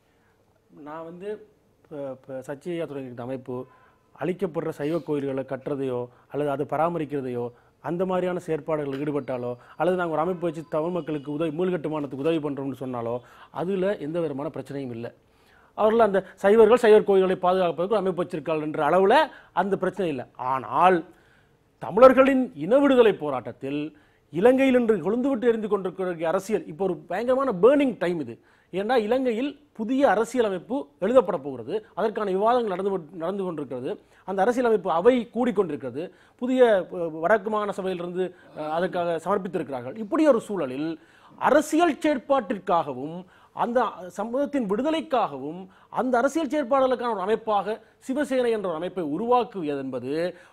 நான் வந்து இப்போ சச்சியா தொடங்கிட்ட அமைப்பு அழிக்கப்படுற சைவ கோயில்களை கட்டுறதையோ அல்லது அதை பராமரிக்கிறதையோ அந்த மாதிரியான செயற்பாடுகளில் ஈடுபட்டாலோ அல்லது நாங்கள் ஒரு அமைப்பு வச்சு தமிழ் மக்களுக்கு உதவி மீள்கட்டுமானத்துக்கு உதவி பண்ணுறோம்னு சொன்னாலோ அதில் எந்த விதமான பிரச்சனையும் இல்லை அவர்கள் அந்த சைவர்கள் சைவர் கோயில்களை பாதுகாப்பதற்கு ஒரு அமைப்பு வச்சிருக்கார்கள் என்ற அளவில் அந்த பிரச்சனை இல்லை ஆனால் தமிழர்களின் இன விடுதலை போராட்டத்தில் இலங்கையில் இன்று கொழுந்துவிட்டு எரிந்து கொண்டிருக்கிற அரசியல் இப்போ ஒரு பயங்கரமான பேர்னிங் டைம் இது ஏன்னா இலங்கையில் புதிய அரசியலமைப்பு எழுதப்பட போகிறது அதற்கான விவாதங்கள் நடந்து கொண்டு- நடந்து கொண்டிருக்கிறது அந்த அரசியலமைப்பு அவை கூடிக்கொண்டிருக்கிறது புதிய அஹ், வடக்கு மாகாண சபையிலிருந்து அஹ், அதற்காக சமர்ப்பித்திருக்கிறார்கள் இப்படி ஒரு சூழலில் அரசியல் செயற்பாட்டிற்காகவும் அந்த சமூகத்தின் விடுதலைக்காகவும் அந்த அரசியல் செயற்பாடுகளுக்கான ஒரு அமைப்பாக சிவசேனை என்ற ஒரு அமைப்பை உருவாக்குவது என்பது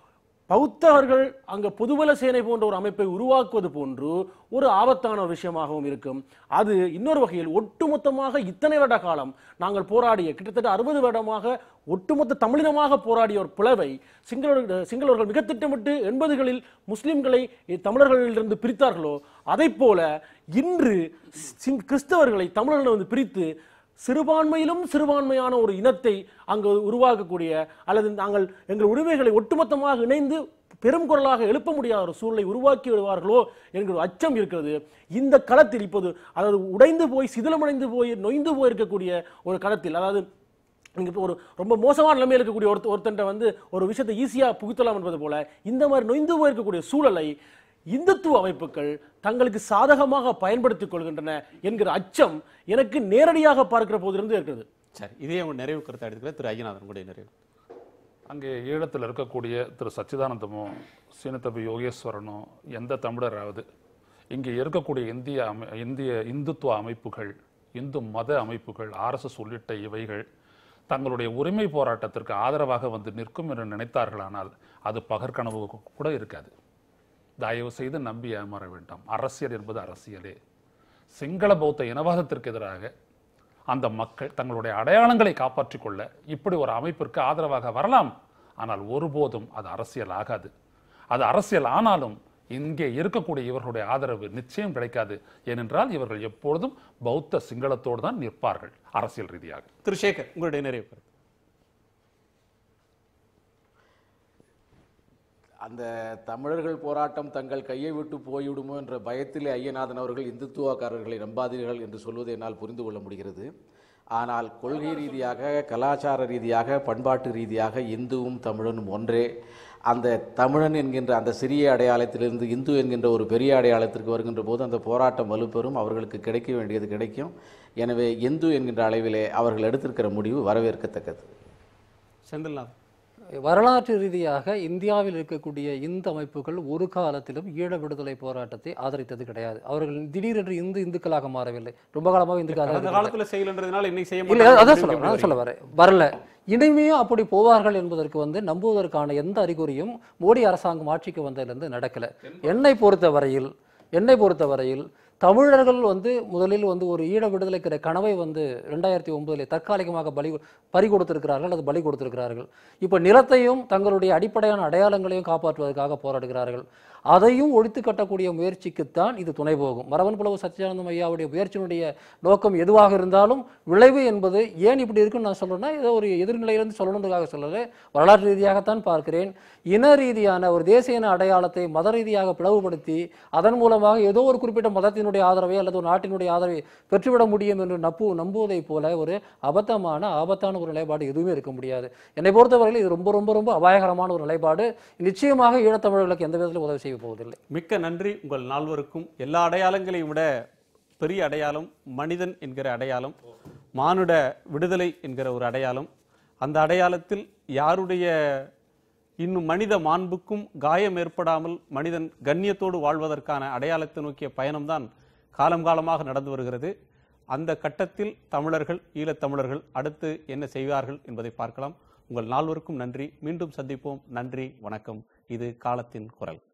பௌத்தர்கள் அங்க பொதுபல சேனை போன்ற ஒரு அமைப்பை உருவாக்குவது போன்று ஒரு ஆபத்தான ஒரு விஷயமாகவும் இருக்கும் அது இன்னொரு வகையில் ஒட்டுமொத்தமாக இத்தனை வருட காலம் நாங்கள் போராடிய கிட்டத்தட்ட அறுபது வருடமாக ஒட்டுமொத்த தமிழினமாக போராடிய ஒரு பிளவை சிங்களர்கள் சிங்களவர்கள் மிக திட்டமிட்டு எண்பதுகளில் முஸ்லிம்களை தமிழர்களிலிருந்து பிரித்தார்களோ அதைப் போல இன்று சிங்- கிறிஸ்தவர்களை தமிழர்களிடம் பிரித்து சிறுபான்மையிலும் சிறுபான்மையான ஒரு இனத்தை அங்கு உருவாக்கக்கூடிய அல்லது நாங்கள் எங்கள் உரிமைகளை ஒட்டுமொத்தமாக இணைந்து பெரும் குரலாக எழுப்ப முடியாத ஒரு சூழலை உருவாக்கி விடுவார்களோ என்கிற ஒரு அச்சம் இருக்கிறது இந்த களத்தில் இப்போது அதாவது உடைந்து போய் சிதிலமடைந்து போய் நொய்ந்து போயிருக்கக்கூடிய ஒரு களத்தில் அதாவது நீங்க இப்போ ஒரு ரொம்ப மோசமான நிலைமையில் இருக்கக்கூடிய ஒருத்த ஒருத்தன்ட்ட வந்து ஒரு விஷயத்தை ஈஸியாக புகுத்தலாம் என்பது போல இந்த மாதிரி நொய்ந்து போயிருக்கக்கூடிய சூழலை இந்துத்துவ அமைப்புகள் தங்களுக்கு சாதகமாக பயன்படுத்திக் கொள்கின்றன என்கிற அச்சம் எனக்கு நேரடியாக பார்க்கிற போதிலிருந்து இருக்கிறது சரி இதே உங்க நிறைவு கருத்தை எடுத்துக்கிற திரு ஐயநாதன் உங்களுடைய நிறைவு அங்கே ஈழத்தில் இருக்கக்கூடிய திரு சச்சிதானந்தமோ சீனத்தபி யோகேஸ்வரனோ எந்த தமிழராவது இங்கே இருக்கக்கூடிய இந்திய அமை இந்திய இந்துத்துவ அமைப்புகள் இந்து மத அமைப்புகள் ஆர்எஸ்எஸ் உள்ளிட்ட இவைகள் தங்களுடைய உரிமை போராட்டத்திற்கு ஆதரவாக வந்து நிற்கும் என்று நினைத்தார்களானால் அது பகற்கனவு கூட இருக்காது தயவு செய்து நம்பி ஏமாற வேண்டாம் அரசியல் என்பது அரசியலே சிங்கள பௌத்த இனவாதத்திற்கு எதிராக அந்த மக்கள் தங்களுடைய அடையாளங்களை காப்பாற்றிக் கொள்ள இப்படி ஒரு அமைப்பிற்கு ஆதரவாக வரலாம் ஆனால் ஒருபோதும் அது அரசியல் ஆகாது அது அரசியல் ஆனாலும் இங்கே இருக்கக்கூடிய இவர்களுடைய ஆதரவு நிச்சயம் கிடைக்காது ஏனென்றால் இவர்கள் எப்பொழுதும் பௌத்த சிங்களத்தோடு தான் நிற்பார்கள் அரசியல் ரீதியாக திரு சேகர் உங்களுடைய நிறைவு கருத்து அந்த தமிழர்கள் போராட்டம் தங்கள் கையை விட்டு போய்விடுமோ என்ற பயத்திலே ஐயநாதன் அவர்கள் இந்துத்துவக்காரர்களை நம்பாதீர்கள் என்று சொல்வதை என்னால் புரிந்து கொள்ள முடிகிறது ஆனால் கொள்கை ரீதியாக கலாச்சார ரீதியாக பண்பாட்டு ரீதியாக இந்துவும் தமிழனும் ஒன்றே அந்த தமிழன் என்கின்ற அந்த சிறிய அடையாளத்திலிருந்து இந்து என்கின்ற ஒரு பெரிய அடையாளத்திற்கு வருகின்ற போது அந்த போராட்டம் வலுப்பெறும் அவர்களுக்கு கிடைக்க வேண்டியது கிடைக்கும் எனவே இந்து என்கின்ற அளவிலே அவர்கள் எடுத்திருக்கிற முடிவு வரவேற்கத்தக்கது செந்தில்நாத் வரலாற்று ரீதியாக இந்தியாவில் இருக்கக்கூடிய இந்து அமைப்புகள் ஒரு காலத்திலும் ஈழ விடுதலை போராட்டத்தை ஆதரித்தது கிடையாது அவர்கள் திடீரென்று இந்து இந்துக்களாக மாறவில்லை ரொம்ப காலமாக இந்துக்களாக அந்த காலத்துல செய்யலன்றதுனால இன்னைக்கு செய்ய இல்ல மாட்டாங்க அதான் சொல்ல அப்படின்னு நான் சொல்ல வரேன் வரல இனிமேயும் அப்படி போவார்கள் என்பதற்கு வந்து நம்புவதற்கான எந்த அறிகுறியும் மோடி அரசாங்கம் ஆட்சிக்கு வந்ததிலிருந்து நடக்கல என்னை பொறுத்த வரையில் என்னை பொறுத்த வரையில் தமிழர்கள் வந்து முதலில் வந்து ஒரு ஈழ விடுதலைக்கிற கனவை வந்து ரெண்டாயிரத்தி ஒன்பதில் தற்காலிகமாக பலி பறி கொடுத்திருக்கிறார்கள் அல்லது பலி கொடுத்திருக்கிறார்கள் இப்போ நிலத்தையும் தங்களுடைய அடிப்படையான அடையாளங்களையும் காப்பாற்றுவதற்காக போராடுகிறார்கள் அதையும் ஒழித்து கட்டக்கூடிய முயற்சிக்குத்தான் இது துணை போகும் மரபன் புலவு சச்சிதானந்தம் ஐயாவுடைய முயற்சியினுடைய நோக்கம் எதுவாக இருந்தாலும் விளைவு என்பது ஏன் இப்படி இருக்குன்னு நான் சொல்றேன்னா ஏதோ ஒரு எதிர்நிலையிலிருந்து சொல்லணுன்றதுக்காக சொல்லலை வரலாற்று ரீதியாகத்தான் பார்க்கிறேன் இன ரீதியான ஒரு தேசிய இன அடையாளத்தை மத ரீதியாக பிளவுபடுத்தி அதன் மூலமாக ஏதோ ஒரு குறிப்பிட்ட மதத்தினுடைய ஆதரவை அல்லது ஒரு நாட்டினுடைய ஆதரவை பெற்றுவிட முடியும் என்று நம்பு நம்புவதைப் போல ஒரு அபத்தமான ஆபத்தான ஒரு நிலைப்பாடு எதுவுமே இருக்க முடியாது என்னை பொறுத்தவரையில் இது ரொம்ப ரொம்ப ரொம்ப அபாயகரமான ஒரு நிலைப்பாடு நிச்சயமாக ஈழத்தமிழர்களுக்கு எந்த விதத்திலும் உதவி செய்ய போவதில்லை மிக்க நன்றி உங்கள் நால்வருக்கும் எல்லா அடையாளங்களையும் விட பெரிய அடையாளம் மனிதன் என்கிற அடையாளம் மானுட விடுதலை என்கிற ஒரு அடையாளம் அந்த அடையாளத்தில் யாருடைய இன்னும் மனித மாண்புக்கும் காயம் ஏற்படாமல் மனிதன் கண்ணியத்தோடு வாழ்வதற்கான அடையாளத்தை நோக்கிய பயணம்தான் காலம் காலமாக நடந்து வருகிறது அந்த கட்டத்தில் தமிழர்கள் ஈழத்தமிழர்கள் அடுத்து என்ன செய்வார்கள் என்பதை பார்க்கலாம் உங்கள் நால்வருக்கும் நன்றி மீண்டும் சந்திப்போம் நன்றி வணக்கம் இது காலத்தின் குரல்